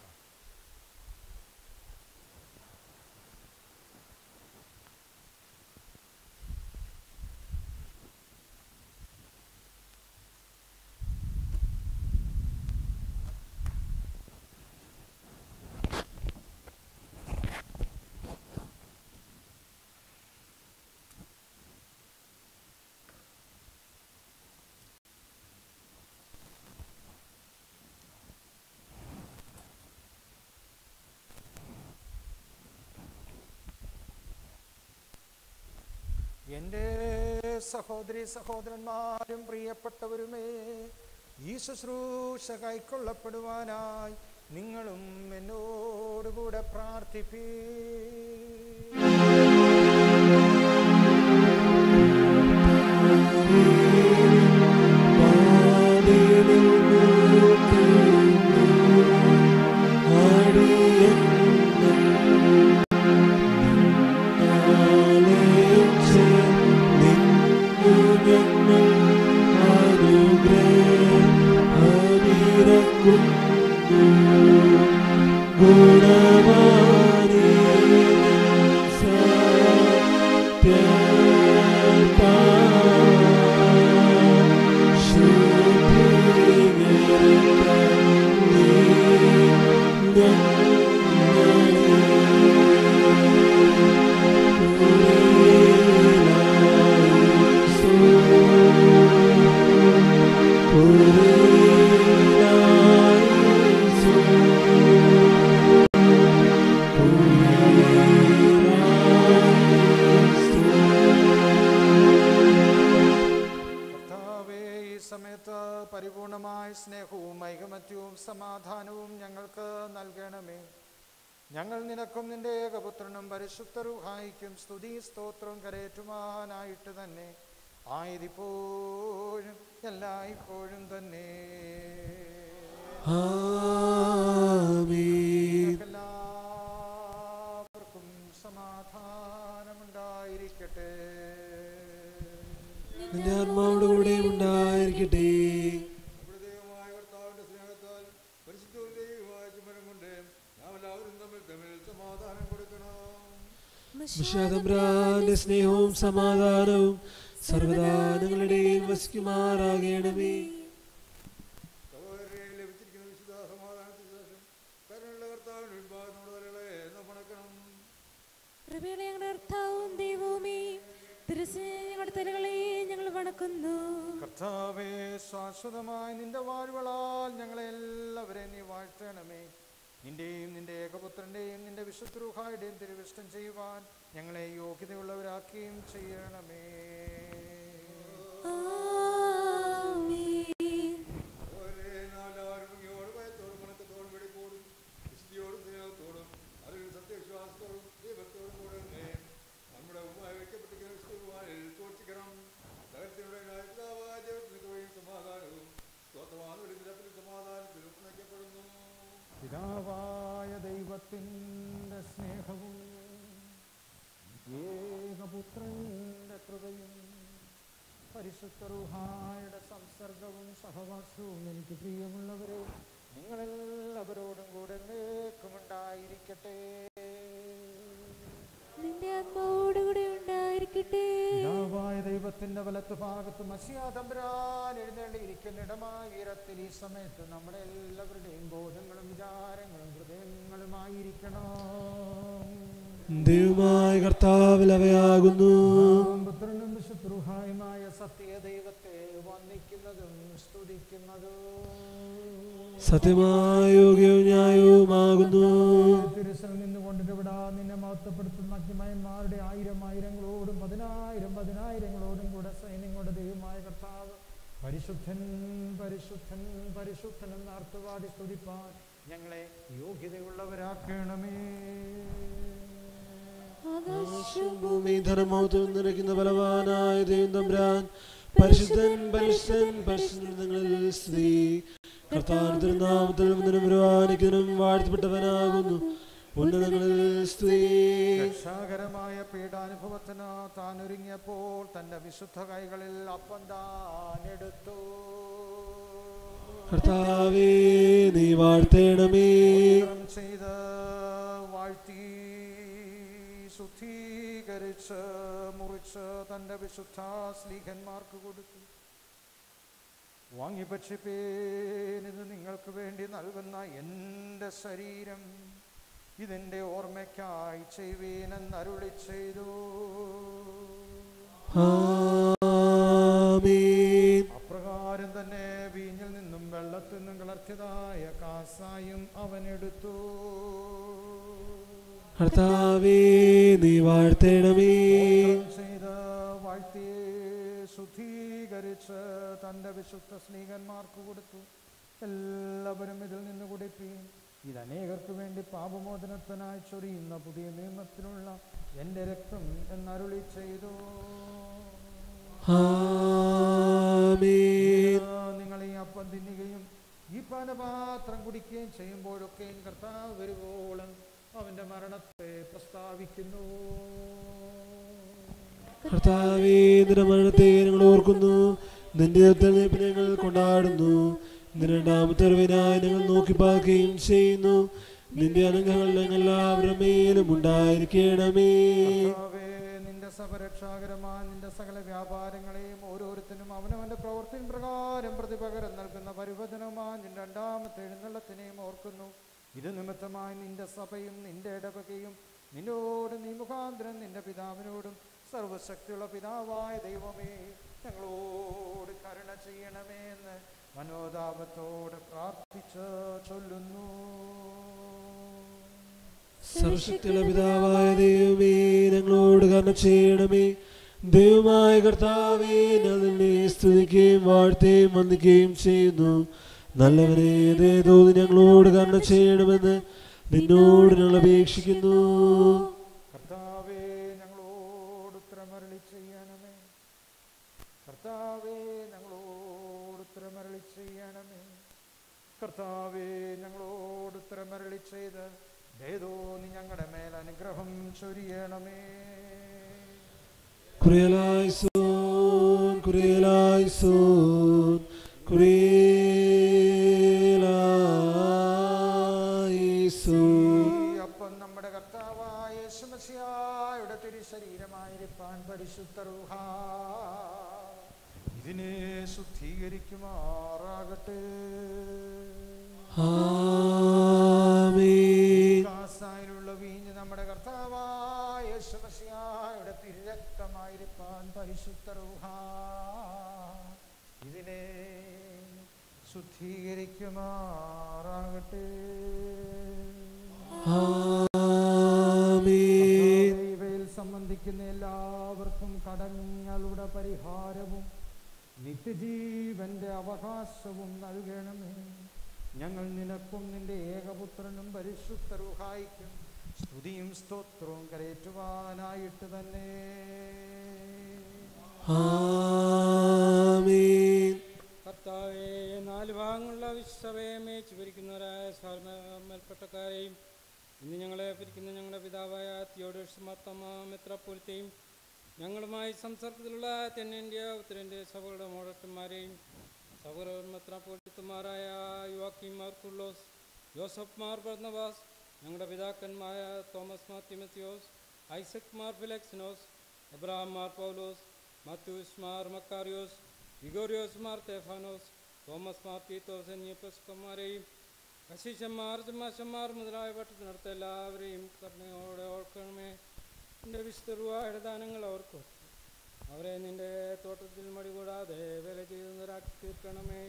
എൻ്റെ സഹോദരി സഹോദരന്മാരും പ്രിയപ്പെട്ടവരുമേ ഈ ശുശ്രൂഷ കൈക്കൊള്ളപ്പെടുവാനായി നിങ്ങളും എന്നോടുകൂടെ പ്രാർത്ഥിപ്പീ കർത്താവേ ഈ സമയത്ത് പരിപൂർണമായ സ്നേഹവും ഐകമത്യവും സമാധാനവും ഞങ്ങൾക്ക് നൽകണമേ ഞങ്ങൾ നിനക്കും നിന്റെ ഏകപുത്രനും പരിശുദ്ധ റുഹായിക്കും സ്തുതി സ്തോത്രവും കരേറ്റുവാനായിട്ട് തന്നെ ആയതിപ്പോഴും എല്ലായ്പ്പോഴും തന്നെ എല്ലാവർക്കും സമാധാനമുണ്ടായിരിക്കട്ടെ നിന്റെ ആത്മാവിടെ കൂടെ ഉണ്ടായിരിക്കട്ടെ നമ്മുടെ ദൈവമായ കർത്താവിന്റെ സ്നേഹത്താൽ പരിശുദ്ധവും ദൈവമായ ചുമരം കൊണ്ട് നാം എല്ലാവരും തമ്മിൽ തമ്മിൽ സമാധാനം കൊടുക്കണം വിഷാദംബ്രാന്റെ സ്നേഹവും സമാധാനവും സർവദാ നിങ്ങളുടെയും വസിക്കുമാറാകണമേ സഹോദരരെ ലഭിച്ചിരിക്കുന്ന വിശുദ്ധ സമാധാനത്തിന് ശേഷം കരുണയുള്ള കർത്താവിന് മുൻപാകെ നമ്മുടെ തലകളെ നാം വണക്കണം കൃപയുടെ ഞങ്ങളുടെ കർത്താവും ദൈവവുമേ തിരുസേ ഞങ്ങളുടെ തലകളെ ഞങ്ങൾ വണക്കുന്നു കർത്താവേ ശാശ്വതമായ നിന്റെ വാഴ്വളാൽ ഞങ്ങളെ എല്ലാവരെയും നീ വാഴ്ത്തണമേ നിന്റെയും നിന്റെ ഏകപുത്രന്റെയും നിന്റെ വിശുദ്രൂഹായുടെയും തിരുവിഷ്ടം ചെയ്യുവാൻ ഞങ്ങളെ യോഗ്യതയുള്ളവരാക്കുകയും ചെയ്യണമേ ആമേൻ സഹോദരരെ നാം എല്ലാവരും ഭംഗിയോടും ഭയത്തോടും വണക്കത്തോടും വെടിപ്പോടും വിശുദ്ധിയോടും സ്നേഹത്തോടും അറിവിൽ സത്യവിശ്വാസത്തോടും ദൈവത്തോടും കൂടെ തന്നെ നമ്മുടെ ഉമ്മായി വയ്ക്കപ്പെട്ടിരിക്കുന്ന വിശുദ്ധവാനിൽ സൂക്ഷിക്കണം സകലത്തിനുടെ പിതാവായ ദൈവത്തിന് കൃപയും സമാധാനവും സ്തോത്രമാണ് വെളിനിരപ്പിൽ സമാധാനത്തിലും നയിക്കപ്പെടുന്നു പിതാവായ ദൈവത്തിൻ്റെ സ്നേഹവും ഏകപുത്രന്റെ കൃപയും പരിശുദ്ധ റുഹായുടെ സംസർഗവും സഹവാസവും എനിക്ക് പ്രിയമുള്ളവരെ നിങ്ങളെല്ലാവരോടും കൂടെ ഉണ്ടായിരിക്കട്ടെ നിന്റെ ആത്മാവോടുകൂടെ ഉണ്ടായിരിക്കട്ടെ പിതാവായ ദൈവത്തിന്റെ വലത്ത് ഭാഗത്ത് മസിയാതമ്പരാൻ എഴുന്നള്ളിയിരിക്കുന്നിടമായ ഉയരത്തിൽ ഈ സമയത്ത് നമ്മുടെ എല്ലാവരുടെയും ബോധങ്ങളും വിചാരങ്ങളും ഹൃദയങ്ങളുമായിരിക്കണം ദൈവമായ കർത്താവിൽ അവയാകുന്നു പുത്രനും വിശുദ്രുഹായുമായ സത്യ ദൈവത്തെ വന്ദിക്കുന്നതും സ്തുതിക്കുന്നതും സത്യമായ യോഗ്യവും ന്യായവുമാകുന്നു തിരുസൽ നിന്നുകൊണ്ട് ഇവിടെ നിന്നെ മഹത്വപ്പെടുത്തുന്ന അഗ്നിമയന്മാരുടെ ആയിരം ആയിരങ്ങളോടും പതിനായിരം പതിനായിരങ്ങളോടും കൂടെ സൈന്യങ്ങളുടെ ദൈവമായ കർത്താവ് പരിശുദ്ധൻ പരിശുദ്ധൻ പരിശുദ്ധൻ എന്ന അർത്ഥവാടി സ്തുതിപ്പാൻ ഞങ്ങളെ യോഗ്യതയുള്ളവരാക്കണമേ ആകാശവും ഭൂമി ധർമ്മത്തിൽ നിറയ്ക്കുന്ന ബലവാനായ ദൈവം തമ്പുരാൻ പരിശുദ്ധൻ പരിശുദ്ധൻ പരിശുദ്ധൻ നിങ്ങളിൽ സ്ത്രീ കർത്താൻ തിരുനാമത്തിൽ വന്നതിനും പുരാനിക്കുന്നതിനും വാഴ്ത്തപ്പെട്ടവനാകുന്നു ഉന്നതങ്ങളിൽ സ്ത്രീ രക്ഷാകരമായ പീഡാനുഭവത്തിന് താൻ ഒരുങ്ങിയപ്പോൾ തന്റെ വിശുദ്ധ കൈകളിൽ അപ്പം താൻ എടുത്തു കർത്താവേ നീ വാഴ്ത്തേണമേ സ്തോത്രം ചെയ്ത് വാഴ്ത്തി ശുദ്ധീകരിച്ച് മുറിച്ച് തന്റെ വിശുദ്ധ സ്ലീഹന്മാർക്ക് കൊടുത്തു വാങ്ങിപ്പക്ഷിപ്പേൻ ഇത് നിങ്ങൾക്ക് വേണ്ടി നൽകുന്ന എൻ്റെ ശരീരം ഇതിൻ്റെ ഓർമ്മയ്ക്കായി ചെയ്യുവീനെന്ന് അരുളി ചെയ്തു ആമീൻ അപ്രകാരം തന്നെ വീഞ്ഞിൽ നിന്നും വെള്ളത്തിൽ നിന്നും കിളർത്തിയതായ കാസായും അവൻ എടുത്തു കർത്താവേ നീ വാഴ്ത്തേണമേ സ്തോത്രം ചെയ്ത് വാഴ്ത്തി ശുദ്ധീകരിച്ച് തൻ്റെ വിശുദ്ധ സ്നേഹന്മാർക്ക് കൊടുത്തു എല്ലാവരും ഇതിൽ നിന്ന് കുടിപ്പീൻ ഇത് അനേകർക്ക് വേണ്ടി പാപമോചനത്തിനായി ചൊരിയുന്ന പുതിയ നിയമത്തിലുള്ള എൻ്റെ രക്തം എന്നരുളി ചെയ്തു ആമീൻ നിങ്ങൾ ഈ അപ്പം തിന്നുകയും ഈ പാനപാത്രം കുടിക്കുകയും ചെയ്യുമ്പോഴൊക്കെയും കർത്താവ് വരുവോളം അവന്റെ മരണത്തെ പ്രസ്താവിക്കുന്നു കർത്താവേ നിന്റെ മരണത്തെ ഞങ്ങൾ ഓർക്കുന്നു നിന്റെ ഉത്തരവിനെ ഞങ്ങൾ കൊണ്ടാടുന്നു നിന്റെ രണ്ടാമത്തെ അറിവിനായി ഞങ്ങൾ നോക്കി പാർക്കുകയും ചെയ്യുന്നു നിന്റെ അനുഗ്രഹങ്ങൾ ഞങ്ങൾ എല്ലാവരുടെ മേലും ഉണ്ടായിരിക്കണമേ കർത്താവേ, നിന്റെ സപരക്ഷാകരമായ നിന്റെ സകല വ്യാപാരങ്ങളെയും ഓരോരുത്തരും അവനവന്റെ പ്രവർത്തിയും പ്രകാരം പ്രതിപകരം നൽകുന്ന പരിവചനമായ നിന്റെ രണ്ടാമത്തെ എഴുന്നള്ളത്തിനെയും ഓർക്കുന്നു ഇത് നിമിത്തമായി നിന്റെ സഭയും നിന്റെ ഇടവകയും നിന്നോട് നീ മുഖാന്തരം നിന്റെ പിതാവിനോടും സർവശക്തിയുള്ള പിതാവായ ദൈവമേ ഞങ്ങളോട് കരുണ ചെയ്യണമേ എന്ന് മനോതാപത്തോട് പ്രാർത്ഥിച്ച് ചൊല്ലുന്നു സർവശക്തിയുള്ള പിതാവായ ദൈവമേ ഞങ്ങളോട് കരുണ ചെയ്യണമേ ദൈവമായ കർത്താവേ ഞാൻ നിന്നെ സ്തുതിക്കുകയും വാഴ്ത്തുകയും വന്ദിക്കുകയും ചെയ്യുന്നു നല്ലവനെ ദേ തോന്നി ഞങ്ങളോട് കരുണ ചെയ്യണമെന്ന് നിന്നോട് ഞങ്ങൾ അപേക്ഷിക്കുന്നു കർത്താവേ ഞങ്ങളോട് ഉത്തരമരളി ചെയ്യണമേ കർത്താവേ ഞങ്ങളോട് ഉത്തരമരളി ചെയ്യണമേ കർത്താവേ ഞങ്ങളോട് ഉത്തരമരളി ചെയ്ത് ഏതോ നീ ഞങ്ങളുടെ മേൽ അനുഗ്രഹം ചൊരിയണമേ കുറിയലായിസോൻ കുറിയലായിസോൻ കുറിയലായിസോൻ ഈ അപ്പം നമ്മുടെ കർത്താവായ യേശുമസിയായുടെ തിരുശരീരമായിരിക്കാൻ പരിശുദ്ധ റൂഹാ ഇത് അതിനെ ശുദ്ധീകരിക്കുമാറാകട്ടെ ആമേൻ കാസായിലുള്ള വീഞ്ഞ് നമ്മുടെ കർത്താവായ യേശുമസിഹായുടെ തിരുരക്തമായിരിക്കാൻ പരിശുദ്ധ റൂഹ ഇതിനെ ശുദ്ധീകരിക്കുമാറാകട്ടെ ആമേൻ ഇവയിൽ സംബന്ധിക്കുന്ന എല്ലാവർക്കും കടങ്ങളുടെ പരിഹാരവും നിത്യജീവന്റെ അവകാശവും നൽകണമേ ഞങ്ങൾ നിനക്കും നിന്റെ ഏകപുത്രനും പരിശുദ്ധ റുഹായിക്കും സ്തുതിയും സ്തോത്രവും കരയേറ്റുവാനായിട്ട് തന്നെ ആമേൻ കർത്താവെ നാല് ഭാഗങ്ങളുള്ള വിശ്വസഭയെ മേച്ചു ഭരിക്കുന്നവരായ സാൽമേൽപ്പെട്ടക്കാരെയും ഇന്ന് ഞങ്ങളെ ഭരിക്കുന്ന ഞങ്ങളുടെ പിതാവായ തിയോഡോസ് മത്തമ്മ മെത്രാപ്പോലത്തെയും ഞങ്ങളുമായി സംസർഗത്തിലുള്ള തെന്നിന്ത്യ ഉത്തരേന്ത്യ സഭകളുടെ മോഡറ്റന്മാരെയും സഹോദര മെത്രാപ്പോലിത്തമാരായ യുവാക്കിം മാർക്കുള്ളോസ് ജോസഫ് മാർ ബർണബാസ് ഞങ്ങളുടെ പിതാക്കന്മാരായ തോമസ് മാർ തിമത്തിയോസ് ഐസക് മാർ ഫിലക്സിനോസ് എബ്രഹാം മാർ പൗലോസ് മാത്യൂസ് മാർ മക്കാറിയോസ് വിഗോറിയോസ് മാർ തേഫാനോസ് തോമസ് മാർ തീത്തോസ് എന്നീ പുസ്തകന്മാരെയും കശീശന്മാർ ചമ്മാശന്മാർ മുതലായ പട്ടത്തിനടുത്ത എല്ലാവരെയും കരുണയോടെ ഓർക്കണമേ എൻ്റെ വിശുദ്ധരുവായുടെ ദാനങ്ങൾ അവർക്ക് അവരെ നിന്റെ തോട്ടത്തിൽ മടികൂടാതെ വില ചെയ്യുന്നവരാക്കി തീർക്കണമേ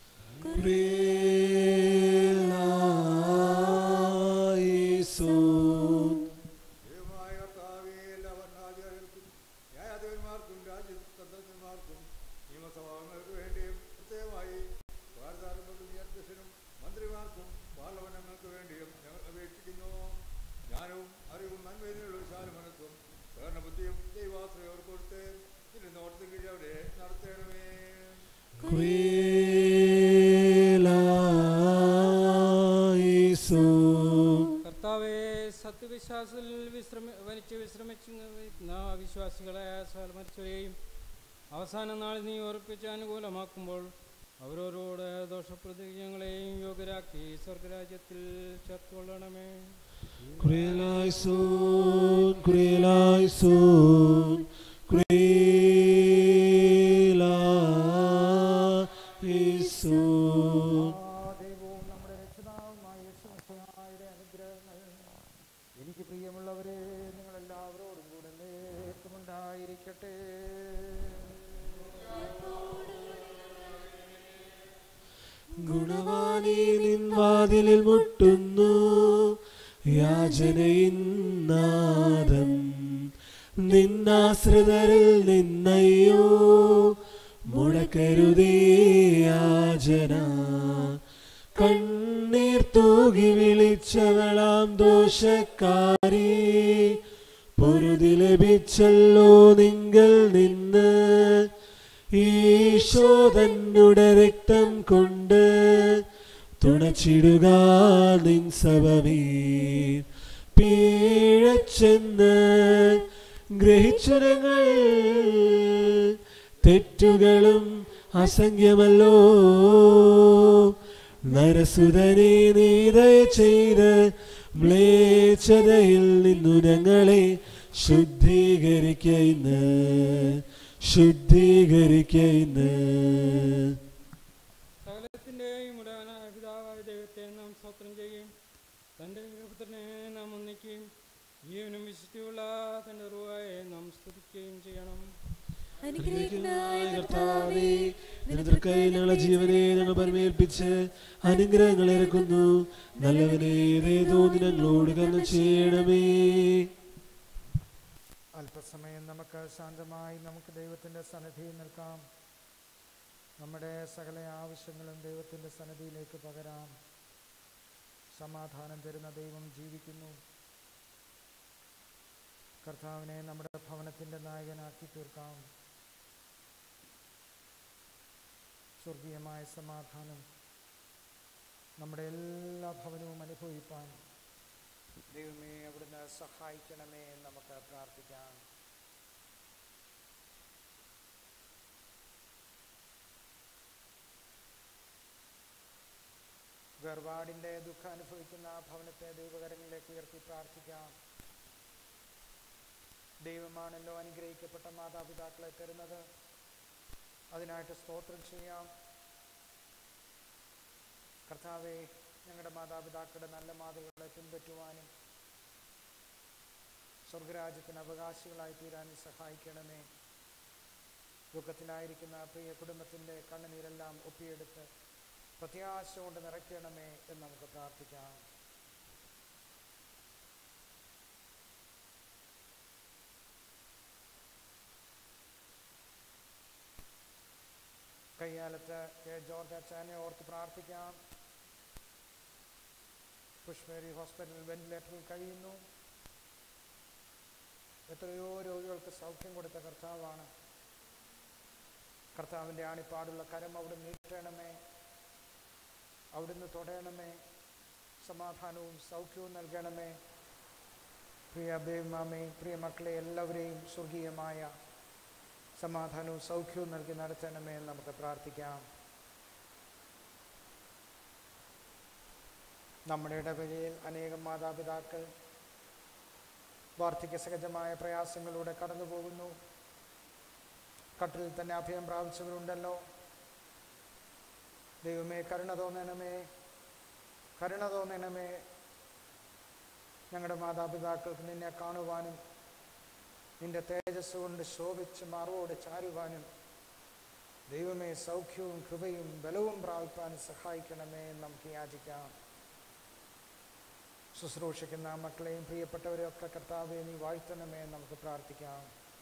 യേശുൻ ദൈവമായ കർത്താവേ എല്ലാ ഭരണാധികാരികൾക്കും ന്യായാധിപന്മാർക്കും രാജ്യതന്ത്രജ്ഞന്മാർക്കും നിയമസഭാംഗങ്ങൾക്ക് വേണ്ടിയും പ്രത്യേകമായി ഭാരതാരംഭത്തിൽ അധ്യക്ഷനും മന്ത്രിമാർക്കും പാർലമെന്റങ്ങൾക്ക് വേണ്ടിയും ഞങ്ങൾ അപേക്ഷിക്കുന്നു ജ്ഞാനവും അറിവും നന്മയിലുള്ള വിശാല മനസ്സും സഹകരണ ബുദ്ധിയും ദൈവാശ്രയം അവർക്ക് കൊടുത്ത് ഇതിന്റെ നോട്ടത്തിൽ കീഴിൽ അവിടെ നടത്തണമേ യേശുൻ കർത്താവെ സത്യവിശ്വാസത്തിൽ വിശ്രമി വനിച്ച് വിശ്രമിക്കുന്ന വിശ്വാസികളെ മരിച്ചവരെയും അവസാന നാളിൽ നീ ഉറപ്പിച്ച് അനുകൂലമാക്കുമ്പോൾ അവരോരോട് ദോഷപ്രതിജ്ഞങ്ങളെയും യോഗ്യരാക്കി സ്വർഗരാജ്യത്തിൽ ചേർത്തുകൊള്ളണമേ കുറിയലായിസൂൻ കുറിയലായിസൂൻ കുറിയലായിസൂൻ ആ ദൈവവും നമ്മുടെ രക്ഷിതാവുമായ യേശുമസിഹായുടെ അനുഗ്രഹങ്ങൾ എനിക്ക് പ്രിയമുള്ളവരെ നിങ്ങളെല്ലാവരോടും കൂടെ നേർക്കുമുണ്ടായിരിക്കട്ടെ ഗുണവാനീ നിൻ വാതിലിൽ മുട്ടുന്നു യാചനയിന്നാദം നിന്നാശ്രിതരിൽ നിന്നയ്യോ മുടക്കരുതേ യാചന കണ്ണീർ തൂകി വിളിച്ചവളാം ദോഷക്കാരി പൊരുതി ലഭിച്ചല്ലോ നിങ്ങൾ നിന്ന് ഈശോ തന്നുടെ രക്തം കൊണ്ട് തുണച്ചിടുക നിൻ സഭമീർ പീഴച്ചെന്ന് ഗ്രഹിച്ചുരങ്ങൾ തെറ്റുകളും അസംഖ്യമല്ലോ നരസുതനെ നീതയ ചെയ്ത് മ്ലേച്ഛതയിൽ നിന്നു ഞങ്ങളെ ശുദ്ധീകരിക്കയിന്ന് ശുദ്ധീകരിക്കയിന്ന് സകലത്തിൻ്റെയും ഉടനായ പിതാവായ ദൈവത്തെ നാം സ്തോത്രം ചെയ്യും തൻ്റെ പുത്രനെ നാം ഒന്നിക്കുകയും ജീവനും വിശുദ്ധിയുള്ള തൻ്റെ റുവായെ നാം സ്തുതിക്കുകയും ചെയ്യണം അനുഗ്രഹിക്കനായ കർത്താവേ നിനക്കായി ഞങ്ങളെ ജീവനെ ഞങ്ങൾ പരമേൽപ്പിച്ച് അനുഗ്രഹങ്ങൾ ഇറക്കുന്നു നല്ലവനെ ഏതേതോ ഞങ്ങളോട് കർണ ചെയ്യണമേ അല്പസമയം നമുക്ക് ശാന്തമായി നമുക്ക് ദൈവത്തിൻ്റെ സന്നിധിയിൽ നിൽക്കാം നമ്മുടെ സകല ആവശ്യങ്ങളും ദൈവത്തിൻ്റെ സന്നിധിയിലേക്ക് പകരാം സമാധാനം തരുന്ന ദൈവം ജീവിക്കുന്നു കർത്താവിനെ നമ്മുടെ ഭവനത്തിൻ്റെ നായകനാക്കി തീർക്കാം സ്വർഗീയമായ സമാധാനം നമ്മുടെ എല്ലാ ഭവനവും അനുഭവിപ്പാൻ ദൈവമേ അവിടുന്ന് സഹായിക്കണമേ എന്ന് നമുക്ക് പ്രാർത്ഥിക്കാം വേർപാടിൻ്റെ ദുഃഖം അനുഭവിക്കുന്ന ആ ഭവനത്തെ ദൈവകരങ്ങളിലേക്ക് ഉയർത്തി പ്രാർത്ഥിക്കാം ദൈവമാണല്ലോ അനുഗ്രഹിക്കപ്പെട്ട മാതാപിതാക്കളെ തരുന്നത് അതിനായിട്ട് സ്തോത്രം ചെയ്യാം കർത്താവെ ഞങ്ങളുടെ മാതാപിതാക്കളുടെ നല്ല മാതൃകളെ പിൻപറ്റുവാനും സ്വർഗരാജ്യത്തിന് അവകാശികളായി തീരാനും സഹായിക്കണമേ ദുഃഖത്തിലായിരിക്കുന്ന പ്രിയ കുടുംബത്തിൻ്റെ കണ്ണുനീരെല്ലാം ഒപ്പിയെടുത്ത് പ്രത്യാശ കൊണ്ട് നിറയ്ക്കണമേ എന്ന് നമുക്ക് പ്രാർത്ഥിക്കാം കയ്യാലത്ത് കെ ജോർജ് അച്ചാനെ ഓർത്ത് പ്രാർത്ഥിക്കാം പുഷ്പേരി ഹോസ്പിറ്റലിൽ വെന്റിലേറ്ററിൽ കഴിയുന്നു എത്രയോ രോഗികൾക്ക് സൗഖ്യം കൊടുത്ത കർത്താവാണ് കർത്താവിൻ്റെ ആണിപ്പാടുള്ള കരം അവിടെ നീട്ടണമേ അവിടുന്ന് തൊടയണമേ സമാധാനവും സൗഖ്യവും നൽകണമേ പ്രിയ അബേമാമേ പ്രിയ മക്കളെ എല്ലാവരെയും സ്വർഗീയമായ സമാധാനവും സൗഖ്യവും നൽകി നടത്തണമേ എന്ന് നമുക്ക് പ്രാർത്ഥിക്കാം നമ്മുടെ ഇടവകയിൽ അനേകം മാതാപിതാക്കൾ വാർദ്ധക്യ സഹജമായ പ്രയാസങ്ങളിലൂടെ കടന്നു പോകുന്നു കട്ടിൽ തന്നെ അഭയം പ്രാപിച്ചവരുണ്ടല്ലോ ദൈവമേ കരുണ തോന്നണമേ കരുണ തോന്നണമേ ഞങ്ങളുടെ മാതാപിതാക്കൾക്ക് നിന്നെ കാണുവാനും നിന്റെ തേജസ് കൊണ്ട് ശോഭിച്ച് മറവോട് ചാരുവാനും ദൈവമേ സൗഖ്യവും കൃപയും ബലവും പ്രാപിപ്പാനും സഹായിക്കണമേ എന്ന് നമുക്ക് യാചിക്കാം ശുശ്രൂഷിക്കുന്ന മക്കളെയും പ്രിയപ്പെട്ടവരെയൊക്കെ കർത്താവെ നീ വാഴ്ത്തണമേ എന്ന് നമുക്ക് പ്രാർത്ഥിക്കാം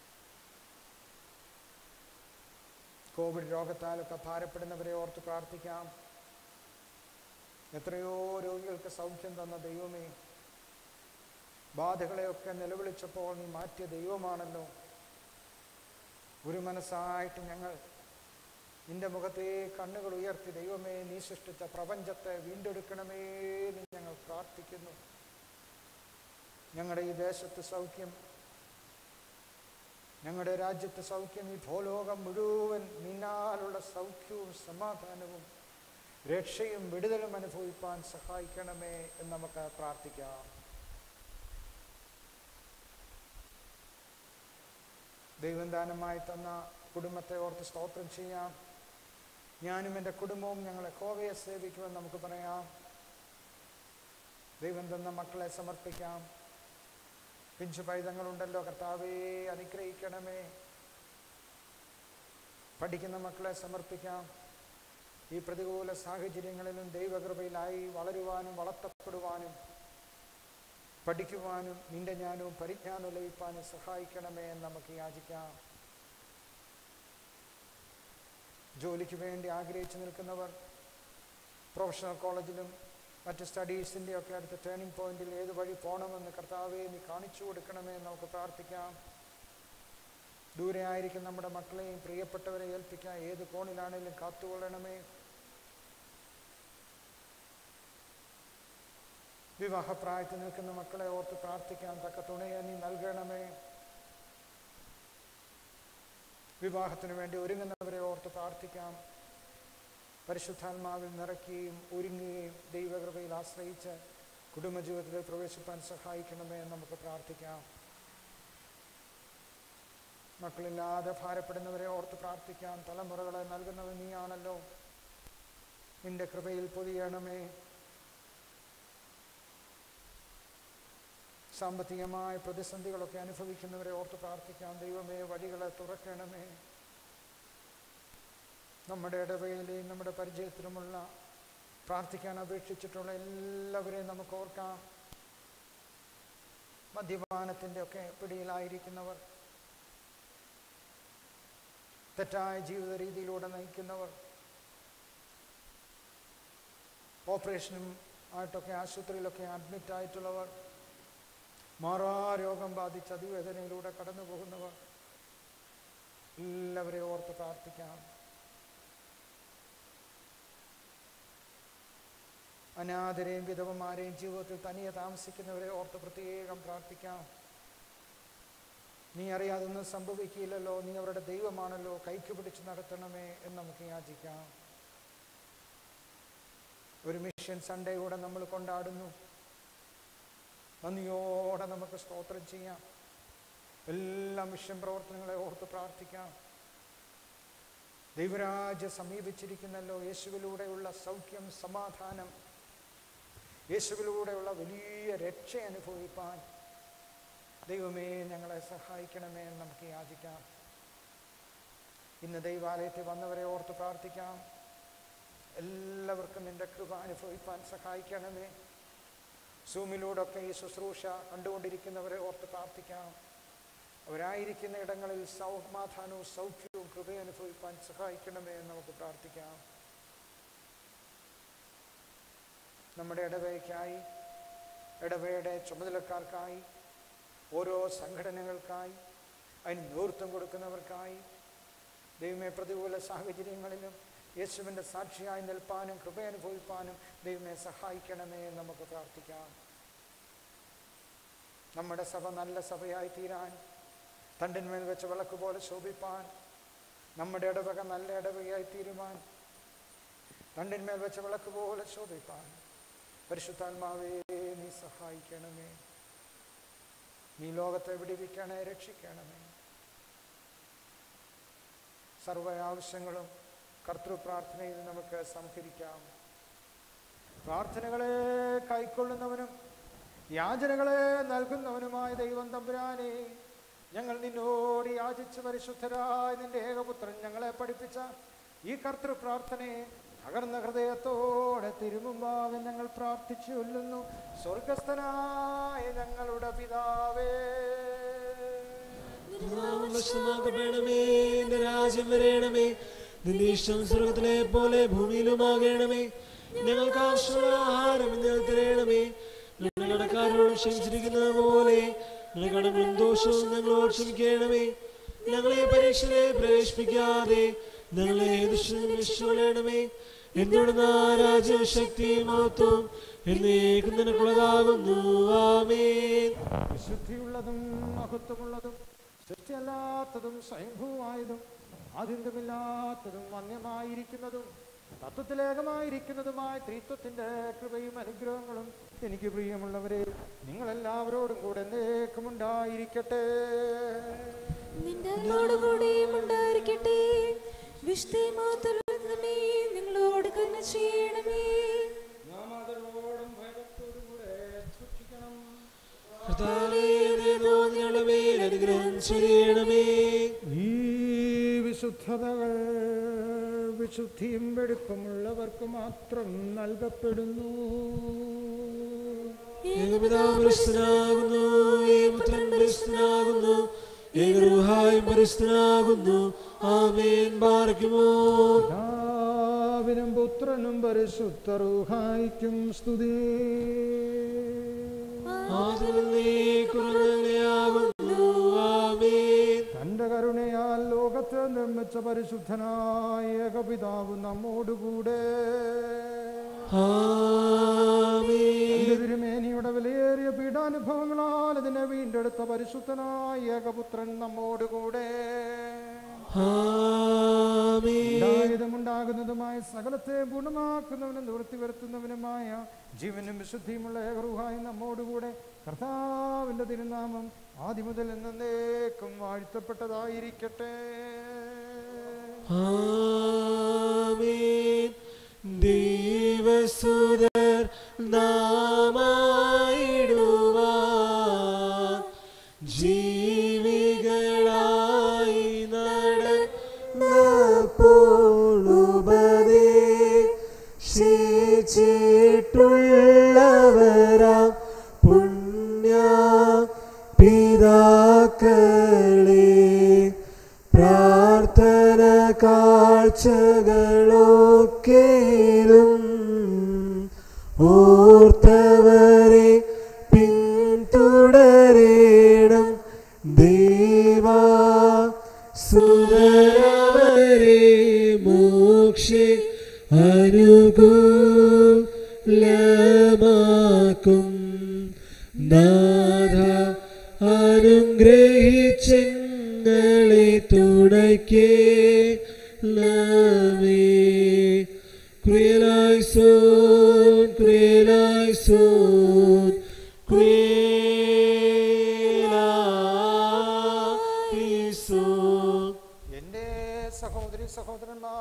കോവിഡ് രോഗത്താലൊക്കെ ഭാരപ്പെടുന്നവരെ ഓർത്ത് പ്രാർത്ഥിക്കാം എത്രയോ രോഗികൾക്ക് സൗഖ്യം തന്ന ദൈവമേ ബാധകളെയൊക്കെ നിലവിളിച്ചപ്പോൾ നീ മാറ്റിയ ദൈവമാണല്ലോ ഒരു മനസ്സായിട്ട് ഞങ്ങൾ നിന്റെ മുഖത്തെ കണ്ണുകൾ ഉയർത്തി ദൈവമേ നീ സൃഷ്ടിച്ച പ്രപഞ്ചത്തെ വീണ്ടെടുക്കണമേ എന്ന് ഞങ്ങൾ പ്രാർത്ഥിക്കുന്നു ഞങ്ങളുടെ ഈ ദേശത്ത് സൗഖ്യം ഞങ്ങളുടെ രാജ്യത്ത് സൗഖ്യം ഈ ഭൂലോകം മുഴുവൻ നിന്നാലുള്ള സൗഖ്യവും സമാധാനവും രക്ഷയും വിടുതലും അനുഭവിപ്പാൻ സഹായിക്കണമേ എന്ന് നമുക്ക് പ്രാർത്ഥിക്കാം ദൈവം ദാനമായി തന്ന കുടുംബത്തെ ഓർത്ത് സ്തോത്രം ചെയ്യാം ഞാനും എൻ്റെ കുടുംബവും ഞങ്ങളെ കോവയെ സേവിക്കുമെന്ന് നമുക്ക് പറയാം ദൈവം തന്ന മക്കളെ സമർപ്പിക്കാം പിഞ്ചു പൈതങ്ങളുണ്ടല്ലോ കർത്താവേ അനുഗ്രഹിക്കണമേ പഠിക്കുന്ന മക്കളെ സമർപ്പിക്കാം ഈ പ്രതികൂല സാഹചര്യങ്ങളിലും ദൈവകൃപയിലായി വളരുവാനും വളർത്തപ്പെടുവാനും പഠിക്കുവാനും നിന്റെ ജ്ഞാനവും പരിജ്ഞാനവും ലഭിക്കാനും സഹായിക്കണമേ എന്ന് നമുക്ക് യാചിക്കാം ജോലിക്ക് വേണ്ടി ആഗ്രഹിച്ചു നിൽക്കുന്നവർ പ്രൊഫഷണൽ കോളേജിലും മറ്റ് സ്റ്റഡീസിൻ്റെ ഒക്കെ അടുത്ത ടേണിംഗ് പോയിന്റിൽ ഏത് വഴി പോകണമെന്ന് കർത്താവെ നീ കാണിച്ചു കൊടുക്കണമേ എന്ന് നമുക്ക് പ്രാർത്ഥിക്കാം ദൂരെ ആയിരിക്കും നമ്മുടെ മക്കളെയും പ്രിയപ്പെട്ടവരെ ഏൽപ്പിക്കാം ഏത് കോണിലാണെങ്കിലും കാത്തുകൊള്ളണമേ വിവാഹപ്രായത്തിൽ നിൽക്കുന്ന മക്കളെ ഓർത്ത് പ്രാർത്ഥിക്കാൻ തക്ക തുണയെ നീ നൽകണമേ വിവാഹത്തിന് വേണ്ടി ഒരുങ്ങുന്നവരെ ഓർത്ത് പ്രാർത്ഥിക്കാം പരിശുദ്ധാത്മാവിൽ നിറയ്ക്കുകയും ഒരുങ്ങുകയും ദൈവകൃപയിൽ ആശ്രയിച്ച് കുടുംബജീവിതത്തിൽ പ്രവേശിപ്പാൻ സഹായിക്കണമേ എന്ന് നമുക്ക് പ്രാർത്ഥിക്കാം മക്കളില്ലാതെ ഭാരപ്പെടുന്നവരെ ഓർത്ത് പ്രാർത്ഥിക്കാം തലമുറകളെ നൽകുന്നവൻ നീയാണല്ലോ നിന്റെ കൃപയിൽ പൊതിയണമേ സാമ്പത്തികമായ പ്രതിസന്ധികളൊക്കെ അനുഭവിക്കുന്നവരെ ഓർത്ത് പ്രാർത്ഥിക്കാം ദൈവമേ വഴികളെ തുറക്കണമേ നമ്മുടെ ഇടവയിലെയും നമ്മുടെ പരിചയത്തിലുമുള്ള പ്രാർത്ഥിക്കാൻ അപേക്ഷിച്ചിട്ടുള്ള എല്ലാവരെയും നമുക്ക് ഓർക്കാം മദ്യപാനത്തിൻ്റെ ഒക്കെ പിടിയിലായിരിക്കുന്നവർ തെറ്റായ ജീവിത രീതിയിലൂടെ നയിക്കുന്നവർ ഓപ്പറേഷനും ആയിട്ടൊക്കെ ആശുപത്രിയിലൊക്കെ അഡ്മിറ്റ് ആയിട്ടുള്ളവർ മാറാ രോഗം ബാധിച്ച് അതിവേദനയിലൂടെ കടന്നു പോകുന്നവർ എല്ലാവരെയും ഓർത്ത് പ്രാർത്ഥിക്കാം അനാഥരെയും വിധവന്മാരെയും ജീവിതത്തിൽ തനിയെ താമസിക്കുന്നവരെ ഓർത്ത് പ്രത്യേകം പ്രാർത്ഥിക്കാം നീ അറിയാതൊന്നും സംഭവിക്കില്ലല്ലോ നീ അവരുടെ ദൈവമാണല്ലോ കൈക്ക് പിടിച്ച് നടത്തണമേ എന്ന് നമുക്ക് യാചിക്കാം ഒരു മിഷൻ സൺഡേ കൂടെ നമ്മൾ കൊണ്ടാടുന്നു നന്ദിയോടെ നമുക്ക് സ്തോത്രം ചെയ്യാം എല്ലാ മിഷൻ പ്രവർത്തനങ്ങളെ ഓർത്ത് പ്രാർത്ഥിക്കാം ദൈവരാജ്യം സമീപിച്ചിരിക്കുന്നല്ലോ യേശുവിലൂടെയുള്ള സൗഖ്യം സമാധാനം യേശുവിലൂടെയുള്ള വലിയ രക്ഷ അനുഭവിപ്പാൻ ദൈവമേ ഞങ്ങളെ സഹായിക്കണമേ എന്ന് നമുക്ക് യാചിക്കാം ഇന്ന് ദൈവാലയത്തിൽ വന്നവരെ ഓർത്ത് പ്രാർത്ഥിക്കാം എല്ലാവർക്കും നിന്റെ കൃപ അനുഭവിപ്പാൻ സഹായിക്കണമേ സൂമിലൂടെയൊക്കെ ഈ ശുശ്രൂഷ കണ്ടുകൊണ്ടിരിക്കുന്നവരെ ഓർത്ത് പ്രാർത്ഥിക്കാം അവരായിരിക്കുന്ന ഇടങ്ങളിൽ സമാധാനവും സൗഖ്യവും കൃപയും അനുഭവിപ്പാൻ സഹായിക്കണമേ എന്ന് നമുക്ക് പ്രാർത്ഥിക്കാം നമ്മുടെ ഇടവയ്ക്കായി ഇടവയുടെ ചുമതലക്കാർക്കായി ഓരോ സംഘടനകൾക്കായി അതിന് നേതൃത്വം കൊടുക്കുന്നവർക്കായി ദൈവമേ പ്രതികൂല സാഹചര്യങ്ങളിലും യേശുവിൻ്റെ സാക്ഷിയായി നിൽപ്പാനും കൃപ അനുഭവിപ്പാനും ദൈവമേ സഹായിക്കണമേ എന്ന് നമുക്ക് പ്രാർത്ഥിക്കാം നമ്മുടെ സഭ നല്ല സഭയായി തീരാൻ തണ്ടിന്മേൽ വെച്ച വിളക്ക് പോലെ ശോഭിപ്പാൻ നമ്മുടെ ഇടവക നല്ല ഇടവകയായി തീരുവാൻ തണ്ടിന്മേൽ വെച്ച വിളക്ക് പോലെ ശോഭിപ്പാൻ പരിശുദ്ധാത്മാവേ നീ സഹായിക്കണമേ നീ ലോകത്തെ വിടിവിക്കണേ രക്ഷിക്കണമേ സർവ ആവശ്യങ്ങളും കർത്തൃപ്രാർത്ഥനയിൽ നമുക്ക് സംഹരിക്കാം പ്രാർത്ഥനകളെ കൈക്കൊള്ളുന്നവനും യാചനകളെ നൽകുന്നവനുമായ ദൈവം തമ്പുരാനെ ഞങ്ങൾ നിന്നോട് യാചിച്ച് പരിശുദ്ധരായ നിന്റെ ഏകപുത്രൻ ഞങ്ങളെ പഠിപ്പിച്ച ഈ കർത്തൃപ്രാർത്ഥനയെ തകർന്ന ഹൃദയത്തോടെ തിരുമുമ്പാകെ ഞങ്ങൾ പ്രാർത്ഥിച്ചു കൊല്ലുന്നു സ്വർഗസ്ഥനായ ഞങ്ങളുടെ പിതാവേ നാമം ഭക്ഷണമാക്കപ്പെടണമേ എന്റെ രാജ്യം വരേണമേ നിന്റെ ഇഷ്ടം സ്വർഗത്തിലെ പോലെ ഭൂമിയിലുമാകണമേ ഞങ്ങൾക്ക് ആവശ്യമുള്ള ആഹാരം ഇന്ന് തരയണമേ ഞങ്ങൾ കടക്കാരോട് ക്ഷമിച്ചിരിക്കുന്നത് പോലെ ഞങ്ങളുടെ കടങ്ങളും ദോഷവും ഞങ്ങളോട് ക്ഷമിക്കണമേ ഞങ്ങളെ പരീക്ഷയെ പ്രവേശിപ്പിക്കാതെ ഞങ്ങളെ ദുഷ്ടണമേ എന്തുകൊണ്ടെന്ന രാജ്യം ശക്തി മഹത്വം എന്നേക്കും നിനക്കുള്ളതാകുന്നു ആമേൻ വിശുദ്ധിയുള്ളതും മഹത്വമുള്ളതും സൃഷ്ടിയല്ലാത്തതും സ്വയംഭൂവായതും ആദ്യന്തമില്ലാത്തതും വന്യമായിരിക്കുന്നതും തത്വത്തിലേകമായിരിക്കുന്നതുമായ ത്രിത്വത്തിന്റെ കൃപയും അനുഗ്രഹങ്ങളും എനിക്ക് പ്രിയമുള്ളവരെ നിങ്ങളെല്ലാവരോടും കൂടെ എന്നേക്കും ഉണ്ടായിരിക്കട്ടെ നിന്റെ ആത്മാവോടുകൂടെയും ഉണ്ടായിരിക്കട്ടെ വിശുദ്ധ മാത്രമേ നിങ്ങളോട് കരുണ ചെയ്യണമേ നാം അതരോടും ഭയത്തോടും കൂടെ സൂക്ഷിക്കണം കർത്താവേ, നീ തോന്നിയുള്ള മേൽ അനുഗ്രഹം ചൊരിയണമേ ഈ വിശുദ്ധതകൾ വിശുദ്ധിയും വെടുപ്പമുള്ളവർക്ക് മാത്രം നൽകപ്പെടുന്നു ഏകപിതാവ് പരിശുദ്ധനാകുന്നു ഏകപുത്രൻ പരിശുദ്ധനാകുന്നു ഏകരൂഹായും പരിശുദ്ധനാകുന്നു ആമേൻ പാർക്കുമോ പിതാവിനും പുത്രനും പരിശുദ്ധറുഹായിക്കും സ്തുതി ആകുന്നു ആമേൻ തന്റെ കരുണയാൽ ലോകത്തെ നിർമ്മിച്ച പരിശുദ്ധനായ ഏകപിതാവ് നമ്മോടുകൂടെ ആമേൻ തന്റെ തിരുമേനിയുടെ വിലയേറിയ പീഡാനുഭവങ്ങളാൽ അതിനെ വീണ്ടെടുത്ത പരിശുദ്ധനായ ഏകപുത്രൻ നമ്മോടുകൂടെ ആമേൻ ഉണ്ടായതും ഉണ്ടാകുന്നതുമായ സകലത്തെ പൂർണ്ണമാക്കുന്നവനും നിവൃത്തി വരുത്തുന്നവനുമായ ജീവനും വിശുദ്ധിയുമുള്ള ഏകറുഹായി നമ്മോടുകൂടെ കർത്താവിന്റെ തിരുനാമം ആദ്യം മുതൽ എന്നേക്കും വാഴ്ത്തപ്പെട്ടതായിരിക്കട്ടെ ആമേൻ ദൈവസുതർ നാമായിടുവാൻ ജീവികളായി നടന്നപ്പോഴുപദേശിച്ചിട്ടുള്ളവരാ പുണ്യ പിതാക്കളെ പ്രാർത്ഥന കാഴ്ചകളൊക്കെയും ഓർത്തവരെ പിന്തുടരേണം ദേവാ സുതരവരെ മോക്ഷെ അനുകൂലമാക്കും നാഥ അനുഗ്രഹിച്ചങ്ങളെ തുടക്കേ ക്രിയലായി സോൻ ക്രിയലായി സോൻ ക്രിയലായി സോൻ എൻ്റെ സഹോദരി സഹോദരന്മാർ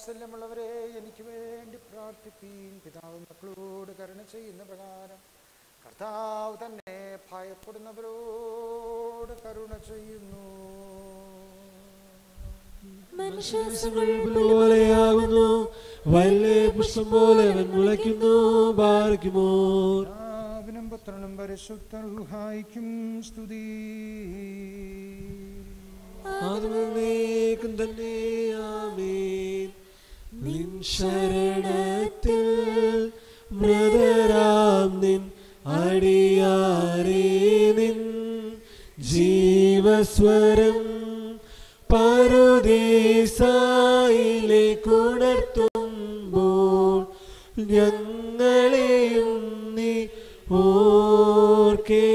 വാത്സല്യമുള്ളവരെ എനിക്ക് വേണ്ടി പ്രാർത്ഥിപ്പീൻ പിതാവ് മക്കളോട് കരുണ ചെയ്യുന്ന പ്രകാരം കർത്താവ് തന്നെ ഭയപ്പെടുന്നവരോട് കരുണ ചെയ്യുന്നു മനുഷ്യങ്ങൾ പോലെയാകുന്നു വയലിലെ പുഷ്പം പോലെ അവൻ മുളയ്ക്കുന്നു പാർക്കുമോ പിതാവിനും പുത്രനും പരിശുദ്ധ റുഹായിക്കും സ്തുതി ആദ്യമേക്കും തന്നെ ആമേൻ നിൻ ശരണത്തിൽ മൃതരാം നിൻ അടിയാരേ നിൻ ജീവസ്വരം പരുദീസായിലേക്കുണർത്തുമ്പോൾ ഞങ്ങളെയും നീ ഓർക്കേണമേ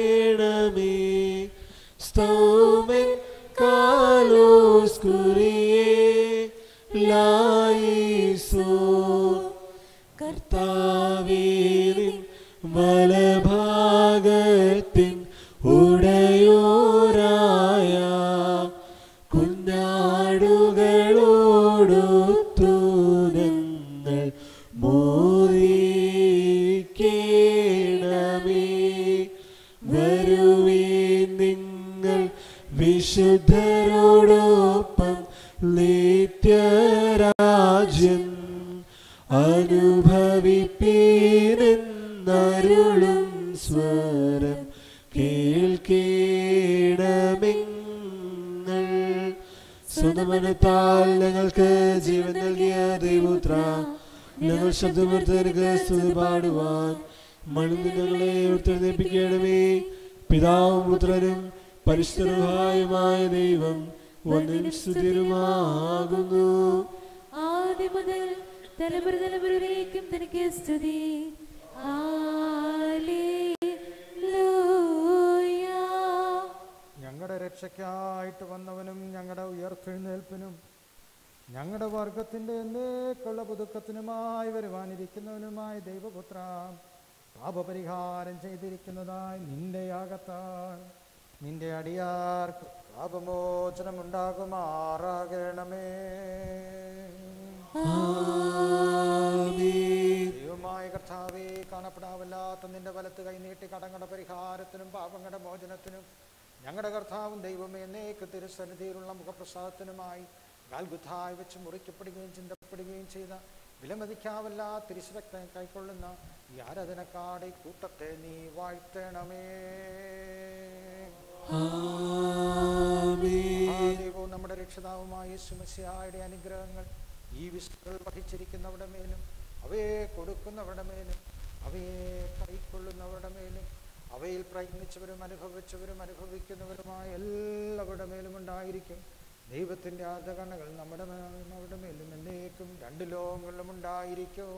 സ്തോമൻ കാലോസ് കുറിയേ ലായിസോ കർത്താവേരിൻ വലഭാഗത്തിൻ ഉടയോരായ കുഞ്ഞാടുകളോടൊത്തു ഞങ്ങൾ മോദിക്കേണമേ വരുവീൻ നിങ്ങൾ വിശുദ്ധരോടൊപ്പം നിത്യരാജ്യം അനുഭവിപ്പീനെന്നരുളും സ്വരം കേൾക്കേണമിങ്ങൾ സ്വന്തമനത്താൽ ഞങ്ങൾക്ക് ജീവൻ നൽകിയ ദൈവപുത്ര ഞങ്ങൾ ശബ്ദമെടുത്തവർക്ക് സ്തുതി പാടുവാൻ മണ്ണിൽ ഞങ്ങളെ ഉയർത്തെഴുന്നേൽപ്പിക്കണമേ പിതാവും പുത്രനും പരിശുദ്ധമായ ദൈവം ഒന്നിനും സ്തുതിരുമാകുന്നു ആദ്യം മുതൽ തലമുറ തലമുറയിലേക്കും തനിക്ക് സ്തുതി ഹല്ലേലൂയ. ഞങ്ങളുടെ രക്ഷയ്ക്കായിട്ട് വന്നവനും ഞങ്ങളുടെ ഉയർത്തെഴുന്നേൽപ്പിനും ഞങ്ങളുടെ വർഗത്തിൻ്റെ എന്നേക്കുള്ള പുതുക്കത്തിനുമായി വരുവാനിരിക്കുന്നവനുമായ ദൈവപുത്ര പാപപരിഹാരം ചെയ്തിരിക്കുന്നതായി നിന്റെ യാഗത്താൽ നിന്റെ അടിയാർക്ക് പാപമോചനമുണ്ടാകുമാറാകണമേ ദൈവമായ കർത്താവേ കാണപ്പെടാവല്ലാത്ത നിന്റെ വലത്ത് കൈനീട്ടി കടങ്ങളുടെ പരിഹാരത്തിനും പാപങ്ങളുടെ മോചനത്തിനും ഞങ്ങളുടെ കർത്താവും ദൈവമേ എന്നേക്ക് തിരുസന്നിധിയിലുള്ള മുഖപ്രസാദത്തിനുമായി ഗാൽഗുഥായി വെച്ച് മുറിക്കപ്പെടുകയും ചിന്തപ്പെടുകയും ചെയ്ത വിലമതിക്കാവല്ല തിരുശരക്തം കൈക്കൊള്ളുന്ന ഈ ആരാധനക്കാടെ കൂട്ടത്തെ നീ വാഴ്ത്തണമേ ദൈവവും നമ്മുടെ രക്ഷിതാവുമായ യേശുമസിയായുടെ അനുഗ്രഹങ്ങൾ ഈ വിശുദ്ധകൾ വഹിച്ചിരിക്കുന്നവരുടെ മേലും അവയെ കൊടുക്കുന്നവരുടെ മേലും അവയെ കൈക്കൊള്ളുന്നവരുടെ മേലും അവയിൽ പ്രയത്നിച്ചവരും അനുഭവിച്ചവരും അനുഭവിക്കുന്നവരുമായ എല്ലാവരുടെ മേലും ഉണ്ടായിരിക്കും ദൈവത്തിൻ്റെ ആദകണകൾ നമ്മുടെ മേലും അവരുടെ മേലും എന്നേക്കും രണ്ട് ലോകങ്ങളിലും ഉണ്ടായിരിക്കും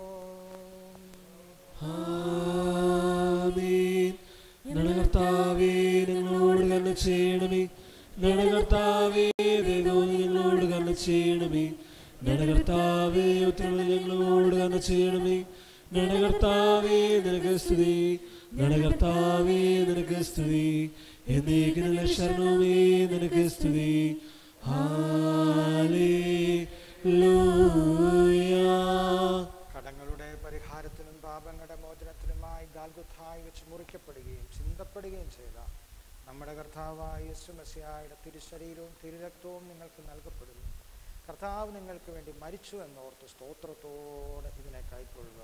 ആമേൻ ഞങ്ങളുടെ കർത്താവേ ഞങ്ങളോട് കരുണ ചെയ്യണമേ ഞങ്ങളുടെ കർത്താവേ ദൈവം ഞങ്ങളോട് കരുണ ചെയ്യണമേ ഞങ്ങളുടെ കർത്താവേ ഉത്തരവ് ഞങ്ങളോട് കരുണ ചെയ്യണമേ ഞങ്ങളുടെ കർത്താവേ നിനക്ക് സ്തുതി ഞങ്ങളുടെ കർത്താവേ നിനക്ക് സ്തുതി എന്നേക്കിനുള്ള ശരണമേ നിനക്ക് സ്തുതി ഹാലേലൂയ കടങ്ങളുടെ പരിഹാരത്തിനും പാപങ്ങളുടെ മോചനത്തിനുമായി ഗാൽഗുഥായി വെച്ച് മുറിക്കപ്പെടുകയും ചിന്തപ്പെടുകയും ചെയ്ത നമ്മുടെ കർത്താവായ യേശുമസിയായുടെ തിരുശരീരവും തിരുരക്തവും നിങ്ങൾക്ക് നൽകപ്പെടുന്നു കർത്താവ് നിങ്ങൾക്ക് വേണ്ടി മരിച്ചു എന്നോർത്ത് സ്തോത്രത്തോടെ ഇതിനെ കൈക്കൊള്ളുക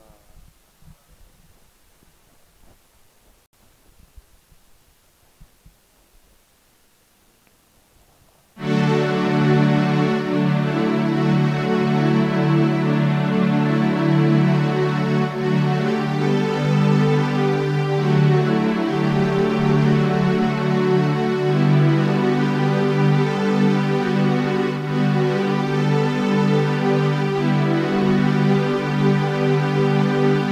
ും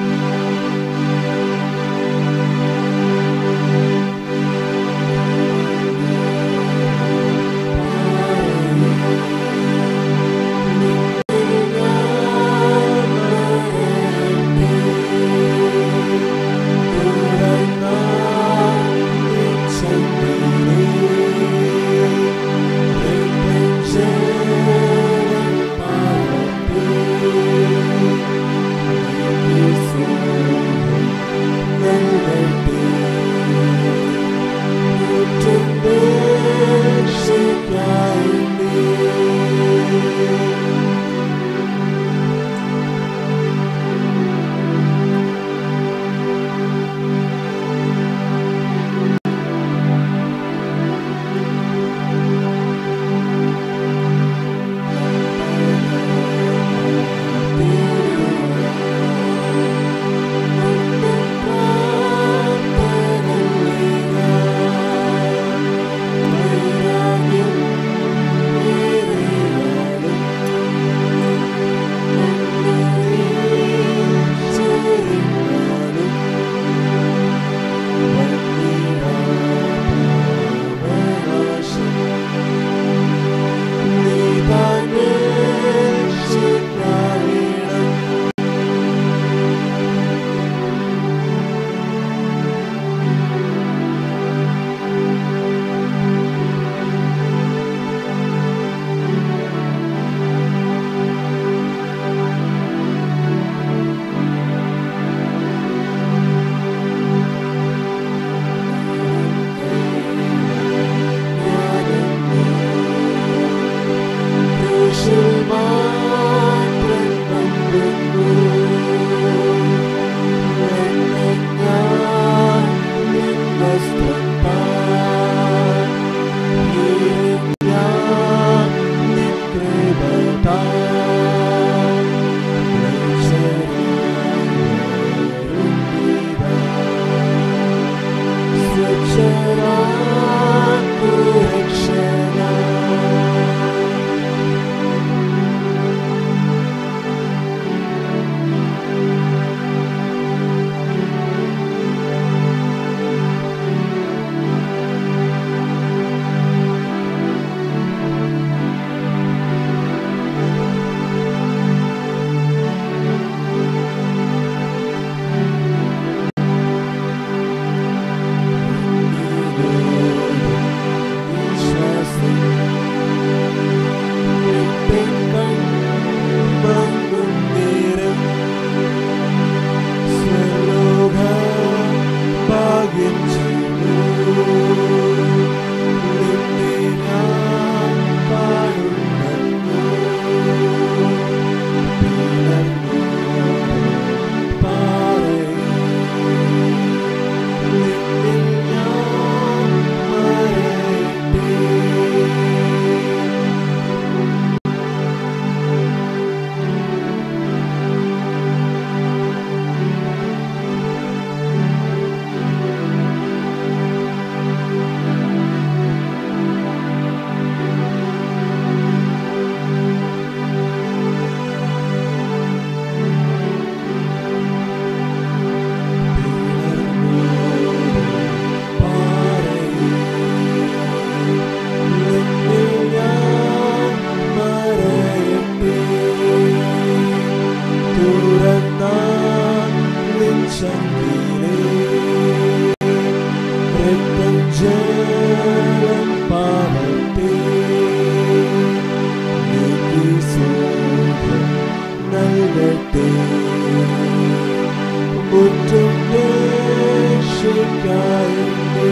തുറന്നാൽ നിൻ ശക്തിയിലേ രക്തജലം പാപത്തെ നീക്കി സുഖം നൽകട്ടെ മുറ്റും രക്ഷിക്കായി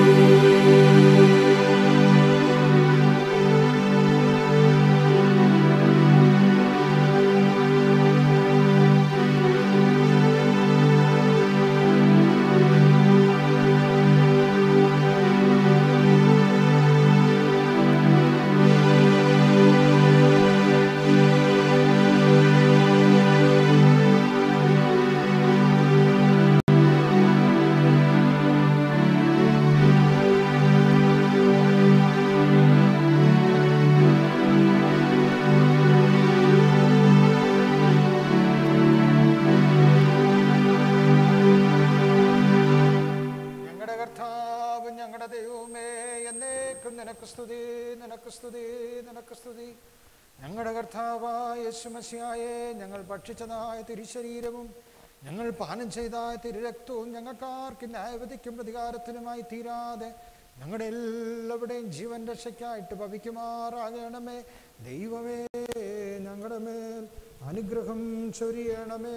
ഞങ്ങളുടെ കർത്താവ് ഞങ്ങളുടെ ദൈവമേ എന്നേക്കും നിനക്ക് സ്തുതി നിനക്ക് സ്തുതി നിനക്ക് സ്തുതി ഞങ്ങളുടെ കർത്താവായ യേശുമസിയായെ ഞങ്ങൾ ഭക്ഷിച്ചതായ തിരുശരീരവും ഞങ്ങൾ പാനം ചെയ്തായ തിരുരക്തവും ഞങ്ങൾക്കാർക്ക് ന്യായവതിക്കും പ്രതികാരത്തിനുമായി തീരാതെ ഞങ്ങളുടെ എല്ലാവരുടെയും ജീവൻ രക്ഷയ്ക്കായിട്ട് ഭവിക്കുമാറാകണമേ ദൈവമേ ഞങ്ങളുടെ മേൽ അനുഗ്രഹം ചൊരിയണമേ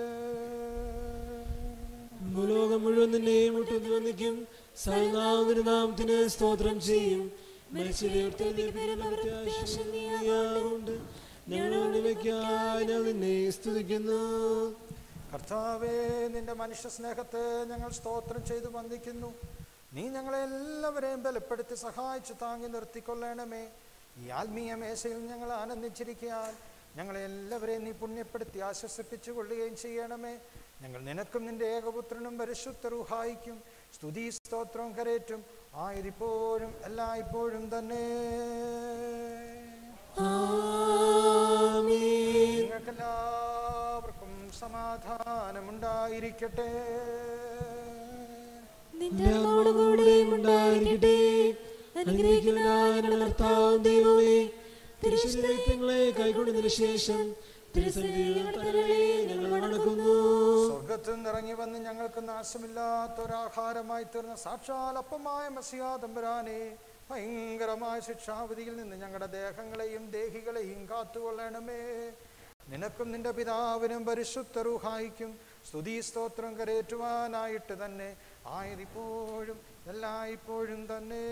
ഭൂലോകം മുഴുവൻ നിന്നെയും മുട്ടുന്നു വന്നിക്കും സൽനാമത്തിന് നാമത്തിന് സ്തോത്രം ചെയ്യും മനുഷ്യരെയാറുണ്ട് ഞങ്ങളോട് വയ്ക്കായി ഞാൻ നിന്നെ സ്തുതിക്കുന്നു കർത്താവേ നിന്റെ മനുഷ്യ സ്നേഹത്തെ ഞങ്ങൾ സ്തോത്രം ചെയ്തു വന്ദിക്കുന്നു നീ ഞങ്ങളെ എല്ലാവരെയും ബലപ്പെടുത്തി സഹായിച്ചു താങ്ങി നിർത്തിക്കൊള്ളണമേ ഈ ആത്മീയ മേശയിൽ ഞങ്ങൾ ആനന്ദിച്ചിരിക്കാൻ ഞങ്ങളെ എല്ലാവരെയും നീ പുണ്യപ്പെടുത്തി ആശ്വസിപ്പിച്ചു കൊള്ളുകയും ചെയ്യണമേ ഞങ്ങൾ നിനക്കും നിന്റെ ഏകപുത്രനും പരിശുദ്ധ റുഹായിക്കും സ്തുതി സ്തോത്രവും കരേറ്റും ആയതിപ്പോഴും എല്ലായ്പ്പോഴും തന്നെ നിങ്ങൾക്കെല്ലാവർക്കും സമാധാനമുണ്ടായിരിക്കട്ടെ നിന്റെ ആത്മാവോടുകൂടെയും ഉണ്ടായിരിക്കട്ടെ അനുഗ്രഹിക്കുന്നതായ ഞങ്ങളുടെ കർത്താവും ദൈവമേ തിരുശരീരങ്ങളെ കൈക്കൊണ്ടതിനു ശേഷം തിരുസന്നിധിയിൽ തലകളെ ഞങ്ങൾ വണക്കുന്നു സ്വർഗത്തിൽ നിന്നിറങ്ങി വന്ന് ഞങ്ങൾക്ക് നാശമില്ലാത്തൊരാഹാരമായി തീർന്ന സാക്ഷാൽ അപ്പമായ മസിയാതമ്പരാനെ ഭയങ്കരമായ ശിക്ഷാവിധിയിൽ നിന്ന് ഞങ്ങളുടെ ദേഹങ്ങളെയും ദേഹികളെയും കാത്തുകൊള്ളണമേ നിനക്കും നിന്റെ പിതാവിനും പരിശുദ്ധ റുഹായിക്കും സ്തുതി സ്തോത്രം കരേറ്റുവാനായിട്ട് തന്നെ ആയതിപ്പോഴും എല്ലായ്പ്പോഴും തന്നെ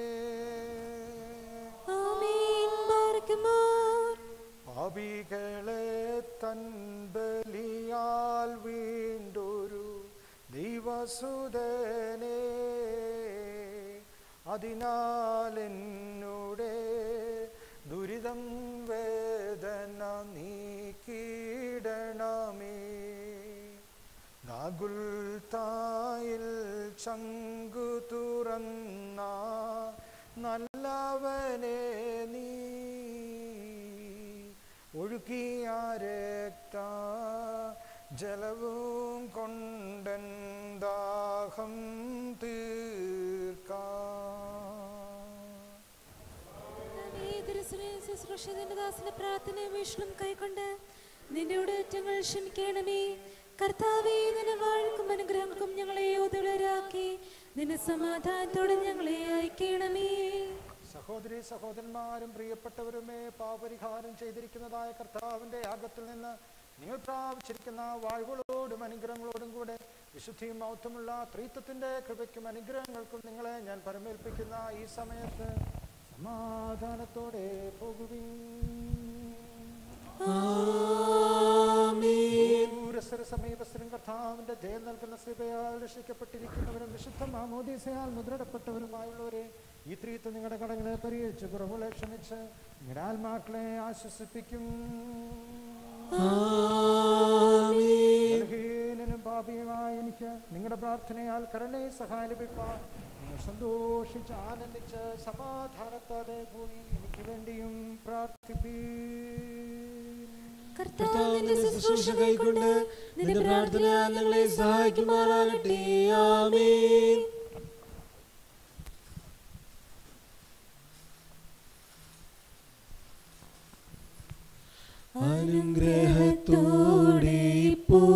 ആമേൻ ബാരക്കുമോർ പാപികളെ തൻ ബലിയാൽ വീണ്ടൊരു ദൈവസുതനെ അതിനാൽ എന്നോടെ ദുരിതം വേദന നീക്കിടണമേ ഗാഗുൽത്തായിൽ ചങ്കു തുറന്ന നല്ലവനെ നീ ഒഴുകിയ രക്ത ജലവും കൊണ്ടൻ ദാഹം തീർക്കാം ശുശ്രൂഷിതന്റെ ദാസന്റെ പ്രാർത്ഥന വീക്ഷണം കൈക്കൊണ്ട് നിന്റെ ഉടറ്റങ്ങൾ ക്ഷമിക്കണമേ കർത്താവേ നിന്റെ വാഴ്ക്കും അനുഗ്രഹങ്ങൾക്കും ഞങ്ങളെ യോധുളരാക്കി നിന്റെ സമാധാനത്തോടെ ഞങ്ങളെ അയക്കണമേ സഹോദരി സഹോദരന്മാരും പ്രിയപ്പെട്ടവരുമേ പാപരിഹാരം ചെയ്തിരിക്കുന്നതായ കർത്താവിന്റെ യാഗത്തിൽ നിന്ന് നിങ്ങൾ പ്രാപിച്ചിരിക്കുന്ന വാഴ്വുകളോടും അനുഗ്രഹങ്ങളോടും കൂടെ വിശുദ്ധിയും മൗത്വമുള്ള ത്രീത്വത്തിന്റെ കൃപയ്ക്കും അനുഗ്രഹങ്ങൾക്കും നിങ്ങളെ ഞാൻ പരമേൽപ്പിക്കുന്ന ഈ സമയത്ത് സമാധാനത്തോടെ പോകുവിൻ ദൂരസ്ഥര സമീപസ്ഥരും കർത്താവിന്റെ ജയം നൽകുന്ന സൃപയാൽ രക്ഷിക്കപ്പെട്ടിരിക്കുന്നവരും വിശുദ്ധ മാമോദീസയാൽ മുദ്രടപ്പെട്ടവരുമായുള്ളവരെ ഈ ത്രീത്ത് നിങ്ങളുടെ കടങ്ങളെ പരിഹരിച്ച് കുറവുകളെ ക്ഷമിച്ച് നിങ്ങളുടെ ആത്മാക്കളെ ആശ്വസിപ്പിക്കും ബലഹീനനും പാപിയുമായ എനിക്ക് നിങ്ങളുടെ പ്രാർത്ഥനയാൽ കരുണയെ സഹായം ലഭിപ്പാൻ നിങ്ങൾ സന്തോഷിച്ച് ആനന്ദിച്ച് സമാധാനത്തോടെ പോയി എനിക്ക് വേണ്ടിയും പ്രാർത്ഥിപ്പീൻ കർത്താവ് നിന്റെ ശുശ്രൂഷ കൈക്കൊണ്ട് നിന്റെ പ്രാർത്ഥന ഞങ്ങളെ സഹായിക്കുമാറാകട്ടെ ആമേൻ അനുഗ്രഹത്തോടെ ഇപ്പോൾ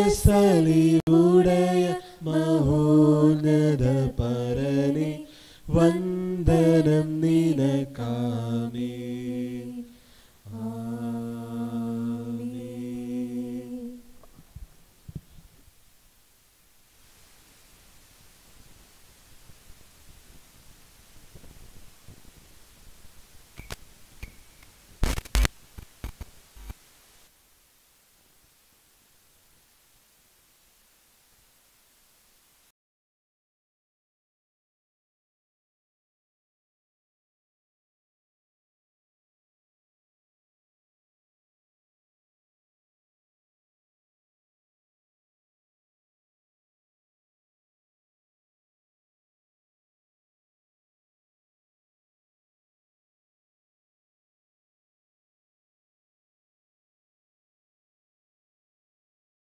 സലീം